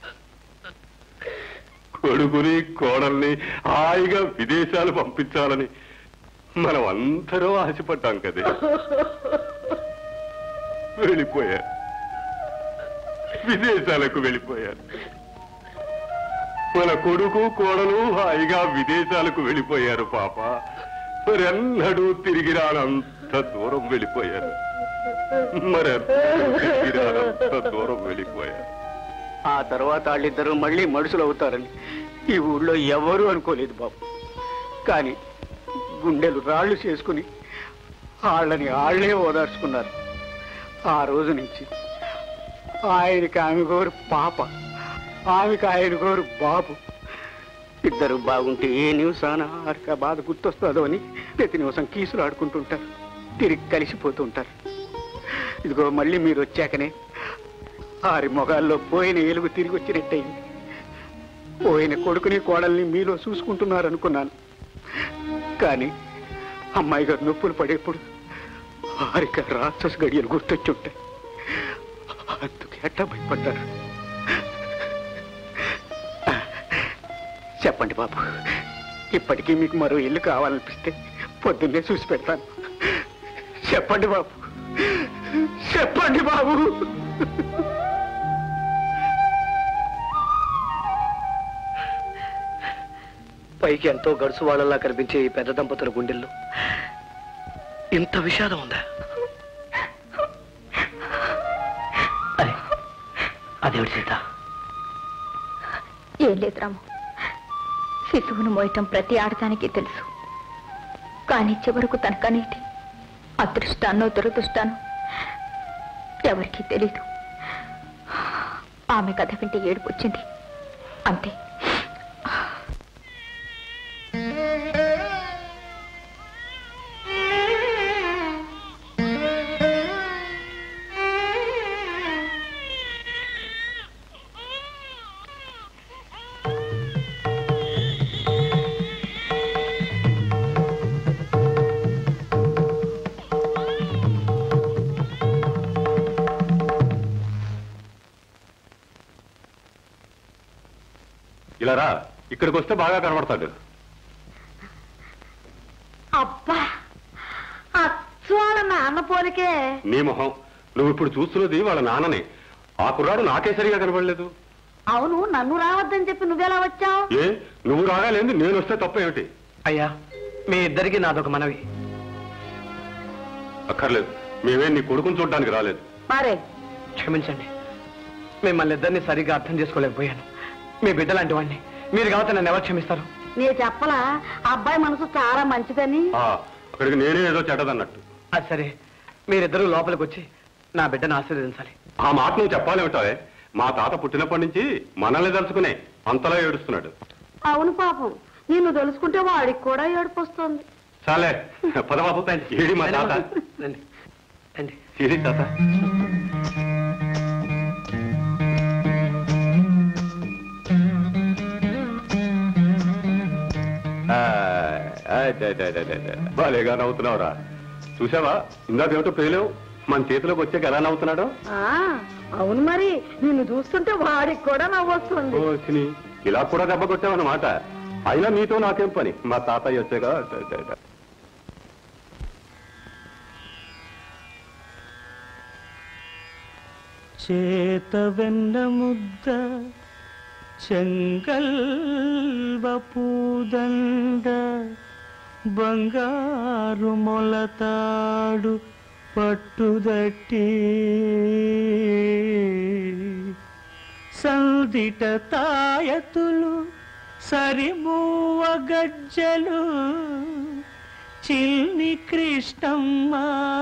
కొడుకుని కోడల్ని హాయిగా విదేశాలు పంపించాలని మనం అందరం ఆశపడ్డాం కదే వెళ్ళిపోయారు విదేశాలకు వెళ్ళిపోయారు మన కొడుకు కోడలు హాయిగా విదేశాలకు వెళ్ళిపోయారు పాప మరెన్నడూ తిరిగి రానంత దూరం వెళ్ళిపోయారు మరెన్నడూ తిరిగి రానంత దూరం వెళ్ళిపోయారు ఆ తర్వాత వాళ్ళిద్దరూ మళ్ళీ మనుషులు అవుతారని ఈ ఊళ్ళో ఎవరూ అనుకోలేదు బాబు కానీ గుండెలు రాళ్ళు చేసుకుని వాళ్ళని ఆళ్లే ఓదార్చుకున్నారు ఆ రోజు నుంచి ఆయనకి ఆమె గోరు పాప ఆమెకు ఆయన గోరు బాబు ఇద్దరు బాగుంటే ఏ నివసాన ఆరిక బాధ గుర్తొస్తుందో అని ప్రతి నివసం కీసులు ఆడుకుంటుంటారు తిరిగి కలిసిపోతూ ఉంటారు ఇదిగో మళ్ళీ మీరు వచ్చాకనే ఆరి మొగాల్లో పోయిన ఏలుగు తిరిగి వచ్చినట్టయింది పోయిన కొడుకుని కోడల్ని మీలో చూసుకుంటున్నారు అనుకున్నాను కానీ అమ్మాయి గారు నొప్పులు పడేప్పుడు ఆరిక రాక్షస గడియలు గుర్తొచ్చి ఉంటాయి అందుకే అట్టా భయపడ్డారు చెప్పండి బాబు ఇప్పటికీ మీకు మరో ఇల్లు కావాలనిపిస్తే పొద్దున్నే చూసి పెడతాను చెప్పండి బాబు చెప్పండి బాబు పైకి ఎంతో గడుసు వాళ్ళలా కనిపించే ఈ పెద్ద దంపతుల గుండెల్లో ఇంత విషాదం ఉందా అరే అదేవిడి సీత ఏం లేదు రాము శిశువును మోయటం ప్రతి ఆడదానికి తెలుసు కానీ చివరకు తన కనేటి అదృష్టాన్నో దురదృష్టాన్నో ఎవరికీ తెలీదు ఆమె కథ వింటే ఏడుపు వచ్చింది అంతే ఇలా రా ఇక్కడికి వస్తే బాగా కనబడతాడు అబ్బా అచ్చు వాళ్ళ నాన్న పోలికే నీ మొహం నువ్వు ఇప్పుడు చూస్తున్నది వాళ్ళ నాన్ననే ఆ కుర్రాడు నాకే సరిగా కనబడలేదు అవును నన్ను రావద్దని చెప్పి నువ్వెలా వచ్చావు ఏ నువ్వు రాగాలేదు నేను వస్తే తప్ప ఏమిటి అయ్యా మీ ఇద్దరికి నాదొక మనవి అక్కర్లేదు మేమే నీ కొడుకుని చూడడానికి రాలేదు మరే క్షమించండి మిమ్మల్ని ఇద్దరిని సరిగ్గా అర్థం చేసుకోలేకపోయాను మీ బిడ్డ లాంటి వాడిని మీరు కాబట్టి నన్ను ఎవరు క్షమిస్తారు నీ చెప్పలా అబ్బాయి మనసు చాలా మంచిదని ఆ, అక్కడికి నేనే ఏదో చెడ్డదన్నట్టు అది సరే మీరిద్దరూ లోపలికి వచ్చి నా బిడ్డను ఆశీర్వదించాలి ఆ మాట నువ్వు చెప్పాలేమిటావే మా తాత పుట్టినప్పటి నుంచి మనల్ని తలుచుకునే అంతలా ఏడుస్తున్నాడు అవును పాపం నిన్ను తెలుసుకుంటే వాడికి కూడా ఏడుపు వస్తుంది చాలే పదబాబు ఏడి మా తాత రండి రండి ఏడి తాత ఆ, అదే, అదే, అదే, అదే, అదే. భలేగా నవ్వుతున్నావురా చూసావా ఇందాకేమిటో పేలేవు మన చేతిలోకి వచ్చాక ఎలా నవ్వుతున్నాడు ఆ అవును మరి నిన్ను చూస్తుంటే వాడికి కూడా నవ్వొస్తుంది ఓ సిని, ఇలా కూడా దెబ్బ కొట్టావన్నమాట అయినా నీతో నాకేం పని మా తాతయ్య వచ్చాక అదే, అదే, అదే. చేత వెన్న ముద్ద చెంగల్వ పూదండ బంగారు మొలతాడు పట్టుదట్టి సందిట తాయతులు సరిమూవ గజ్జలు చిల్ని కృష్ణమ్మ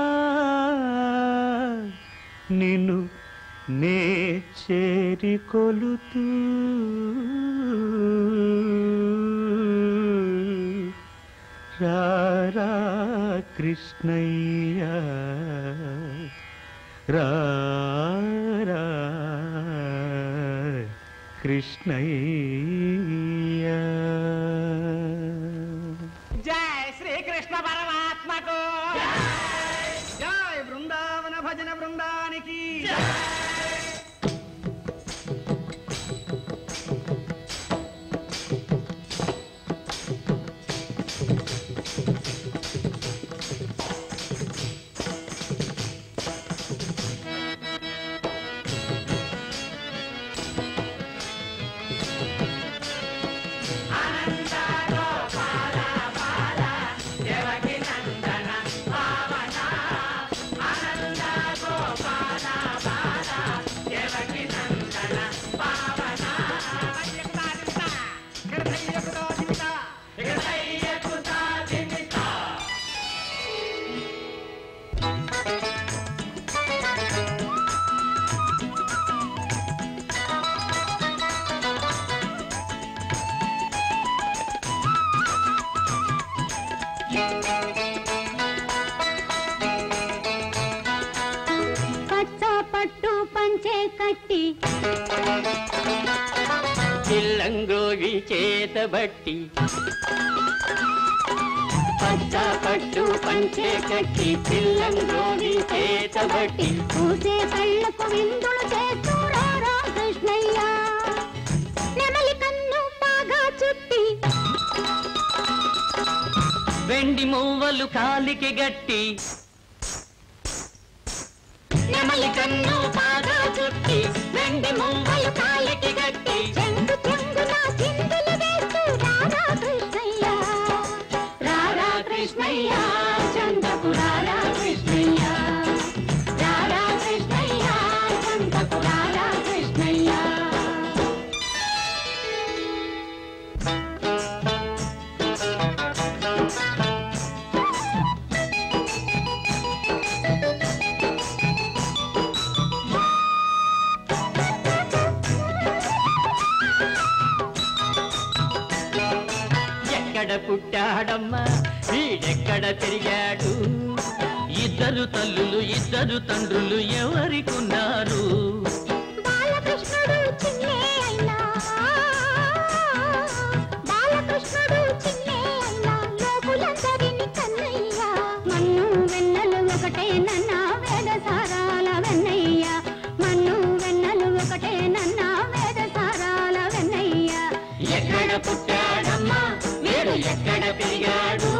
నిన్ను నే చేరి కొలుతూ రారా కృష్ణయ్య రారా కృష్ణయ్య జై శ్రీకృష్ణ పరమాత్మకు జై బృందావన భజన బృందానికి పట్టి చిల్లంగోగి చేతబట్టి పట్ట పట్టు పంచే కట్టి చిల్లంగోగి చేతబట్టి పూసే కళ్ళకు విందులు చేస్తూ రారా కృష్ణయ్య నెమలి కన్ను బాగా చుట్టి వెండి మువ్వలు కాలికి గట్టి నెమలి కన్ను బాగా చుట్టి వెండి మువ్వలు కాలికి గట్టి చెంగు చెంగున చిందులు వేస్తూ రారా కృష్ణయ్య రారా కృష్ణయ్య చందకు రారా కృష్ణయ్య రారా కృష్ణయ్య చందకు రారా కృష్ణయ్య ఎక్కడ పుట్టాడమ్మా వీడెక్కడ పెరిగాడు ఇద్దరు తల్లులు ఇద్దరు తండ్రులు ఎవరికున్నారు బాలకృష్ణుడు చిన్నే అయినా బాలకృష్ణుడు చిన్నే అయినా లోకులందరిని కన్నయ్య మన్ను వెన్నెలు ఒకటే నన్న వేద సారాల వెన్నయ్య మన్ను వెన్నెలు ఒకటే నన్న వేద సారాల వెన్నయ్య ఎక్కడ పుట్టాడమ్మా వీడు ఎక్కడ పెరిగాడు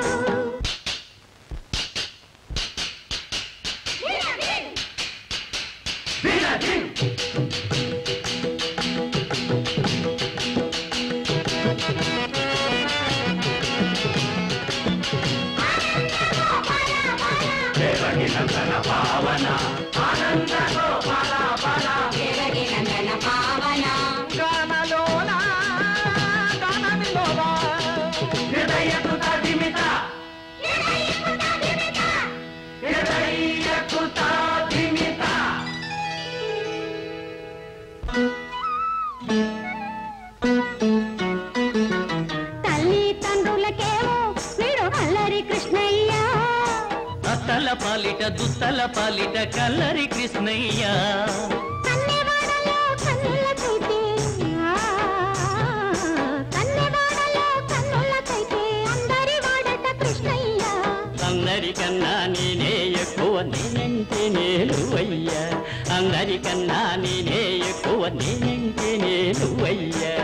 తల్లి తండ్రులకేమో వీడు అల్లరి కృష్ణయ్య అత్తల పాలిట దుస్తల పాలిట కల్లరి కృష్ణయ్య కన్నెవాడలో కన్నులకైతే ఆ, కన్నెవాడలో కన్నులకైతే అందరి వాడట కృష్ణయ్య అందరికన్నా నేనే ఎక్కువ నేనంటే నేలువయ్యా అందరికన్నా నేనే ఎక్కువ నేనంటే నేలువయ్యా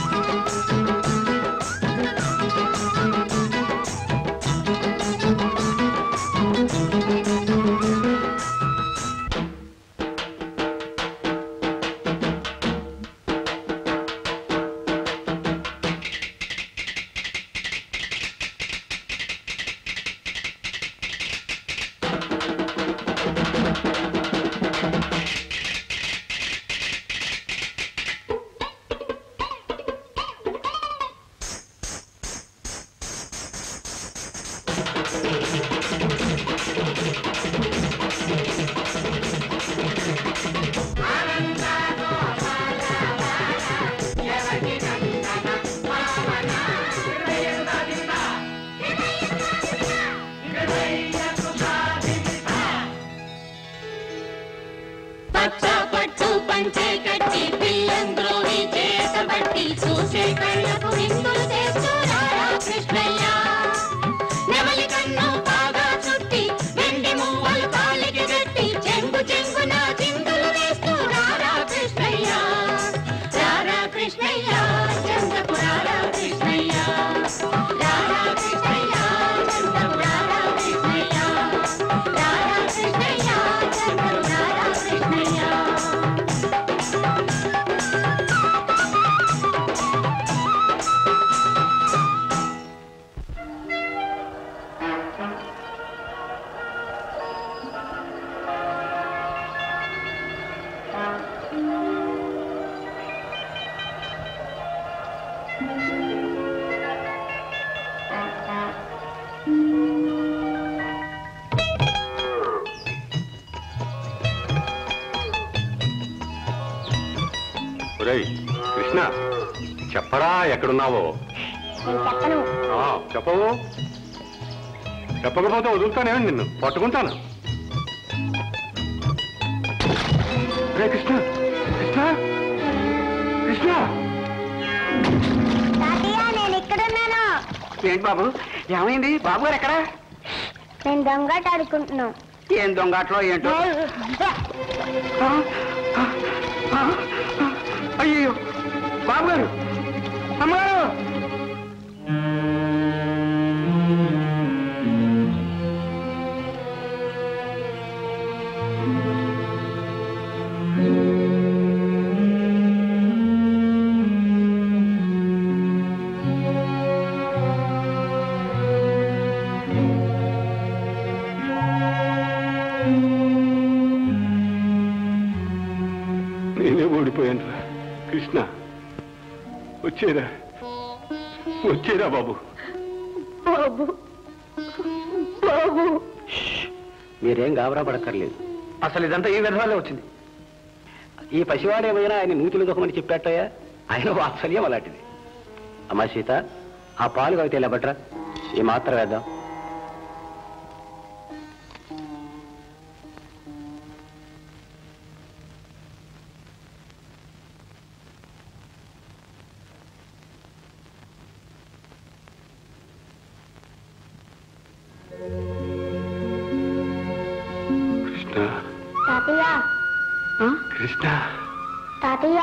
పచ్చ పట్టు పంచే కట్టి పిల్లంద్రోని చేతబట్టి చూసే కళ్ళకు విందులు చేస్తూ రారా కృష్ణయ్య నెమలి కన్ను బాగా చుట్టి వెండి మువ్వలు కాలికి గట్టి చెంగు చెంగున చిందులు వేస్తూ రారా కృష్ణయ్య రారా కృష్ణయ్య చందకు రారా కృష్ణయ్య రారా కృష్ణయ్య చందకు రారా కృష్ణయ్య రారా కృష్ణయ్య చందకు రారా కృష్ణయ్య ఒరేయ్ కృష్ణ చెప్పరా ఎక్కడున్నావో నేను చెప్పను ఆ, చెప్పవు చెప్పకపోతే వదులుతానేమండి నిన్ను పట్టుకుంటాను రే కృష్ణ ఏంటి బాబు ఏమైంది బాబు గారు ఎక్కడ నేను దొంగట ఆడుకుంటున్నాం ఏం దొంగట్లో ఏంటో ఆ, ఆ, ఆ, ఆ, అయ్యో బాబు గారు అమ్మగారు నేనే ఓడిపోయాను రా కృష్ణ వచ్చేరా వచ్చేరా బాబు బాబు బాబు మీరేం గాబరా పడక్కర్లేదు అసలు ఇదంతా ఈ విధవాలే వచ్చింది ఈ పసివాడేమైనా ఆయన నూతులు దొకమని చెప్పాటయ్యా ఆయన వాత్సల్యం అలాంటిది అమ్మా సీత ఆ పాలు కవితే లేబట్రా ఈ మాత్రం వేద్దాం కృష్ణ తాతయ్య కృష్ణ తాతయ్య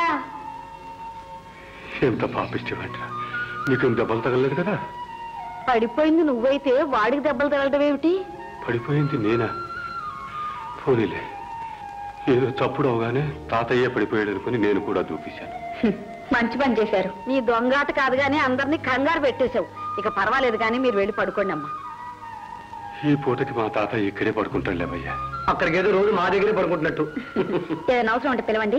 ఎంత పాపిష్టమంటరా నీకు దెబ్బలు తగలేదు కదా పడిపోయింది నువ్వైతే వాడికి దెబ్బలు తగలటం ఏమిటి పడిపోయింది నేనా పోనీలే ఏదో చప్పుడు అవగానే తాతయ్య పడిపోయాడు అనుకుని నేను కూడా దూకేశాను మంచి పని చేశారు నీ దొంగాట కాదు గానీ అందరినీ కంగారు పెట్టేశావు ఇక పర్వాలేదు కానీ మీరు వెళ్ళి పడుకోండి అమ్మా ఈ పూటకి మా తాతయ్య ఇక్కడే పడుకుంటాడు లేవయ్యా అక్కడికి ఏదో రోజు మా దగ్గరే పడుకుంటున్నట్టు ఏదైనా అవసరం ఉంటే పిలవండి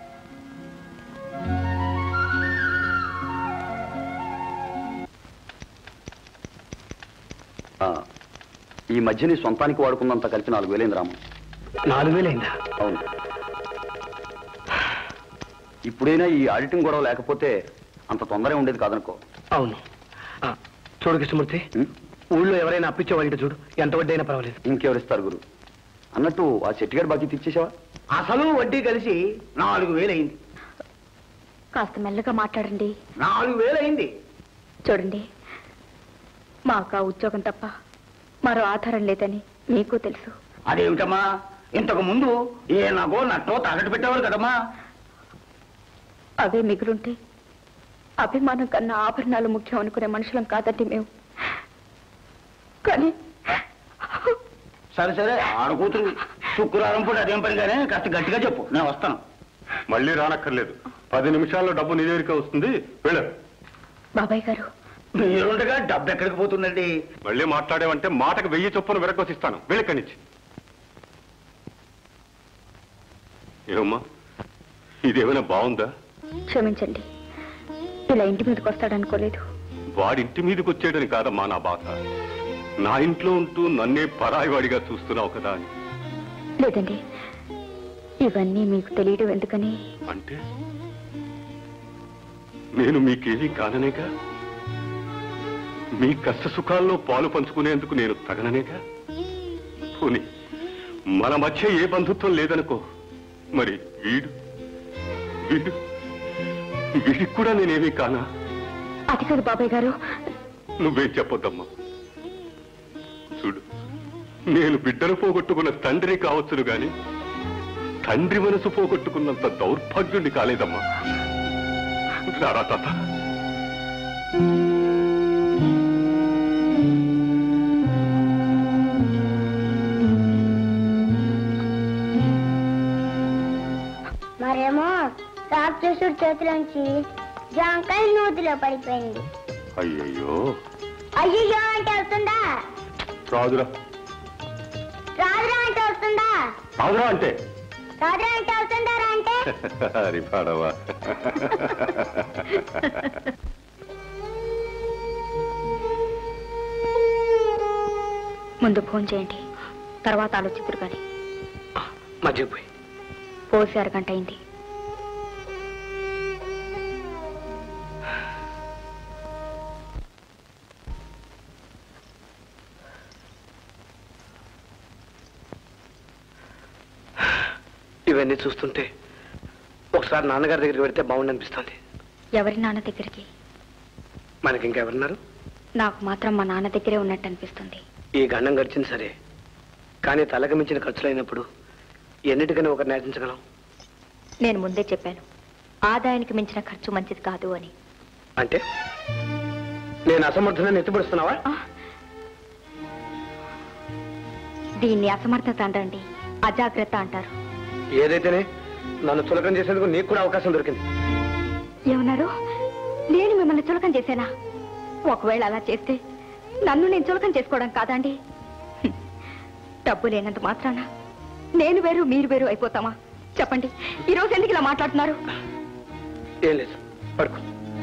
ఆ, ఈ మధ్య నీ సొంతానికి వాడుకున్నంత కలిపి నాలుగు వేలైంది రాము నాలుగు వేలైందా అవును ఇప్పుడైనా ఈ ఆడిటింగ్ గొడవ లేకపోతే అంత తొందరగా ఉండేది కాదనుకో అవును ఆ, చూడు కృష్ణమూర్తి ఉం? ఊళ్ళో ఎవరైనా అప్పించే వాళ్ళ చూడు ఎంత వడ్డీ అయినా పర్వాలేదు ఇంకెవరిస్తారు గురు అన్నట్టు ఆ చెట్టుగారి బాకీ తెచ్చేసావా అసలు వడ్డీ కలిసి నాలుగు వేలైంది కాస్త మెల్లగా మాట్లాడండి నాలుగు వేలైంది చూడండి మాకు ఆ ఉద్యోగం తప్ప మరో ఆధారం లేదని మీకు తెలుసు అదేమిటమ్మా ఇంతకు ముందు ఏ నగో నట్టో తాకట్టు పెట్టేవారు కదమ్మా అవే మిగులుంటే అభిమానం కన్నా ఆభరణాలు ముఖ్యం అనుకునే మనుషులం కాదండి మేము కానీ సరే సరే ఆడకూతురు శుక్రవారం పూట అదేం పని కానీ కాస్త గట్టిగా చెప్పు నేను వస్తాను మళ్ళీ రానక్కర్లేదు పది నిమిషాల్లో డబ్బు నీ దగ్గరికి వస్తుంది వెళ్ళు బాబాయ్ గారు మీరుండగా డబ్బు ఎక్కడికి పోతుందండి మళ్ళీ మాట్లాడేవంటే మాటకు వెయ్యి చొప్పున వెనకొసిస్తాను వెళ్ళిక్కడి నుంచి ఏమమ్మా ఇదేమైనా బాగుందా క్షమించండి ఇలా ఇంటి మీదకి వస్తాడనుకోలేదు వాడింటి మీదకి వచ్చేయడని కాదమ్మా నా బాధ నా ఇంట్లో ఉంటూ నన్నే పరాయివాడిగా చూస్తున్నావు కదా అని లేదండి ఇవన్నీ మీకు తెలియడం ఎందుకని అంటే నేను మీకేమీ కాననేగా మీ కష్ట సుఖాల్లో పాలు పంచుకునేందుకు నేను తగననేగా పోనీ మన మధ్య ఏ బంధుత్వం లేదనుకో మరి వీడు వీడు వీడికి కూడా నేనేమీ కానా అది కాదు బాబాయ్ గారు నువ్వేం చెప్పొద్దమ్మా చూడు నేను బిడ్డను పోగొట్టుకున్న తండ్రి కావచ్చును గాని తండ్రి మనసు పోగొట్టుకున్నంత దౌర్భాగ్యుణ్ణి కాలేదమ్మా రారా తాత మరేమో రాక్షసుడి చేతిలోంచి జాంకాయ నూతిలో పడిపోయింది అయ్యయ్యో అయ్యో అంటే వస్తుందా రాదురా రాదురా అంటే వస్తుందా రాదురా అంటే రాదురా అంటే వస్తుందారా అంటే హరి పాడవా ముందు ఫోన్ చేయండి తర్వాత ఆలోచిద్దరు కానీ మధ్యకి పోయి పోసి అరగంట అయింది ఇవన్నీ చూస్తుంటే ఒకసారి నాన్నగారి దగ్గరికి వెడితే బాగుండి అనిపిస్తుంది ఎవరి నాన్న దగ్గరికి మనకి ఇంకెవరున్నారు నాకు మాత్రం మా నాన్న దగ్గరే ఉన్నట్టు అనిపిస్తుంది ఈ గండం గడిచింది సరే కానీ తలకు మించిన ఖర్చులైనప్పుడు ఎన్నిటికైనా ఒకరు నేర్పించగలం నేను ముందే చెప్పాను ఆదాయానికి మించిన ఖర్చు మంచిది కాదు అని అంటే నేను అసమర్థులను ఎత్తిపడుస్తున్నావా ఆ! దీన్ని అసమర్థత అనరండి అజాగ్రత్త అంటారు ఏదైతేనే నన్ను చులకం చేసేందుకు నీకు కూడా అవకాశం దొరికింది ఏమన్నారు నేను మిమ్మల్ని చులకం చేశానా ఒకవేళ అలా చేస్తే నన్ను నేను చులకం చేసుకోవడం కాదండి హ్మ్. డబ్బు లేనంత మాత్రాన నేను వేరు మీరు వేరు అయిపోతామా చెప్పండి ఈ రోజు ఎందుకు ఇలా మాట్లాడుతున్నారు ఏం లేదు పడుకో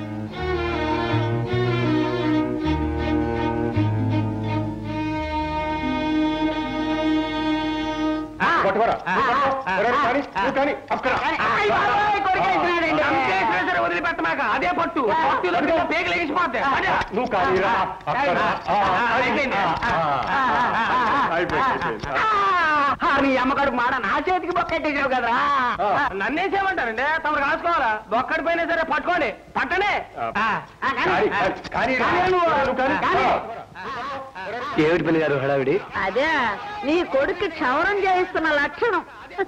పట్టుకోరా వదిలిపెట్టమాక అదే పట్టు పట్టు పేగలు ఎగిసిపోతాయి అదే. నువ్వు కానీరా అక్కడ. ఆ, అది. అయిపోయింది. ఆ, ఆ, అయిపోయింది, అయిపోయింది. ఆ, నీ అమ్మగారు మాడ నా చేతికి బొక్కెట్టేసావు కదరా ఆ. నన్నేసేమంటారండి తమరు కాసుకోవాలా బొక్కడి పోయినా సరే పట్టుకోండి పట్టనే ఆ. ఆ, ఆ, కానీ. కాని, కాని, కాని, కానీ నువ్వు. నువ్వు కాని. కానీ. ఏమిటి పని గారు హడావిడి అదే నీ కొడుకు క్షవరం చేయిస్తున్న లక్షణం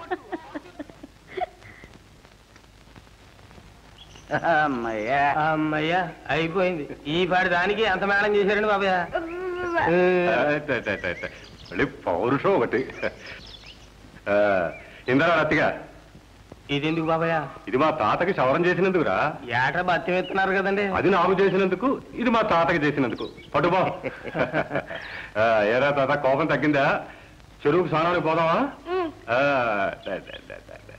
అమ్మయ్యా అమ్మయ్యా అయిపోయింది ఈ పాటి దానికి ఎంత మేళం చేశారండి బాబయ్య అట్ట, అట్ట, అట్ట, అట్ట. మళ్ళీ పౌరుషం ఒకటి ఆ, ఇందరా రత్తిగా ఇది ఎందుకు బాబయ్య ఇది మా తాతకి సవరం చేసినందుకురా ఏట బత్యం ఎత్తున్నారు కదండి అది నాకు చేసినందుకు ఇది మా తాతకి చేసినందుకు పట్టుబా ఆ, ఏరా తాత కోపం తగ్గిందా చెరువుకు స్నానానికి పోదామా ఆ, దా, దా, దా, దా, దా.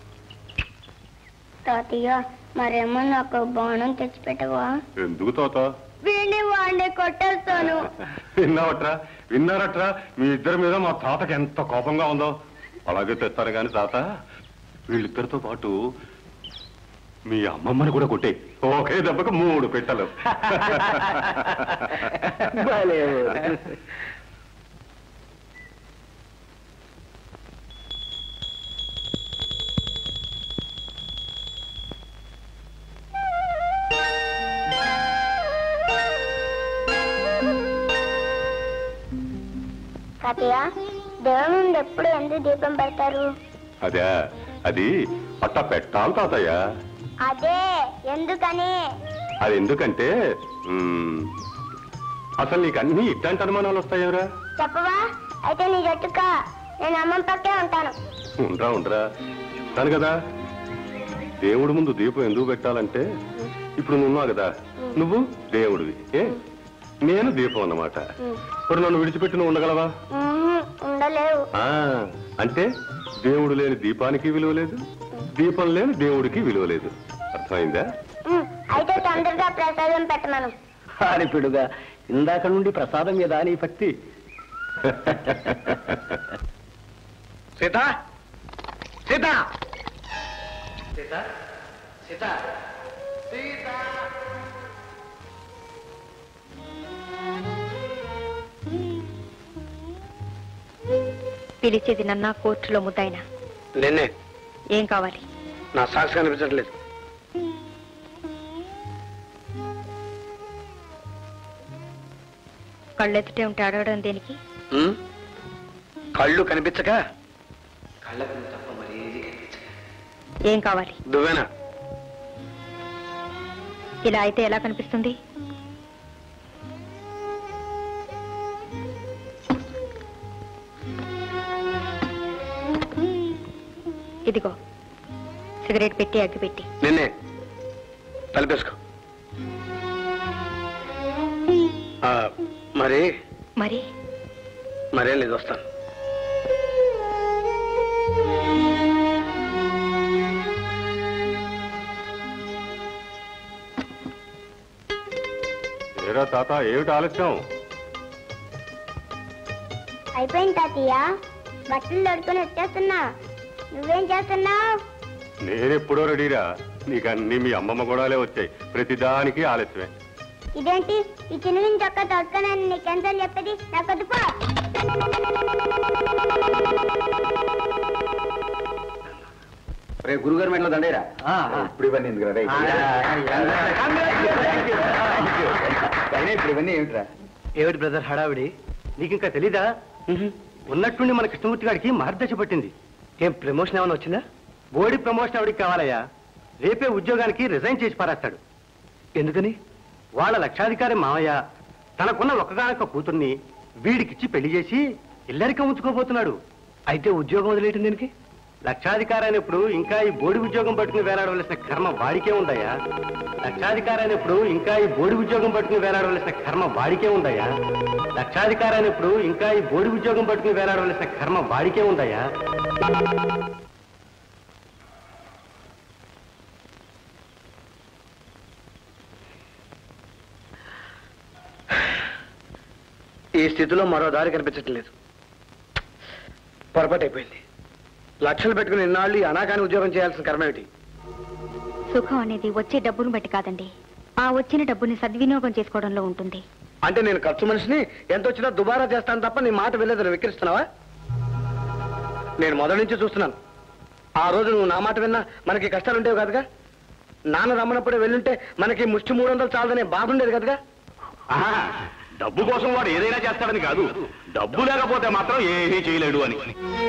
తాతయ్య మరేమో నాకు బాణం తెచ్చిపెట్టవా ఎందుకు తాత వీడిని వాడిని కొట్టేస్తాను విన్నావట్రా విన్నారట్రా మీ ఇద్దరి మీద మా తాతకి ఎంత కోపంగా ఉందో అలాగే తెస్తారు కాని తాత వీళ్ళిద్దరితో పాటు మీ అమ్మమ్మని కూడా కొట్టే ఒకే దెబ్బకు మూడు పెట్టలు భలే. తాతయ్య దేవుని నుండి ఎప్పుడు ఎందుకు దీపం పెడతారు అదే అది అట్ట పెట్టాలి తాతయ్య అదే ఎందుకని అది ఎందుకంటే మ్, అసలు నీకు అన్ని ఇట్లాంటి అనుమానాలు వస్తాయవరా చెప్పవా అయితే నీ జట్టుక నేను అమ్మ పక్కే ఉంటాను ఉండరా ఉండరా చెప్తాను కదా దేవుడి ముందు దీపం ఎందుకు పెట్టాలంటే ఇప్పుడు నువ్వున్నావు కదా నువ్వు దేవుడివి ఏ నేను దీపం అన్నమాట ఇప్పుడు నన్ను విడిచిపెట్టి నువ్వు ఉండగలవా ఉహుం, ఉండలేవు ఆ, అంటే దేవుడు లేని దీపానికి విలువ లేదు దీపం లేని దేవుడికి విలువ లేదు అర్థమైందా ఉమ్, అయితే తొందరగా ప్రసాదం పెట్టమను హారిపిడుగా ఇందాక నుండి ప్రసాదం మీద నీ భక్తి సీత సీత సీత సీత పిలిచేది నన్న కోర్టులో ముద్దైనా నిన్నే ఏం కావాలి నా సాక్షి కనిపించట్లేదు కళ్ళెత్తుటే ఉంటే అడగడం దేనికి ఉమ్? కళ్ళు కనిపించక కళ్ళకు తప్ప మరి ఏది కనిపించక ఏం కావాలి దువ్వెన ఇలా అయితే ఎలా కనిపిస్తుంది ఇదిగో సిగరెట్ పెట్టి అగ్గి పెట్టి నిన్నే తలిపేసుకో ఆ, మరి మరి మరేం లేదు వస్తాను ఏరా తాత ఏమిటి ఆలస్యం అయిపోయింది తాతయ్య బట్టలు దొడుకొని వచ్చేస్తున్నా నువ్వేం చేస్తున్నావు నేనెప్పుడో రెడీరా నీకు అన్ని మీ అమ్మమ్మ గొడవలే వచ్చాయి ప్రతిదానికి ఆలస్యమే ఇదేంటి ఈ చిన్న చొక్క దొడుకునని నీకెంతలు చెప్పేది నాకు వద్దుపో రే గురుగారు మెట్ల దండేరా ఇప్పుడు ఇవన్నీ ఎందుకు రా? రేయ్. అయినా ఇప్పుడు ఇవన్నీ ఏమిట్రా ఏమిటి బ్రదర్ హడావిడి నీకు ఇంకా తెలీదా ఉన్నట్టుండి మన కృష్ణమూర్తి గారికి మార్గదర్శ పట్టింది ఏం ప్రమోషన్ ఏమైనా వచ్చిందా బోడి ప్రమోషన్ ఎవరికి కావాలయ్యా రేపే ఉద్యోగానికి రిజైన్ చేసి పారేస్తాడు ఎందుకని వాళ్ళ లక్షాధికారి మామయ్య తనకున్న ఒక్కగానొక్క కూతుర్ని వీడికిచ్చి పెళ్లి చేసి ఇల్లరికం ఉంచుకోబోతున్నాడు అయితే ఉద్యోగం వదిలేయటం దీనికి లక్షాధికారి అయినప్పుడు ఇంకా ఈ బోడి ఉద్యోగం పట్టుకుని వేలాడవలసిన కర్మ వాడికే ఉందయ్యా లక్షాధికారి అయినప్పుడు ఇంకా ఈ బోడి ఉద్యోగం పట్టుకుని వేలాడవలసిన కర్మ వాడికే ఉందయ్యా లక్షాధికారి అయినప్పుడు ఇంకా ఈ బోడి ఉద్యోగం పట్టుకుని వేలాడవలసిన కర్మ వాడికే ఉందయ్యా ఈ స్థితిలో మరో దారి కనిపించటం లేదు పొరపాటు అయిపోయింది లక్షలు పెట్టుకుని ఇన్నాళ్ళు ఈ అనాకాని ఉద్యోగం చేయాల్సిన కర్మ ఏమిటి సుఖం అనేది వచ్చే డబ్బును బట్టి కాదండి ఆ వచ్చిన డబ్బుని సద్వినియోగం చేసుకోవడంలో ఉంటుంది అంటే నేను ఖర్చు మనిషిని ఎంత వచ్చినా దుబారా చేస్తాను తప్ప నీ మాట వెళ్ళేదని విక్రిస్తున్నావా నేను మొదటి నుంచి చూస్తున్నాను ఆ రోజు నువ్వు నా మాట విన్నా మనకి కష్టాలు ఉండేవి కదగా నాన్న రమ్మనప్పుడే వెళ్ళుంటే మనకి ముష్టి మూడు వందలు చాలదనే బాధ ఉండేది కదగా ఆహా, డబ్బు కోసం వాడు ఏదైనా చేస్తాడని కాదు డబ్బు లేకపోతే మాత్రం ఏమీ చేయలేడు అని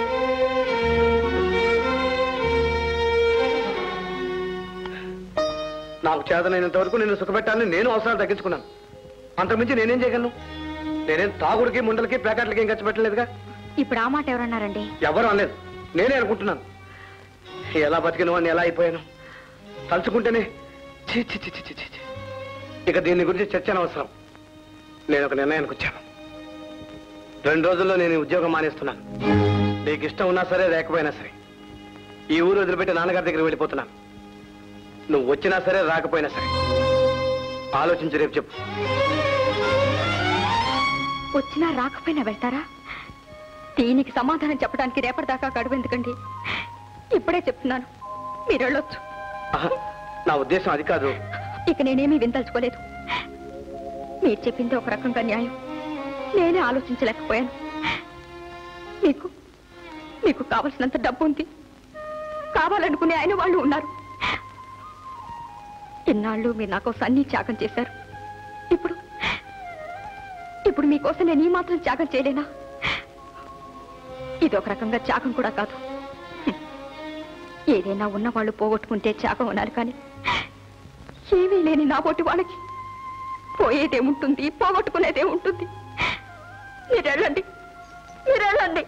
నాకు చేతనైనంత వరకు నిన్ను సుఖపెట్టాలని నేను అవసరాలు తగ్గించుకున్నాను అంతకుమించి నేనేం చేయగలను నేనేం తాగుడికి ముండలకి ప్యాకెట్లకి ఏం ఖర్చు పెట్టలేదుగా ఇప్పుడు ఆ మాట ఎవరన్నారండి ఎవరు అనలేదు నేనే అనుకుంటున్నాను ఎలా బతికిన వాడిని ఎలా అయిపోయాను తలుచుకుంటేనే ఛీ, ఛీ, ఛీ, ఛీ, ఛీ, ఛీ. ఇక దీని గురించి చర్చ అనవసరం నేను ఒక నిర్ణయానికి వచ్చాను రెండు రోజుల్లో నేను ఈ ఉద్యోగం మానేస్తున్నాను నీకు ఇష్టం ఉన్నా సరే లేకపోయినా సరే ఈ ఊరు వదిలిపెట్టి నాన్నగారి దగ్గరికి వెళ్ళిపోతున్నాను నువ్వు వచ్చినా సరే రాకపోయినా సరే ఆలోచించి రేపు చెప్పు వచ్చినా రాకపోయినా వెళ్తారా దీనికి సమాధానం చెప్పడానికి రేపటిదాకా గడువు ఎందుకండి ఇప్పుడే చెప్తున్నాను మీరు వెళ్ళొచ్చు ఆహా, నా ఉద్దేశం అది కాదు ఇక నేనేమీ విందల్చుకోలేదు మీరు చెప్పింది ఒక రకంగా న్యాయం నేనే ఆలోచించలేకపోయాను మీకు మీకు కావలసినంత డబ్బు ఉంది కావాలనుకునే ఆయన వాళ్ళు ఉన్నారు ఇన్నాళ్ళు మీరు నా కోసం అన్ని త్యాగం చేశారు ఇప్పుడు ఇప్పుడు మీకోసం నేను ఈ మాత్రం త్యాగం చేయలేనా ఇది ఒక రకంగా త్యాగం కూడా కాదు హ్మ్. ఏదైనా ఉన్నవాళ్ళు పోగొట్టుకుంటే త్యాగం ఉన్నారు కానీ ఏమీ లేని నా పోటీ వాళ్ళకి పోయేదేముంటుంది పోగొట్టుకునేదేముంటుంది మీరు వెళ్ళండి మీరు వెళ్ళండి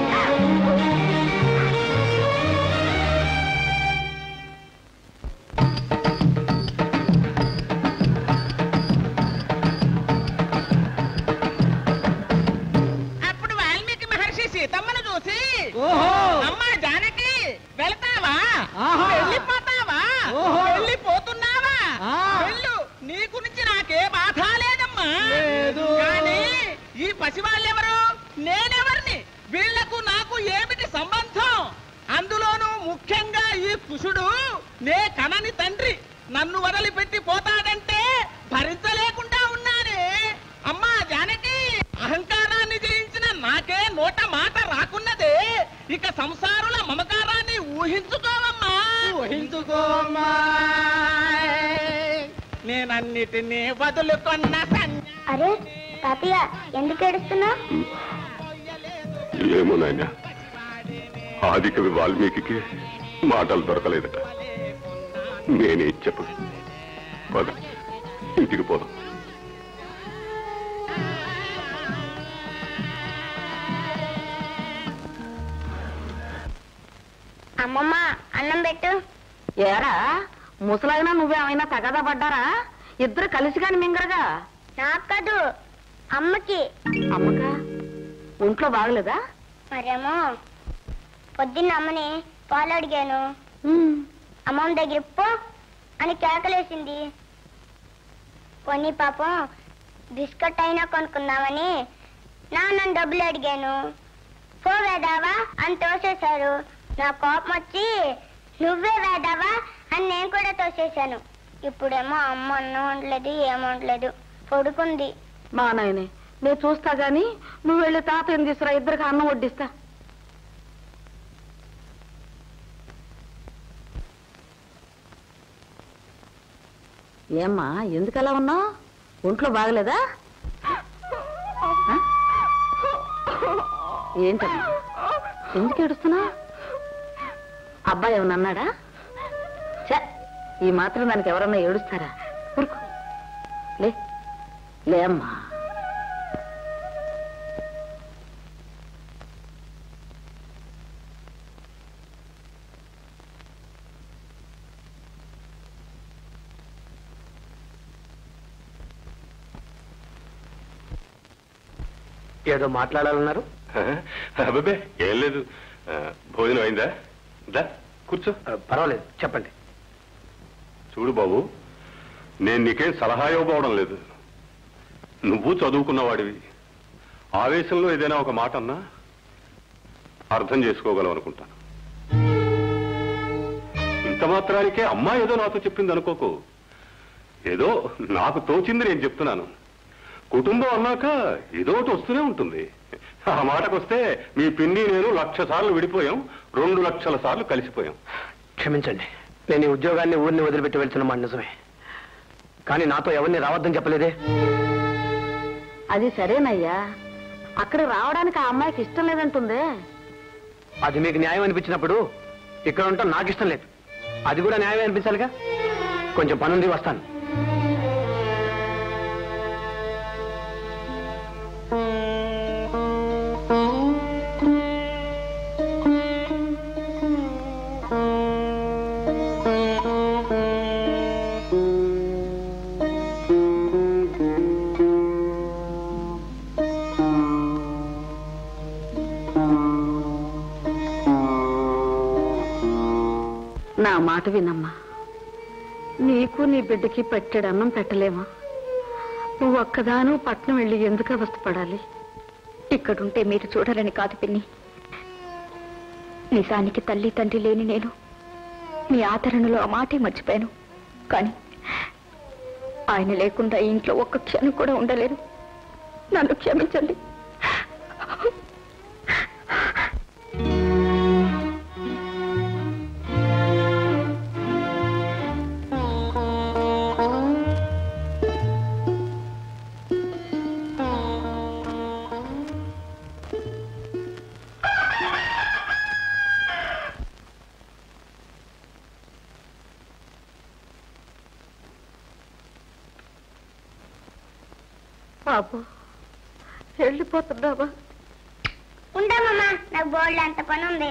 అప్పుడు వాల్మీకి మహర్షి సీతమ్మను చూసి అమ్మా జానకి వెళ్తావా వెళ్ళిపోతావా వెళ్ళిపోతున్నావా వెళ్ళు నీ గురించి నాకే బాధ లేదమ్మా కానీ ఈ పసివాళ్ళెవరు నేనెవరిని వీళ్లకు నాకు ఏమిటి సంబంధం అందులోనూ ముఖ్యంగా ఈ కుషుడు నే కనని తండ్రి నన్ను వదిలిపెట్టి పోతాడంటే భరించలేకుండా ఉన్నానే అమ్మా జానకి అహంకారాన్ని జయించిన నాకే నోట మాట రాకున్నదే ఇక సంసారుల మమకారాన్ని ఊహించుకోవమ్మా ఊహించుకోమ్మా నేనన్నిటినీ వదులుకొన్న సన్య అరే తాతయ్య ఎందుకు ఏడుస్తున్నావు ఏమో నాయన ఆదికవి వాల్మీకి మాటలు దొరకలేదట నేనే చెప్పు పద ఇంటికి పోదాం అమ్మమ్మ అన్నం పెట్టు ఏరా ముసలైనా నువ్వేమైనా తగదా పడ్డారా ఇద్దరు కలిసి కాని మింగరగా నాకు కాదు అమ్మకి అమ్మకా ఒంట్లో బాగలేదా మరేమో పొద్దున్న అమ్మని పాలు అడిగాను అమ్మమ్మ దగ్గర పో అని కేకలేసింది కొన్ని పాపం బిస్కెట్ అయినా కొనుక్కుందామని నాన్న డబ్బులు అడిగాను పో వేదావా అని తోసేశారు నా కోపం వచ్చి నువ్వే వేదావా అని నేను కూడా తోసేశాను ఇప్పుడేమో అమ్మ అన్నం వండలేదు ఏం వండలేదు పడుకుంది మా నాయనే నేను చూస్తా గాని నువ్వు వెళ్ళి తాతయ్యని తీసుకురా ఇద్దరికి అన్నం వడ్డిస్తా ఏమ్మా ఎందుకు అలా ఉన్నావు ఒంట్లో బాగలేదా ఏంటమ్మా ఎందుకు ఏడుస్తున్నా అబ్బాయి ఏమన్నా అన్నాడా ఛ, ఈ మాత్రం దానికి ఎవరన్నా ఏడుస్తారా ఊరుకో లే లే అమ్మా ఏదో మాట్లాడాలన్నారు అబ్బాబే ఏం లేదు ఆ, భోజనం అయిందా దా కూర్చో ఆ, పర్వాలేదు చెప్పండి చూడు బాబు నేను నీకేం సలహా ఇవ్వబోవడం లేదు నువ్వు చదువుకున్నవాడివి ఆవేశంలో ఏదైనా ఒక మాట అన్నా అర్థం చేసుకోగలవు అనుకుంటాను ఇంత మాత్రానికే అమ్మ ఏదో నాతో చెప్పింది అనుకోకు ఏదో నాకు తోచింది నేను చెప్తున్నాను కుటుంబం అన్నాక ఏదో ఒకటి వస్తూనే ఉంటుంది ఆ మాటకొస్తే మీ పిన్ని నేను లక్ష సార్లు విడిపోయాం రెండు లక్షల సార్లు కలిసిపోయాం క్షమించండి నేను ఈ ఉద్యోగాన్ని ఊరిని వదిలిపెట్టి వెళ్తున్న మాట నిజమే కానీ నాతో ఎవరిని రావద్దని చెప్పలేదే అది సరేనయ్యా అక్కడ రావడానికి ఆ అమ్మాయికి ఇష్టం లేదంటుందే అది మీకు న్యాయం అనిపించినప్పుడు ఇక్కడ ఉంటాం నాకు ఇష్టం లేదు అది కూడా న్యాయం అనిపించాలిగా కొంచెం పనుంది వస్తాను నా మాట వినమ్మా నీకు నీ బిడ్డకి పెట్టాడు అన్నం పెట్టలేమా నువ్వు ఒక్కదాను పట్నం వెళ్ళి ఎందుకు అవస్థపడాలి ఇక్కడుంటే మీరు చూడాలని కాదు పిన్ని నిజానికి తల్లి తండ్రి లేని నేను మీ ఆదరణలో ఆ మాటే మర్చిపోయాను కానీ ఆయన లేకుండా ఈ ఇంట్లో ఒక్క క్షణం కూడా ఉండలేను నన్ను క్షమించండి బాబు వెళ్ళిపోతున్నావా ఉంటామమ్మా నాకు బోర్డు అంత పని ఉంది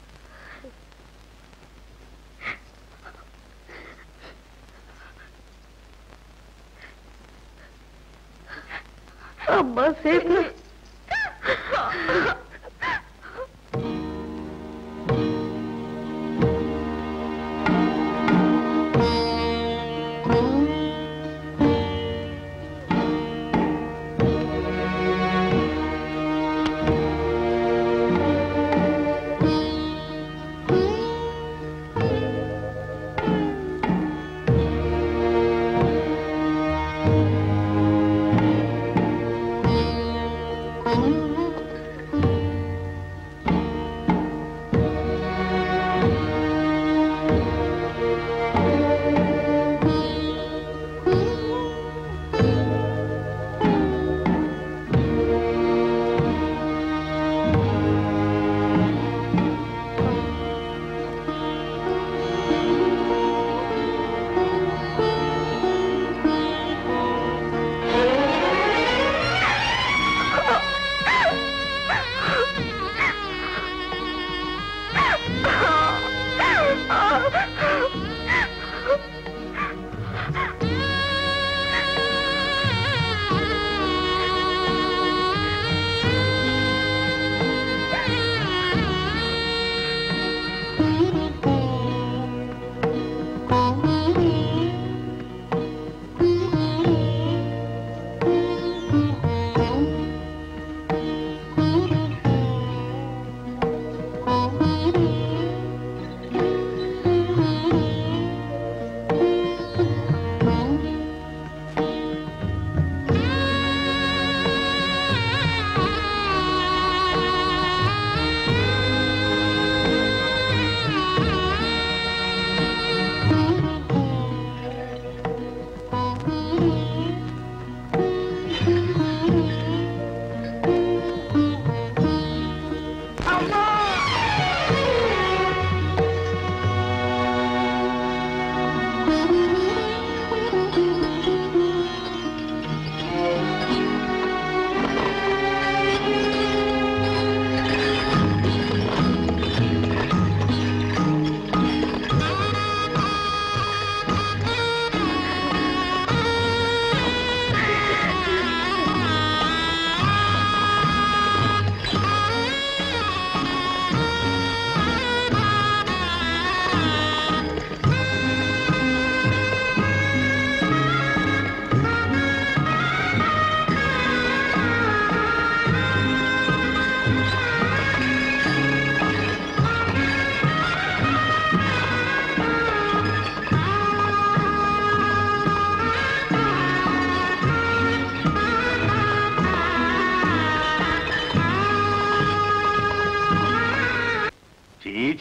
అమ్మా సేపు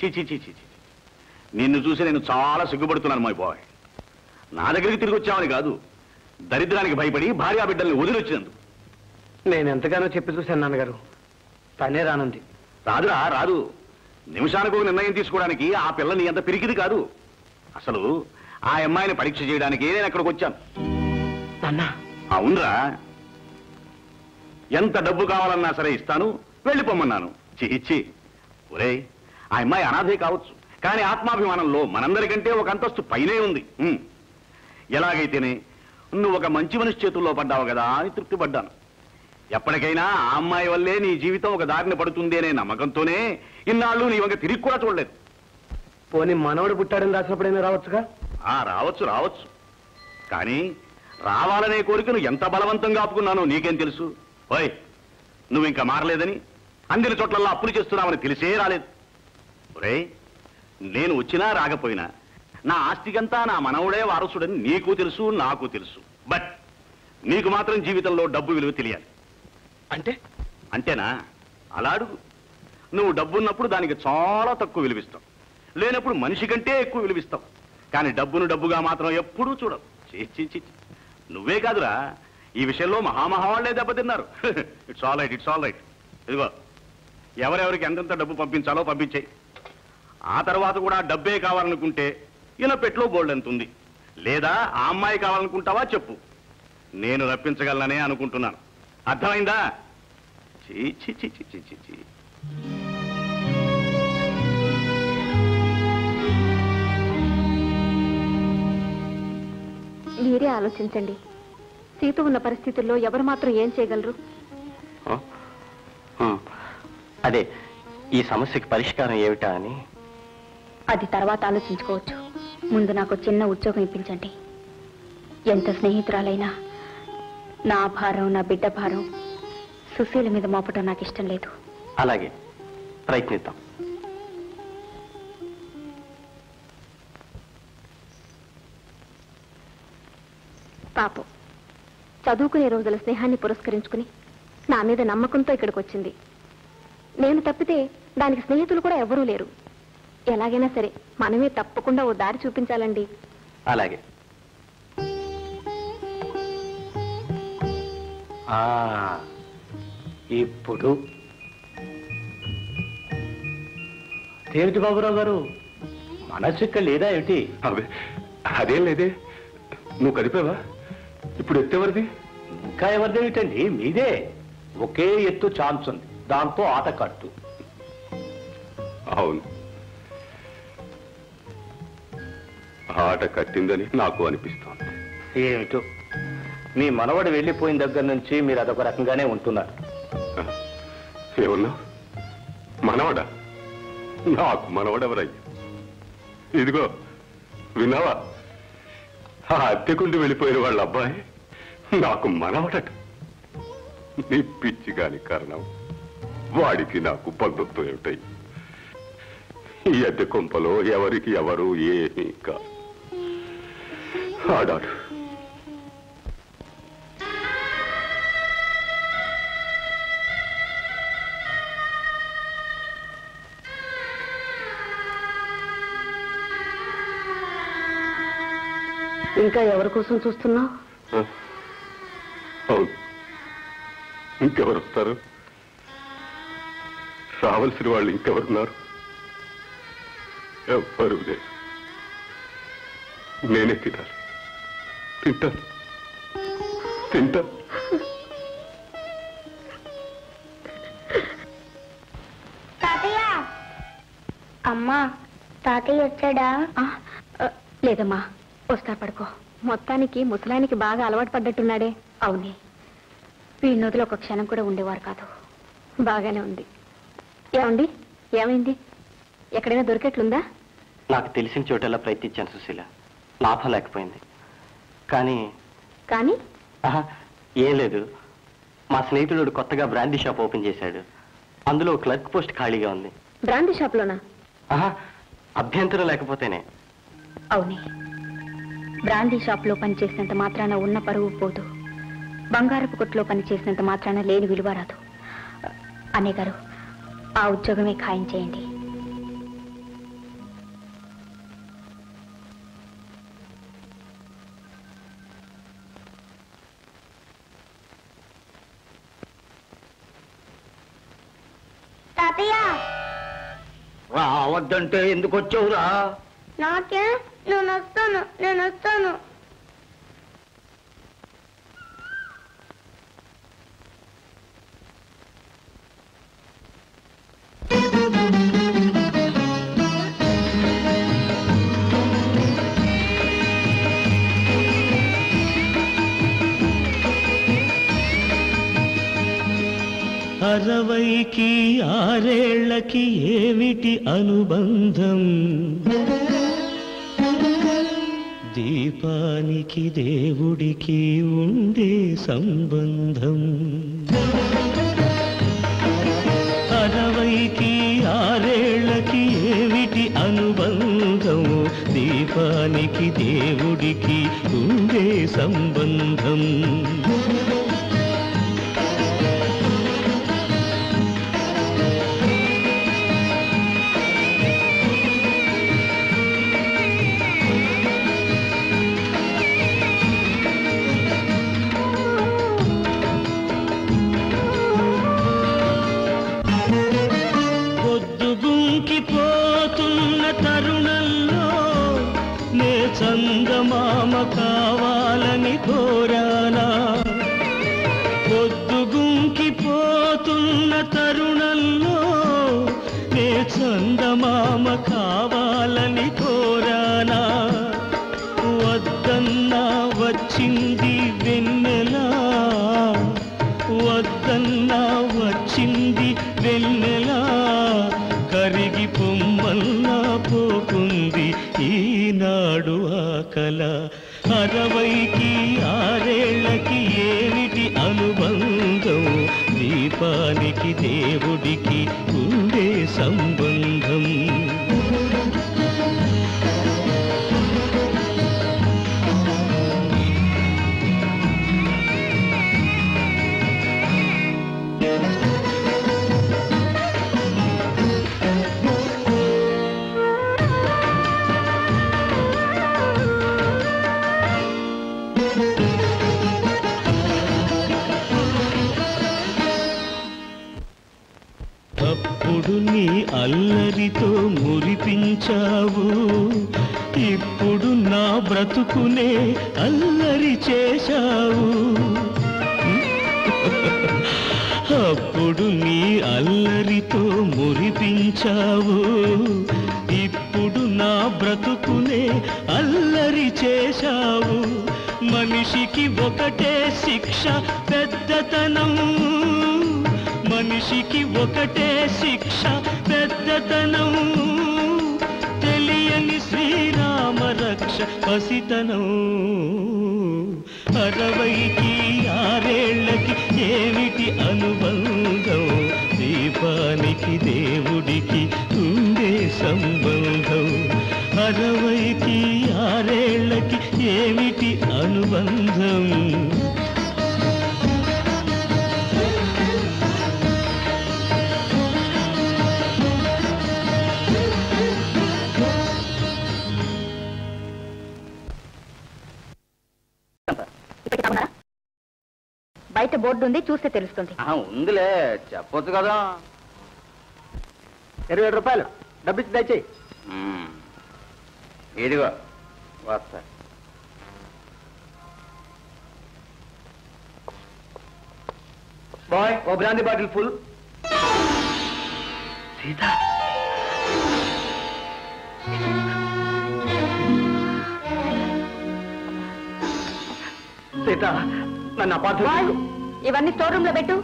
చీ చీ చీ చీ చీ. నిన్ను చూసి నేను చాలా సిగ్గుపడుతున్నాను మై బాయ్ నా దగ్గరికి తిరిగి వచ్చావని కాదు దరిద్రానికి భయపడి భార్యా బిడ్డల్ని వదిలొచ్చినందుకు నేను ఎంతగానో చెప్పి చూశాను నాన్నగారు తనే రానుంది రాదురా రాదు నిమిషానికి ఒక నిర్ణయం తీసుకోవడానికి ఆ పిల్ల నీ అంత పిరికిది కాదు అసలు ఆ అమ్మాయిని పరీక్ష చేయడానికి నేను అక్కడికి వచ్చాను నాన్న అవునరా ఎంత డబ్బు కావాలన్నా సరే ఇస్తాను వెళ్ళిపోమన్నాను చిచ్చి ఒరేయ్ ఆ అమ్మాయి అనాథే కావచ్చు కానీ ఆత్మాభిమానంలో మనందరికంటే ఒక అంతస్తు పైనే ఉంది ఉమ్. ఎలాగైతేనే నువ్వు ఒక మంచి మనిషి చేతుల్లో పడ్డావు కదా అని తృప్తి పడ్డాను ఎప్పటికైనా ఆ అమ్మాయి వల్లే నీ జీవితం ఒక దారిని పడుతుంది అనే నమ్మకంతోనే ఇన్నాళ్ళు నీ వంక తిరిగి కూడా చూడలేదు పోనీ మనవడు పుట్టాడని రాసినప్పుడైనా రావచ్చుగా ఆ రావచ్చు రావచ్చు కానీ రావాలనే కోరికను ఎంత బలవంతంగా ఆపుకున్నానో నీకేం తెలుసు ఓయ్ నువ్వు ఇంకా మారలేదని అందిన చోట్లల్లో అప్పులు చేస్తున్నావని తెలిసే రాలేదు ఒరేయ్ నేను వచ్చినా రాకపోయినా నా ఆస్తికంతా నా మనవుడే వారసుడని నీకు తెలుసు నాకు తెలుసు బట్ నీకు మాత్రం జీవితంలో డబ్బు విలువ తెలియాలి అంటే అంతేనా అలా అడుగు నువ్వు డబ్బున్నప్పుడు దానికి చాలా తక్కువ విలువిస్తావు లేనప్పుడు మనిషి కంటే ఎక్కువ విలువిస్తావు కానీ డబ్బును డబ్బుగా మాత్రం ఎప్పుడూ చూడవు చీ, చీ, చీ, చీ. నువ్వే కాదురా ఈ విషయంలో మహామహావాళ్లే దెబ్బతిన్నారు it's all right it's all right ఇదిగో ఎవరెవరికి ఎంతెంత డబ్బు పంపించాలో పంపించేయి ఆ తర్వాత కూడా డబ్బే కావాలనుకుంటే ఈయన పెట్లో గోల్డ్ ఎంత ఉంది లేదా ఆ అమ్మాయి కావాలనుకుంటావా చెప్పు నేను రప్పించగలననే అనుకుంటున్నాను అర్థమైందా చీ చీ చీ చీ చీ చీ చీ మీరే ఆలోచించండి సీత ఉన్న పరిస్థితుల్లో ఎవరు మాత్రం ఏం చేయగలరు అదే ఈ సమస్యకి పరిష్కారం ఏమిటా అని అది తర్వాత ఆలోచించుకోవచ్చు ముందు నాకు చిన్న ఉద్యోగం ఇప్పించండి ఎంత స్నేహితురాలైనా నా భారం నా బిడ్డ భారం సుశీల మీద మోపటం నాకు ఇష్టం లేదు అలాగే ప్రయత్నిద్దాం పాపం చదువుకునే రోజుల స్నేహాన్ని పురస్కరించుకుని నా మీద నమ్మకంతో ఇక్కడికి వచ్చింది నేను తప్పితే దానికి స్నేహితులు కూడా ఎవరూ లేరు ఎలాగైనా సరే మనమే తప్పకుండా ఓ దారి చూపించాలండి అలాగే ఆ, ఇప్పుడు ఏమిటి బాబురావు గారు మనసు ఇక్కడ లేదా ఏమిటి అదే అదేం లేదే నువ్వు కదిపావా ఇప్పుడు ఎత్తేవరిది ఇంకా ఎవరిదేమిటండి మీదే ఒకే ఎత్తు ఛాన్స్ ఉంది దాంతో ఆట కట్టు అవును ఆట కట్టిందని నాకు అనిపిస్తోంది ఏమిటో మీ మనవడు వెళ్ళిపోయిన దగ్గర నుంచి మీరు అదొక రకంగానే ఉంటున్నారు ఏమన్నా మనవడా నాకు మనవడెవరయ్యా ఇదిగో విన్నావా ఆ అద్దెకుండి వెళ్ళిపోయిన వాళ్ళ అబ్బాయి నాకు మనవడట నీ పిచ్చి కాని కారణం వాడికి నాకు బంధుత్వం ఏమిటాయి ఈ అద్దె కొంపలో ఎవరికి ఎవరు ఏమీ కాదు ఆడాడు ఇంకా ఎవరి కోసం చూస్తున్నావు ఆ? అవును ఇంకెవరు వస్తారు రావలసిన వాళ్ళు ఇంకెవరున్నారు ఎవ్వరు లేదు నేనే తినాలి తింటాను తింటాను తాతయ్య అమ్మా తాతయ్య వచ్చాడా ఆ, ఆ, లేదమ్మా వస్తా పడుకో మొత్తానికి ముసలానికి బాగా అలవాటు పడ్డట్టున్నాడే అవునే వీడి నదులు ఒక క్షణం కూడా ఉండేవారు కాదు బాగానే ఉంది ఏమండి ఏమైంది ఎక్కడైనా దొరికేట్లుందా నాకు తెలిసిన చోటెల్లా ప్రయత్నించాను సుశీల లాభం లేకపోయింది కానీ కానీ ఆహా, ఏం లేదు మా స్నేహితుడు కొత్తగా బ్రాండీ షాప్ ఓపెన్ చేశాడు అందులో క్లర్క్ పోస్ట్ ఖాళీగా ఉంది బ్రాండీ షాప్లోనా ఆహా అభ్యంతరం లేకపోతేనే అవునే బ్రాండీ షాప్లో పనిచేసినంత మాత్రాన ఉన్న పరువు పోదు బంగారపు కొట్లో పనిచేసినంత మాత్రాన లేని విలువ రాదు అనే గారు ఆ ఉద్యోగమే ఖాయం చేయండి తాతయ్య రావద్దంటే ఎందుకు వచ్చావురా నాకే నేను వస్తాను నేను వస్తాను అరవైకి ఆరేళ్లకి ఏమిటి అనుబంధం దీపానికి దేవుడికి ఉండే సంబంధం అరవైకి ఆరేళ్లకి ఏమిటి అనుబంధం దీపానికి దేవుడికి ఉండే సంబంధం పొద్దుగుంకిపోతున్న తరుణంలో నే చందమామ కావాలని కోరానా పొద్దుగుంకిపోతున్న తరుణంలో నే చందమామ కావాలని కోరానా వద్దన్నా వచ్చింది వెన్నెలా వద్దన్నా వచ్చింది వెన్నెలా కరిగి పొమ్మల్లా పోకుంది ఈనాడు ఆ కల అరవైకి ఆరేళ్లకి ఏమిటి అనుబంధం దీపానికి దేవుడికి ఉండే సంబంధం అప్పుడు నీ అల్లరితో మురిపించావు ఇప్పుడు నా బ్రతుకునే అల్లరి చేశావు అప్పుడు నీ అల్లరితో మురిపించావు ఇప్పుడు నా బ్రతుకునే అల్లరి చేశావు మనిషికి ఒకటే శిక్ష పెద్దతనం మనిషికి ఒకటే శిక్ష పెద్దతనం తెలియని శ్రీరామ రక్ష పసితనం అరవైకి ఆరేళ్లకి ఏమిటి అనుబంధం దీపానికి దేవుడికి ఉండే సంబంధం అరవైకి ఆరేళ్లకి ఏమిటి అనుబంధం బయట బోర్డు ఉంది చూస్తే తెలుస్తుంది ఉందిలే చెప్పొచ్చు కదా ఇరవై ఏడు రూపాయలు డబ్బిచ్చి దయచేయి ఇదిగో వస్తా బాయ్ ఓ brandy bottle full Sita Sita నన్ను అపార్థం బాయ్, చేసుకో. ఇవన్నీ స్టోర్ రూమ్ లో పెట్టు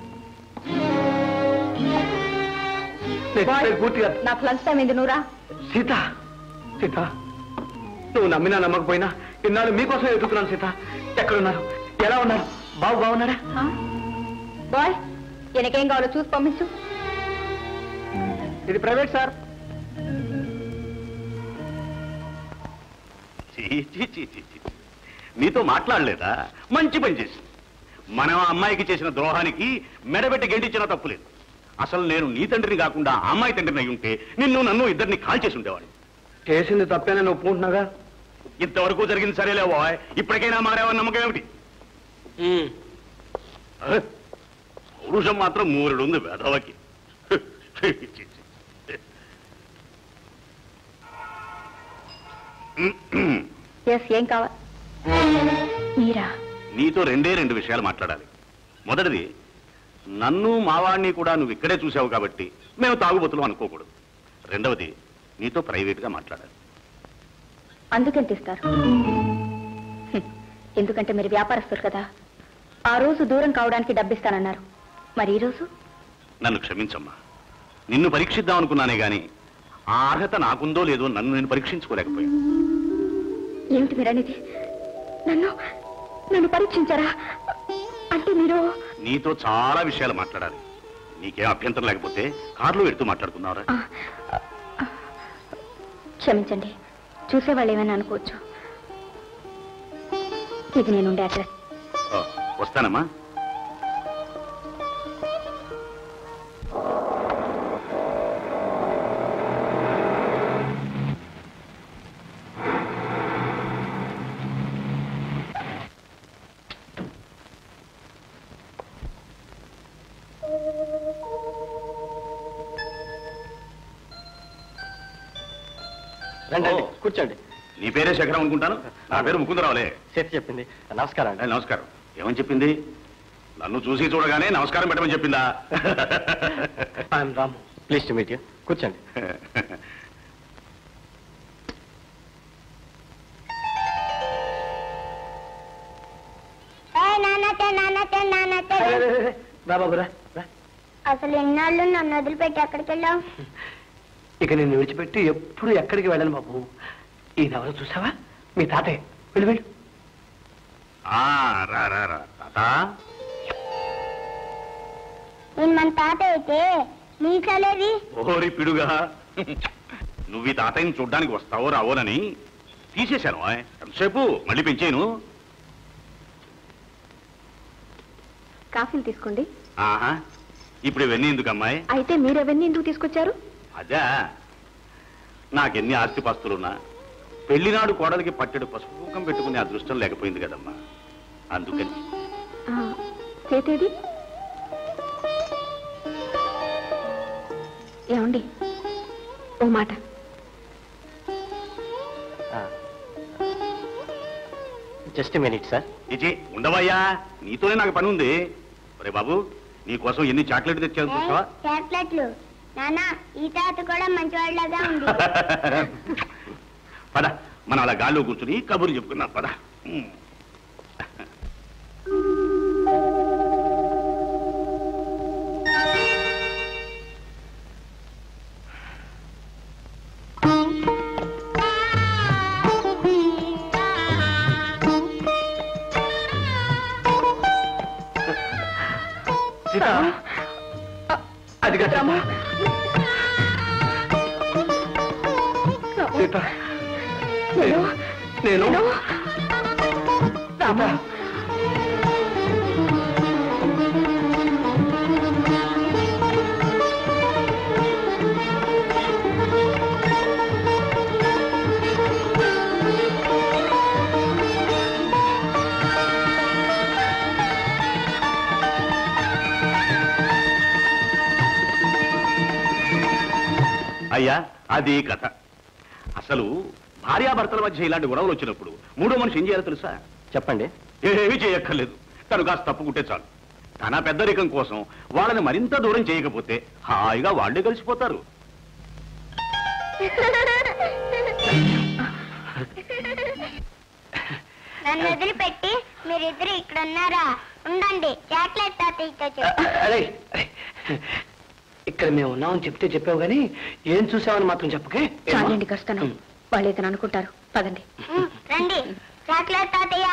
నేను బాయ్, చెప్పేది పూర్తిగా నాకు లంచ్ టైం అయింది నూరా సీత సీత నువ్వు నమ్మినా నమ్మకపోయినా ఇన్నాళ్ళు మీకోసం ఎదుగుతున్నాను సీత ఎక్కడున్నారు ఎలా ఉన్నారు బాబు బాగున్నాడా బాయ్ ఈయనకేం కావాలో చూసి పంపించు ఇది ప్రైవేట్ సార్ చీ, చీ, చీ, చీ, చీ. నీతో మాట్లాడలేదా మంచి పని చేసి మనం ఆ అమ్మాయికి చేసిన ద్రోహానికి మెడబెట్టి గెంటించిన తప్పులేదు అసలు నేను నీ తండ్రిని కాకుండా ఆ అమ్మాయి తండ్రిని అయి ఉంటే నిన్ను నన్ను ఇద్దరిని కాల్ చేసి ఉండేవాడు చేసింది తప్పేనని ఒప్పుకుంటున్నాగా ఇంతవరకు జరిగింది సరేలే బాయ్ ఇప్పటికైనా మారేవని నమ్మకం ఏమిటి అహ్, పౌరుషం మాత్రం మూరుడు ఉంది వేదవకి ఎస్ ఏం కావాలి మీరా నీతో రెండే రెండు విషయాలు మాట్లాడాలి మొదటిది నన్ను మావాణ్ణి కూడా నువ్వు ఇక్కడే చూసావు కాబట్టి మేము తాగుబోతులు అనుకోకూడదు రెండవది నీతో ప్రైవేట్గా మాట్లాడాలి అందుకెంత ఇస్తారు హ్మ్. ఎందుకంటే మీరు వ్యాపారస్తులు కదా ఆ రోజు దూరం కావడానికి డబ్బిస్తానన్నారు మరి ఈ రోజు నన్ను క్షమించమ్మా నిన్ను పరీక్షిద్దాం అనుకున్నానే గాని ఆ అర్హత నాకుందో లేదో నన్ను నేను పరీక్షించుకోలేకపోయాను ఏమిటి మీరు అనేది నన్ను నన్ను పరీక్షించారా అంటే మీరు నీతో చాలా విషయాలు మాట్లాడాలి నీకేం అభ్యంతరం లేకపోతే కారులో వెళ్తూ మాట్లాడుకున్నారా ఆ, ఆ, క్షమించండి చూసేవాళ్ళు ఏమైనా అనుకోవచ్చు ఇది నేనుండే అడ్రస్ ఆ, వస్తానమ్మా రండి రండి, కూర్చోండి నీ పేరే శేఖరం అనుకుంటాను నా పేరు ముకుందరావులే చేతి చెప్పింది నమస్కారం ఏ, అండి నమస్కారం ఏమని చెప్పింది నన్ను చూసి చూడగానే నమస్కారం పెట్టమని చెప్పిందా I'm Ramu please to meet you కూర్చోండి ఏ నాన్నతే నాన్నతే నాన్నతే రా బాబు రా రా. అసలు ఎన్నాళ్ళు నన్ను వదిలిపెట్టి ఎక్కడికి వెళ్ళావు ఇక నేను విడిచిపెట్టి ఎప్పుడు ఎక్కడికి వెళ్ళను బాబు ఈయనెవరో చూసావా మీ తాతయ్య వెళ్ళు వెళ్ళు ఆ, రా రా రా తాత నేను మన తాత అయితే నీ చలేది ఓరి పిడుగా నువ్వు ఈ తాతయ్యని చూడ్డానికి వస్తావో రావోనని తీసేశాను ఓయ్. ఎంతసేపు మళ్ళీ పెంచాను కాఫీలు తీసుకోండి ఆహా ఇప్పుడు ఇవన్నీ ఎందుకు అమ్మాయి అయితే మీరెవరిని ఎందుకు తీసుకొచ్చారు అదే నాకెన్ని ఆస్తిపాస్తులున్నా పెళ్లినాడు కోడలికి పట్టెడు పసుపు కుంకం పెట్టుకునే అదృష్టం లేకపోయింది కదమ్మా అందుకని ఆ, చేతేది ఏమండి ఓ మాట జస్ట్ మినిట్ సార్ ఇచి ఉండవయ్యా నీతోనే నాకు పని ఉంది ఒరే బాబు నీ కోసం ఎన్ని చాక్లెట్ తెచ్చాను చూసావా చాక్లెట్లు నాన్న ఈ తాత కూడా మంచివాళ్ళగా ఉంది పద మనం అలా గాల్లో కూర్చుని కబుర్లు చెప్పుకున్నాం పద ఉమ్. సీత అది కదా సీత నేను నేను సీత అయ్యా అది కథ అసలు భార్యాభర్తల మధ్య ఇలాంటి గొడవలు వచ్చినప్పుడు మూడో మనిషి ఏం చేయాలో తెలుసా చెప్పండి ఏమీ చేయక్కర్లేదు తను కాస్త తప్పుకుంటే చాలు తన పెద్దరికం కోసం వాళ్ళని మరింత దూరం చేయకపోతే హాయిగా వాళ్ళే కలిసిపోతారు నన్ను వదిలిపెట్టి మీరిద్దరు ఇక్కడ ఉన్నారా ఉండండి చాక్లెట్ తాతయ్యతో చెప్పు అరే అరే. ఇక్కడ మేము ఉన్నామని చెప్తే చెప్పావు కానీ ఏం చూసావని మాత్రం చెప్పకే చాలండి కస్తాను వాళ్ళు ఏదైనా అనుకుంటారు పదండి ఉమ్, రండి చాక్లెట్ తాతయ్య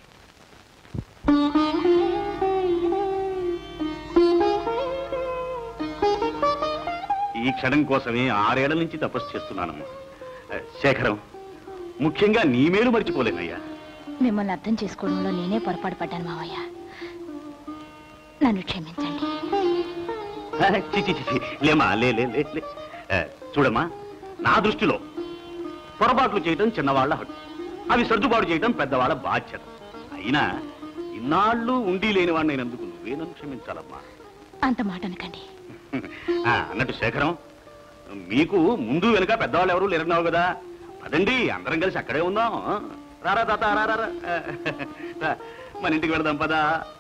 ఈ క్షణం కోసమే ఆరేళ్ల నుంచి తపస్సు చేస్తున్నానమ్మా ఆ, శేఖరం ముఖ్యంగా నీ మేలు మర్చిపోలేనయ్యా మిమ్మల్ని అర్థం చేసుకోవడంలో నేనే పొరపాటు పడ్డాను మావయ్య నన్ను క్షమించండి ఆ, చి, చి, చి, చి. లేమ్మా లే లే లే, లే. ఆ, చూడమ్మా నా దృష్టిలో పొరపాట్లు చేయటం చిన్నవాళ్ల హక్కు అవి సర్దుబాటు చేయటం పెద్దవాళ్ళ బాధ్యత అయినా ఇన్నాళ్ళు ఉండి లేని వాడినైనందుకు నువ్వే నన్ను క్షమించాలమ్మా అంత మాట అనకండి ఆ, అన్నట్టు శేఖరం మీకు ముందు వెనుక పెద్దవాళ్ళు ఎవరు లేరన్నావు కదా అదండి అందరం కలిసి అక్కడే ఉందాం రారా తాత రా రా, రా. రా, మన ఇంటికి వెళదాం పదా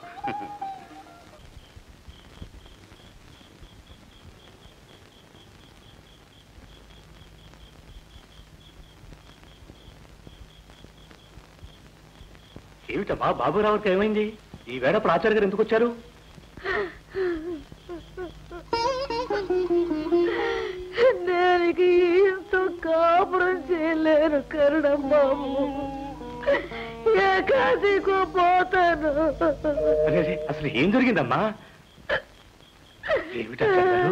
ఏమిటమ్మా బాబురావుకి ఏమైంది ఈ వేళప్పుడు ఆచార్య గారు ఎందుకు వచ్చారు దానికి ఎంతో కాపురం చేయలేను కరుణం బాబు ఏకాదికో పోతాను అరే, అరే, అసలు ఏం జరిగిందమ్మా ఏమిటా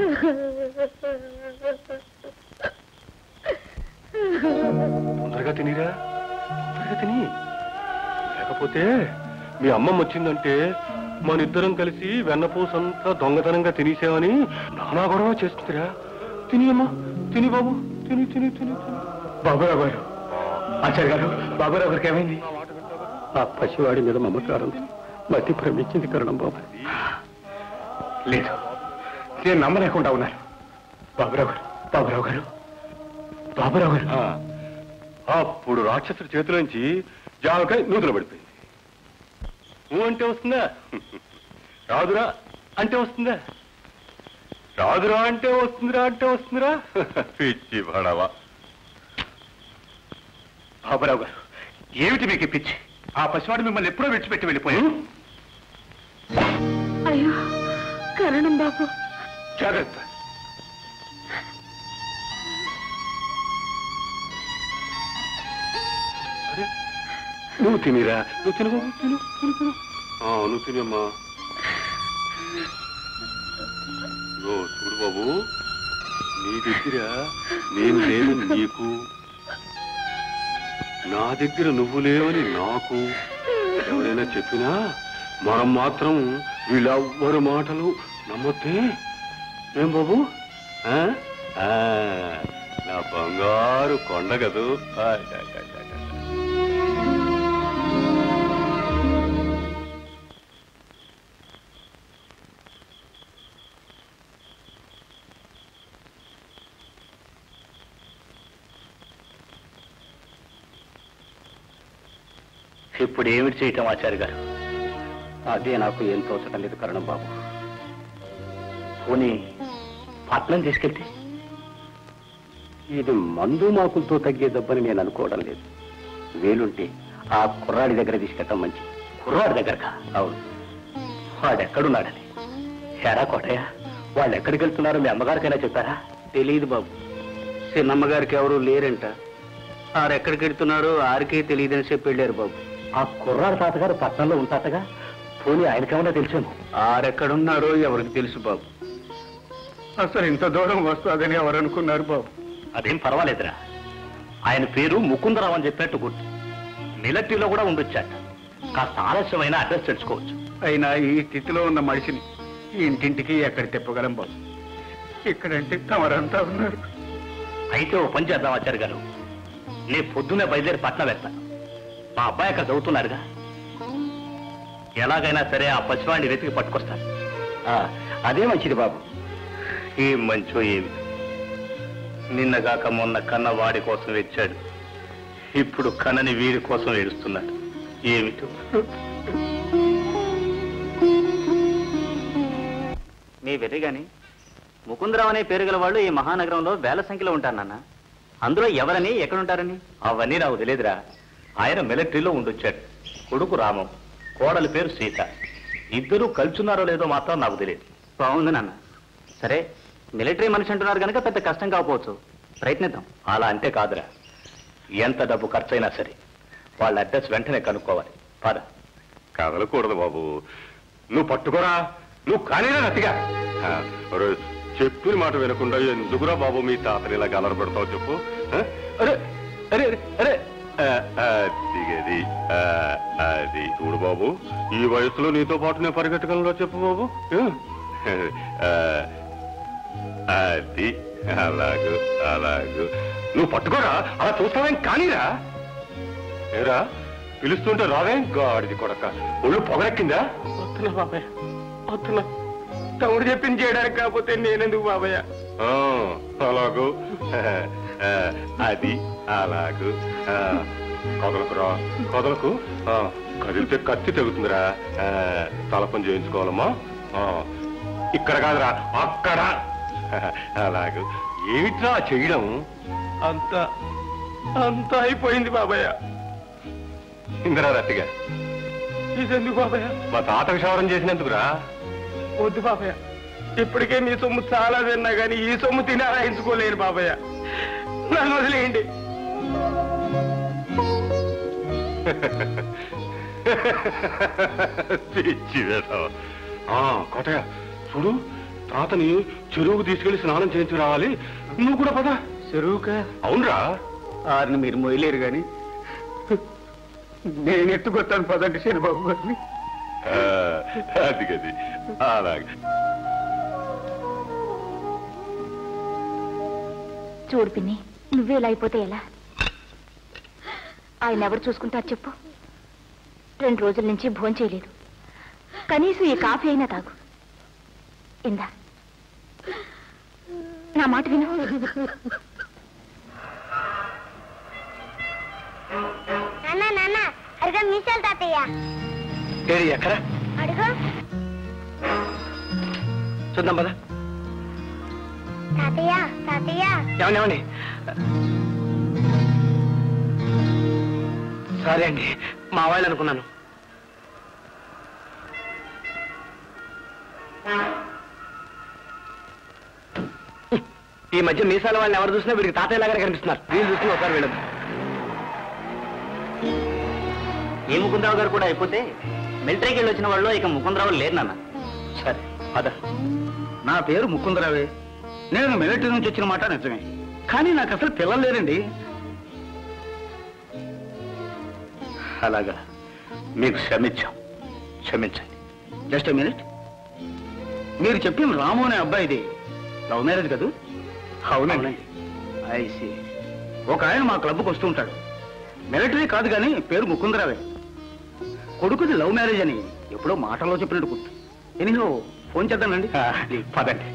తొందరగా తినిరా తొందరగా తిని లేకపోతే మీ అమ్మమ్మ వచ్చిందంటే మన ఇద్దరం కలిసి వెన్నపూసంతా దొంగతనంగా తినేసామని నానా గొడవ చేస్తుందిరా తిని అమ్మా తిని బాబు తిని తిని తిని తిని బాబురావు గారు ఆచార్య గారు బాబురావు గారికి ఏమైంది ఆ పసివాడి మీద మమకారం మతి భ్రమించింది కరణం బాబు లేదు నేను నమ్మలేకుండా ఉన్నాను బాబురావు గారు బాబురావు గారు బాబురావు గారు ఆ, అప్పుడు రాక్షసుడి చేతిలోంచి జామకాయ నూతులు పడిపోయింది ఊ అంటే వస్తుందా రాదురా అంటే వస్తుందా రాదురా అంటే వస్తుందిరా అంటే వస్తుందిరా పిచ్చి పడవా బాబురావు గారు ఏమిటి మీకు పిచ్చి ఆ పసివాడు మిమ్మల్ని ఎప్పుడో విడిచిపెట్టి వెళ్ళిపోయాడు అయ్యో కరణం బాబు జాగ్రత్త నువ్వు తినిరా నువ్వు తిను బాబు తిను తిను తిను ఆ, నువ్వు తినమ్మా ఓ చూడు బాబు నీ దగ్గర నేను లేను నీకు నా దగ్గర నువ్వు లేవని నాకు ఎవరైనా చెప్పినా మనం మాత్రం వీళ్ళెవ్వరి మాటలు నమ్మొద్దే ఏం బాబు ఆ? ఆ, నా బంగారు కొండ కదూ ఆయ్, ఆయ్, ఆయ్, ఆయ్, ఆయ్. ఇప్పుడు ఏమిటి చేయటం ఆచార్య గారు అదే నాకు ఏం తోచడం లేదు కరణం బాబు పోనీ పట్నం తీసుకెళ్తే ఇది మందు మాకులతో తగ్గే దెబ్బని నేను అనుకోవడం లేదు వేలుంటే ఆ కుర్రాడి దగ్గర తీసుకెళ్ళటం మంచిది కుర్రాడి దగ్గరకా అవును వాడెక్కడున్నాడని ఎరా కోటయ్య వాళ్ళు ఎక్కడికి వెళ్తున్నారో మీ అమ్మగారికైనా చెప్పారా తెలియదు బాబు చిన్నమ్మగారికి ఎవరు లేరంట ఆరెక్కడికి వెళ్తున్నారో ఆరికే తెలియదని చెప్పి వెళ్ళారు బాబు ఆ కుర్రాడి తాతగారు పట్నంలో ఉంటాటగా పోనీ ఆయనకేమన్నా తెలిసేమో ఆరెక్కడున్నారో ఎవరికి తెలుసు బాబు అసలు ఇంత దూరం వస్తుందని ఎవరు అనుకున్నారు బాబు అదేం పర్వాలేదురా ఆయన పేరు ముకుందరావు అని చెప్పినట్టు గుర్తు మిలిటరీలో కూడా ఉండొచ్చాట కాస్త ఆలస్యమైన అడ్రస్ తెలుసుకోవచ్చు అయినా ఈ స్థితిలో ఉన్న మనిషిని ఇంటింటికి ఎక్కడ తిప్పగలం బాబు ఇక్కడంటే తమరంతా ఉన్నారు అయితే ఓ పని చేద్దాం ఆచార్య గారు నేను పొద్దున్నే బయలుదేరి పట్నం వెళ్తాను మా అబ్బాయి అక్కడ చదువుతున్నారుగా ఎలాగైనా సరే ఆ పసివాడిని వెతికి పట్టుకొస్తాను అదే మంచిది బాబు ఏం మంచో ఏమి నిన్నగాక మొన్న కన్న వాడి కోసం వెచ్చాడు ఇప్పుడు కన్నని వీడి కోసం ఏడుస్తున్నాడు ఏమిటో మీ వెర్రి గాని ముకుందరావు అనే పేరు గల వాళ్ళు ఈ మహానగరంలో వేల సంఖ్యలో ఉంటారు నాన్న అందులో ఎవరని ఎక్కడుంటారని అవన్నీ నాకు తెలియదురా ఆయన మిలిటరీలో ఉండొచ్చాడు కొడుకు రామం కోడలి పేరు సీత ఇద్దరు కలుచున్నారో లేదో మాత్రం నాకు తెలియదు బాగుంది నాన్న సరే మిలిటరీ మనిషి అంటున్నారు కనుక పెద్ద కష్టం కాకపోవచ్చు ప్రయత్నిద్దాం అలా అంటే కాదురా ఎంత డబ్బు ఖర్చైనా సరే వాళ్ళ అడ్రస్ వెంటనే కనుక్కోవాలి పద కదలకూడదు బాబు నువ్వు పట్టుకోరా నువ్వు కానీరా నతిగా ఆ, ఒరే, చెప్పిన మాట వినకుండా ఎందుకురా బాబు మీ తాతని ఇలా గలరబెడతావు చెప్పు ఆ? అరే అరే అరే, అరే ఆ, ఆ, దిగేది ఆ, అది చూడు బాబు ఈ వయసులో నీతో పాటు నేను పరిగెట్టగలరా చెప్పు బాబు ఆ? ఆ, అది అలాగు అలాగు నువ్వు పట్టుకోరా అలా చూస్తావేం కానీరా ఏరా పిలుస్తుంటే రావేం గాడిది కొడక ఒళ్ళు పొగరెక్కిందా వస్తున్నా బాబాయ్ వస్తున్నా తమ్ముడు చెప్పింది చేయడానికి కాకపోతే నేనెందుకు బాబయ్య ఆ, అలాగు ఆ, అది అలాగు ఆ, కదలకురా కదలకు ఆ, కదిలితే కత్తి తెగుతుందిరా ఆ, తలపని చేయించుకోవాలమ్మా ఆ, ఇక్కడ కాదురా అక్కడ అలాగు ఏమిట్రా చేయడం అంతా అంతా అయిపోయింది బాబయ్య ఇందిరా రట్టిగా ఇదెందుకు బాబయ్య మా తాత క్షవరం చేసినందుకురా వద్దు బాబయ్య ఇప్పటికే మీ సొమ్ము చాలా తిన్నా కానీ ఈ సొమ్ము తిని ఆరాయించుకోలేను బాబయ్య నన్ను వదిలేయండి పిచ్చి వేధవ. ఆ కోటయ్య చూడు తాతని చెరువుకు తీసుకెళ్లి స్నానం చేయించి రావాలి నువ్వు కూడా పద చెరువుకా అవునరా ఆరిని మీరు మొయ్యలేరు కానీ నేను ఎత్తుకొస్తాను పదండి శనిబాబు గారిని ఆ, అది గది అలాగే చూడు పిన్ని నువ్వే ఇలా అయిపోతే ఎలా ఆయన ఎవరు చూసుకుంటారు చెప్పు రెండు రోజుల నుంచి భోజనం చేయలేదు కనీసం ఈ కాఫీ అయినా తాగు ఇందా నా మాట విను నాన్న నాన్న అడుగు మీసాలు తాతయ్య ఏది ఎక్కడ అడుగు చూద్దాం పద తాతయ్య తాతయ్య ఏమండి ఏమండి సరే అండి మా వాళ్ళు అనుకున్నాను ఈ మధ్య మీసాల వాళ్ళని ఎవరు చూసినా వీడికి తాతయ్యలాగానే కనిపిస్తున్నారు వీళ్ళు చూసి ఒకసారి వెళ్ళదు ఏ ముకుందరావు గారు కూడా అయిపోతే మిలిటరీకి వెళ్ళి వచ్చిన వాళ్ళు ఇక ముకుందరావు లేరు నాన్న సరే అద నా పేరు ముకుందరావే నేను మిలిటరీ నుంచి వచ్చిన మాట నిజమే కానీ నాకు అసలు పిల్లలు లేరండి అలాగా మీకు క్షమించాం క్షమించండి జస్ట్ మినిట్ మీరు చెప్పిన రాము అనే అబ్బాయిది లవ్ మ్యారేజ్ కదూ అవునండి ఐసి ఒక ఆయన మా క్లబ్కి వస్తూ ఉంటాడు మిలిటరీ కాదు కానీ పేరు ముకుందరావే కొడుకుది లవ్ మ్యారేజ్ అని ఎప్పుడో మాటలో చెప్పినట్టు గుర్తు ఎనిహో ఫోన్ చేద్దానండి ఆ, పదండి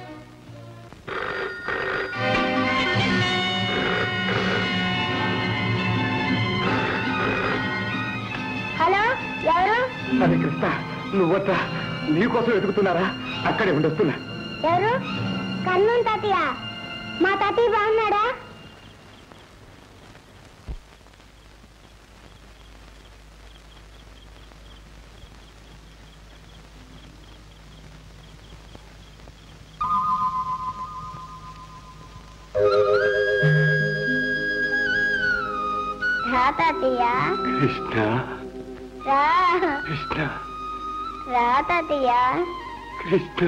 హలో ఎవరు అరే కృష్ణ నువ్వొచ్చా నీకోసం వెతుకుతున్నారా అక్కడే ఉండొస్తున్నా ఎవరు కన్ను తాతయ్య మా తాతయ్య బాగున్నాడా రా తాతయ్య కృష్ణ రా కృష్ణ రా తాతయ్య కృష్ణ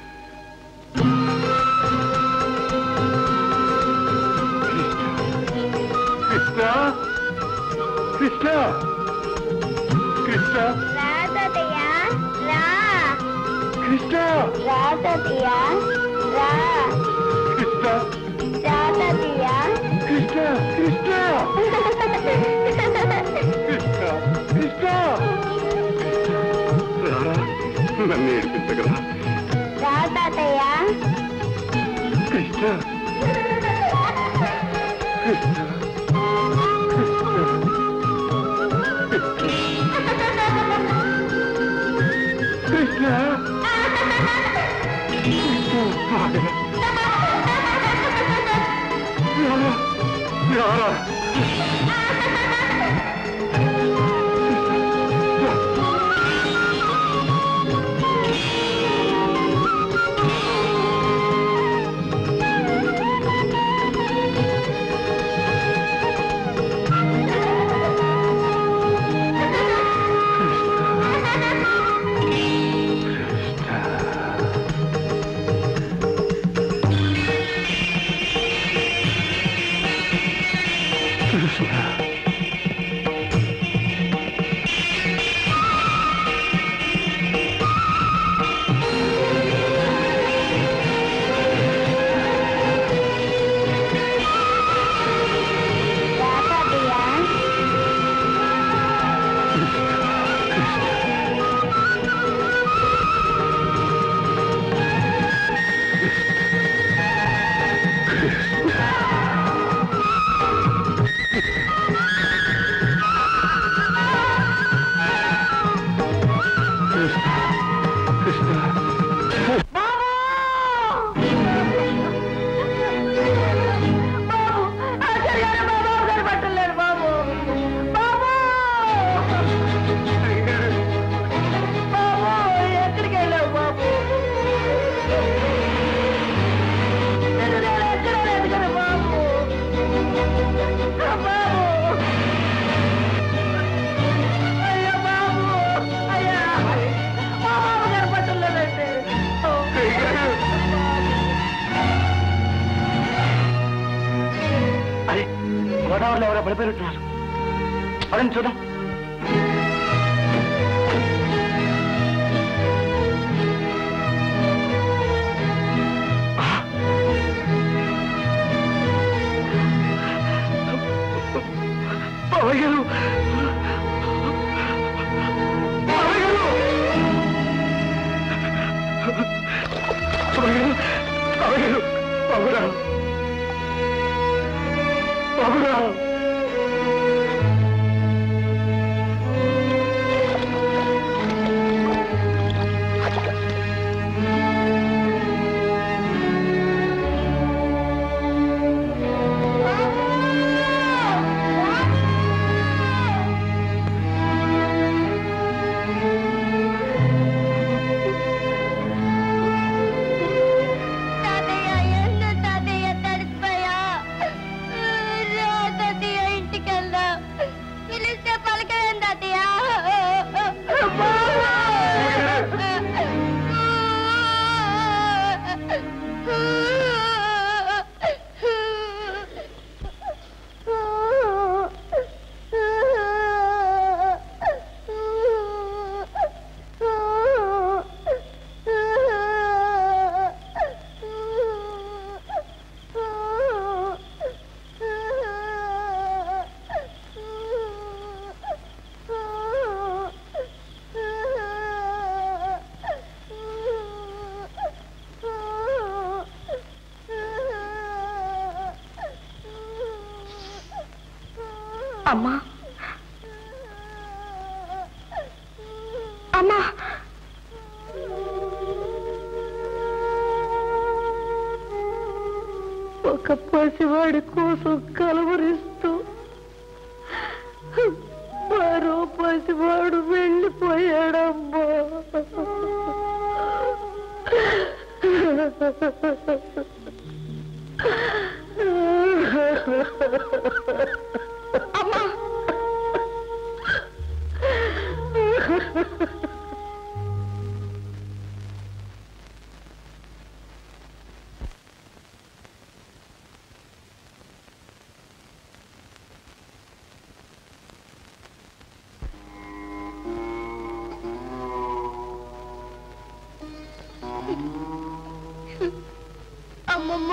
కృష్ణ కృష్ణ కృష్ణ రా తాతయ్య రా కృష్ణ రా తాతయ్య రా కృష్ణ రా తాతయ్య కృష్ణ కృష్ణ కృష్ణ కృష్ణ రారా నన్ను ఏడిపించగలరా రా తాతయ్య కృష్ణ కృష్ణ కృష్ణ రారా రారా కృష్ణ అలా పడిపోయినట్టున్నారు పడండి చూద్దాం బాబాయ్ గారు బాబాయ్ గారు బాబాయ్ గారు బాబాయ్ గారు బాబురా బాబురా తాతయ్య ఎంత తాతయ్య తడిసిపోయా రా తాతయ్య ఇంటికి వెళ్దాం పిలిస్తే పలకలేం తాతయ్య అమ్మా అమ్మా ఒక పసివాడి కోసం కలవరిస్తూ మరో పసివాడు వెళ్ళిపోయాడమ్మా అమ్మా అమ్మమ్మ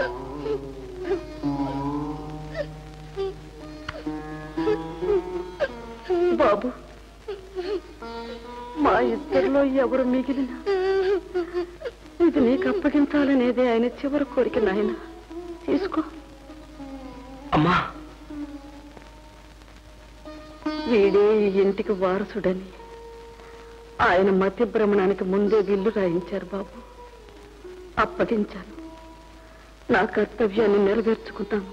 బాబు మా ఇద్దరిలో ఎవరు మిగిలిన ఇది నీకు అప్పగించాలనేదే ఆయన చివరి కోరిక నాయన తీసుకో అమ్మా వీడే ఈ ఇంటికి వారసుడని ఆయన మతి భ్రమణానికి ముందే విల్లు రాయించారు బాబు అప్పగించాను నా కర్తవ్యాన్ని నెరవేర్చుకుంటాను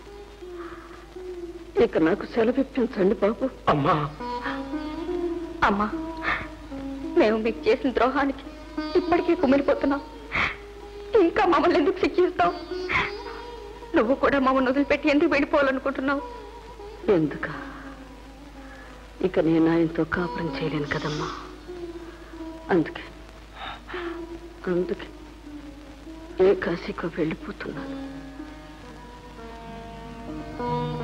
ఇక నాకు సెలవిప్పించండి బాబు అమ్మా అమ్మా మేము మీకు చేసిన ద్రోహానికి ఇప్పటికీ కుమిలిపోతున్నాం ఇంకా మమ్మల్ని ఎందుకు శిక్షిస్తావు నువ్వు కూడా మమ్మల్ని వదిలిపెట్టి ఎందుకు వెళ్ళిపోవాలనుకుంటున్నావు ఎందుక ఇక నేను ఆయనతో కాపురం చేయలేను కదమ్మా అందుకే అందుకే ఏ కాశీకో వెళ్ళిపోతున్నాను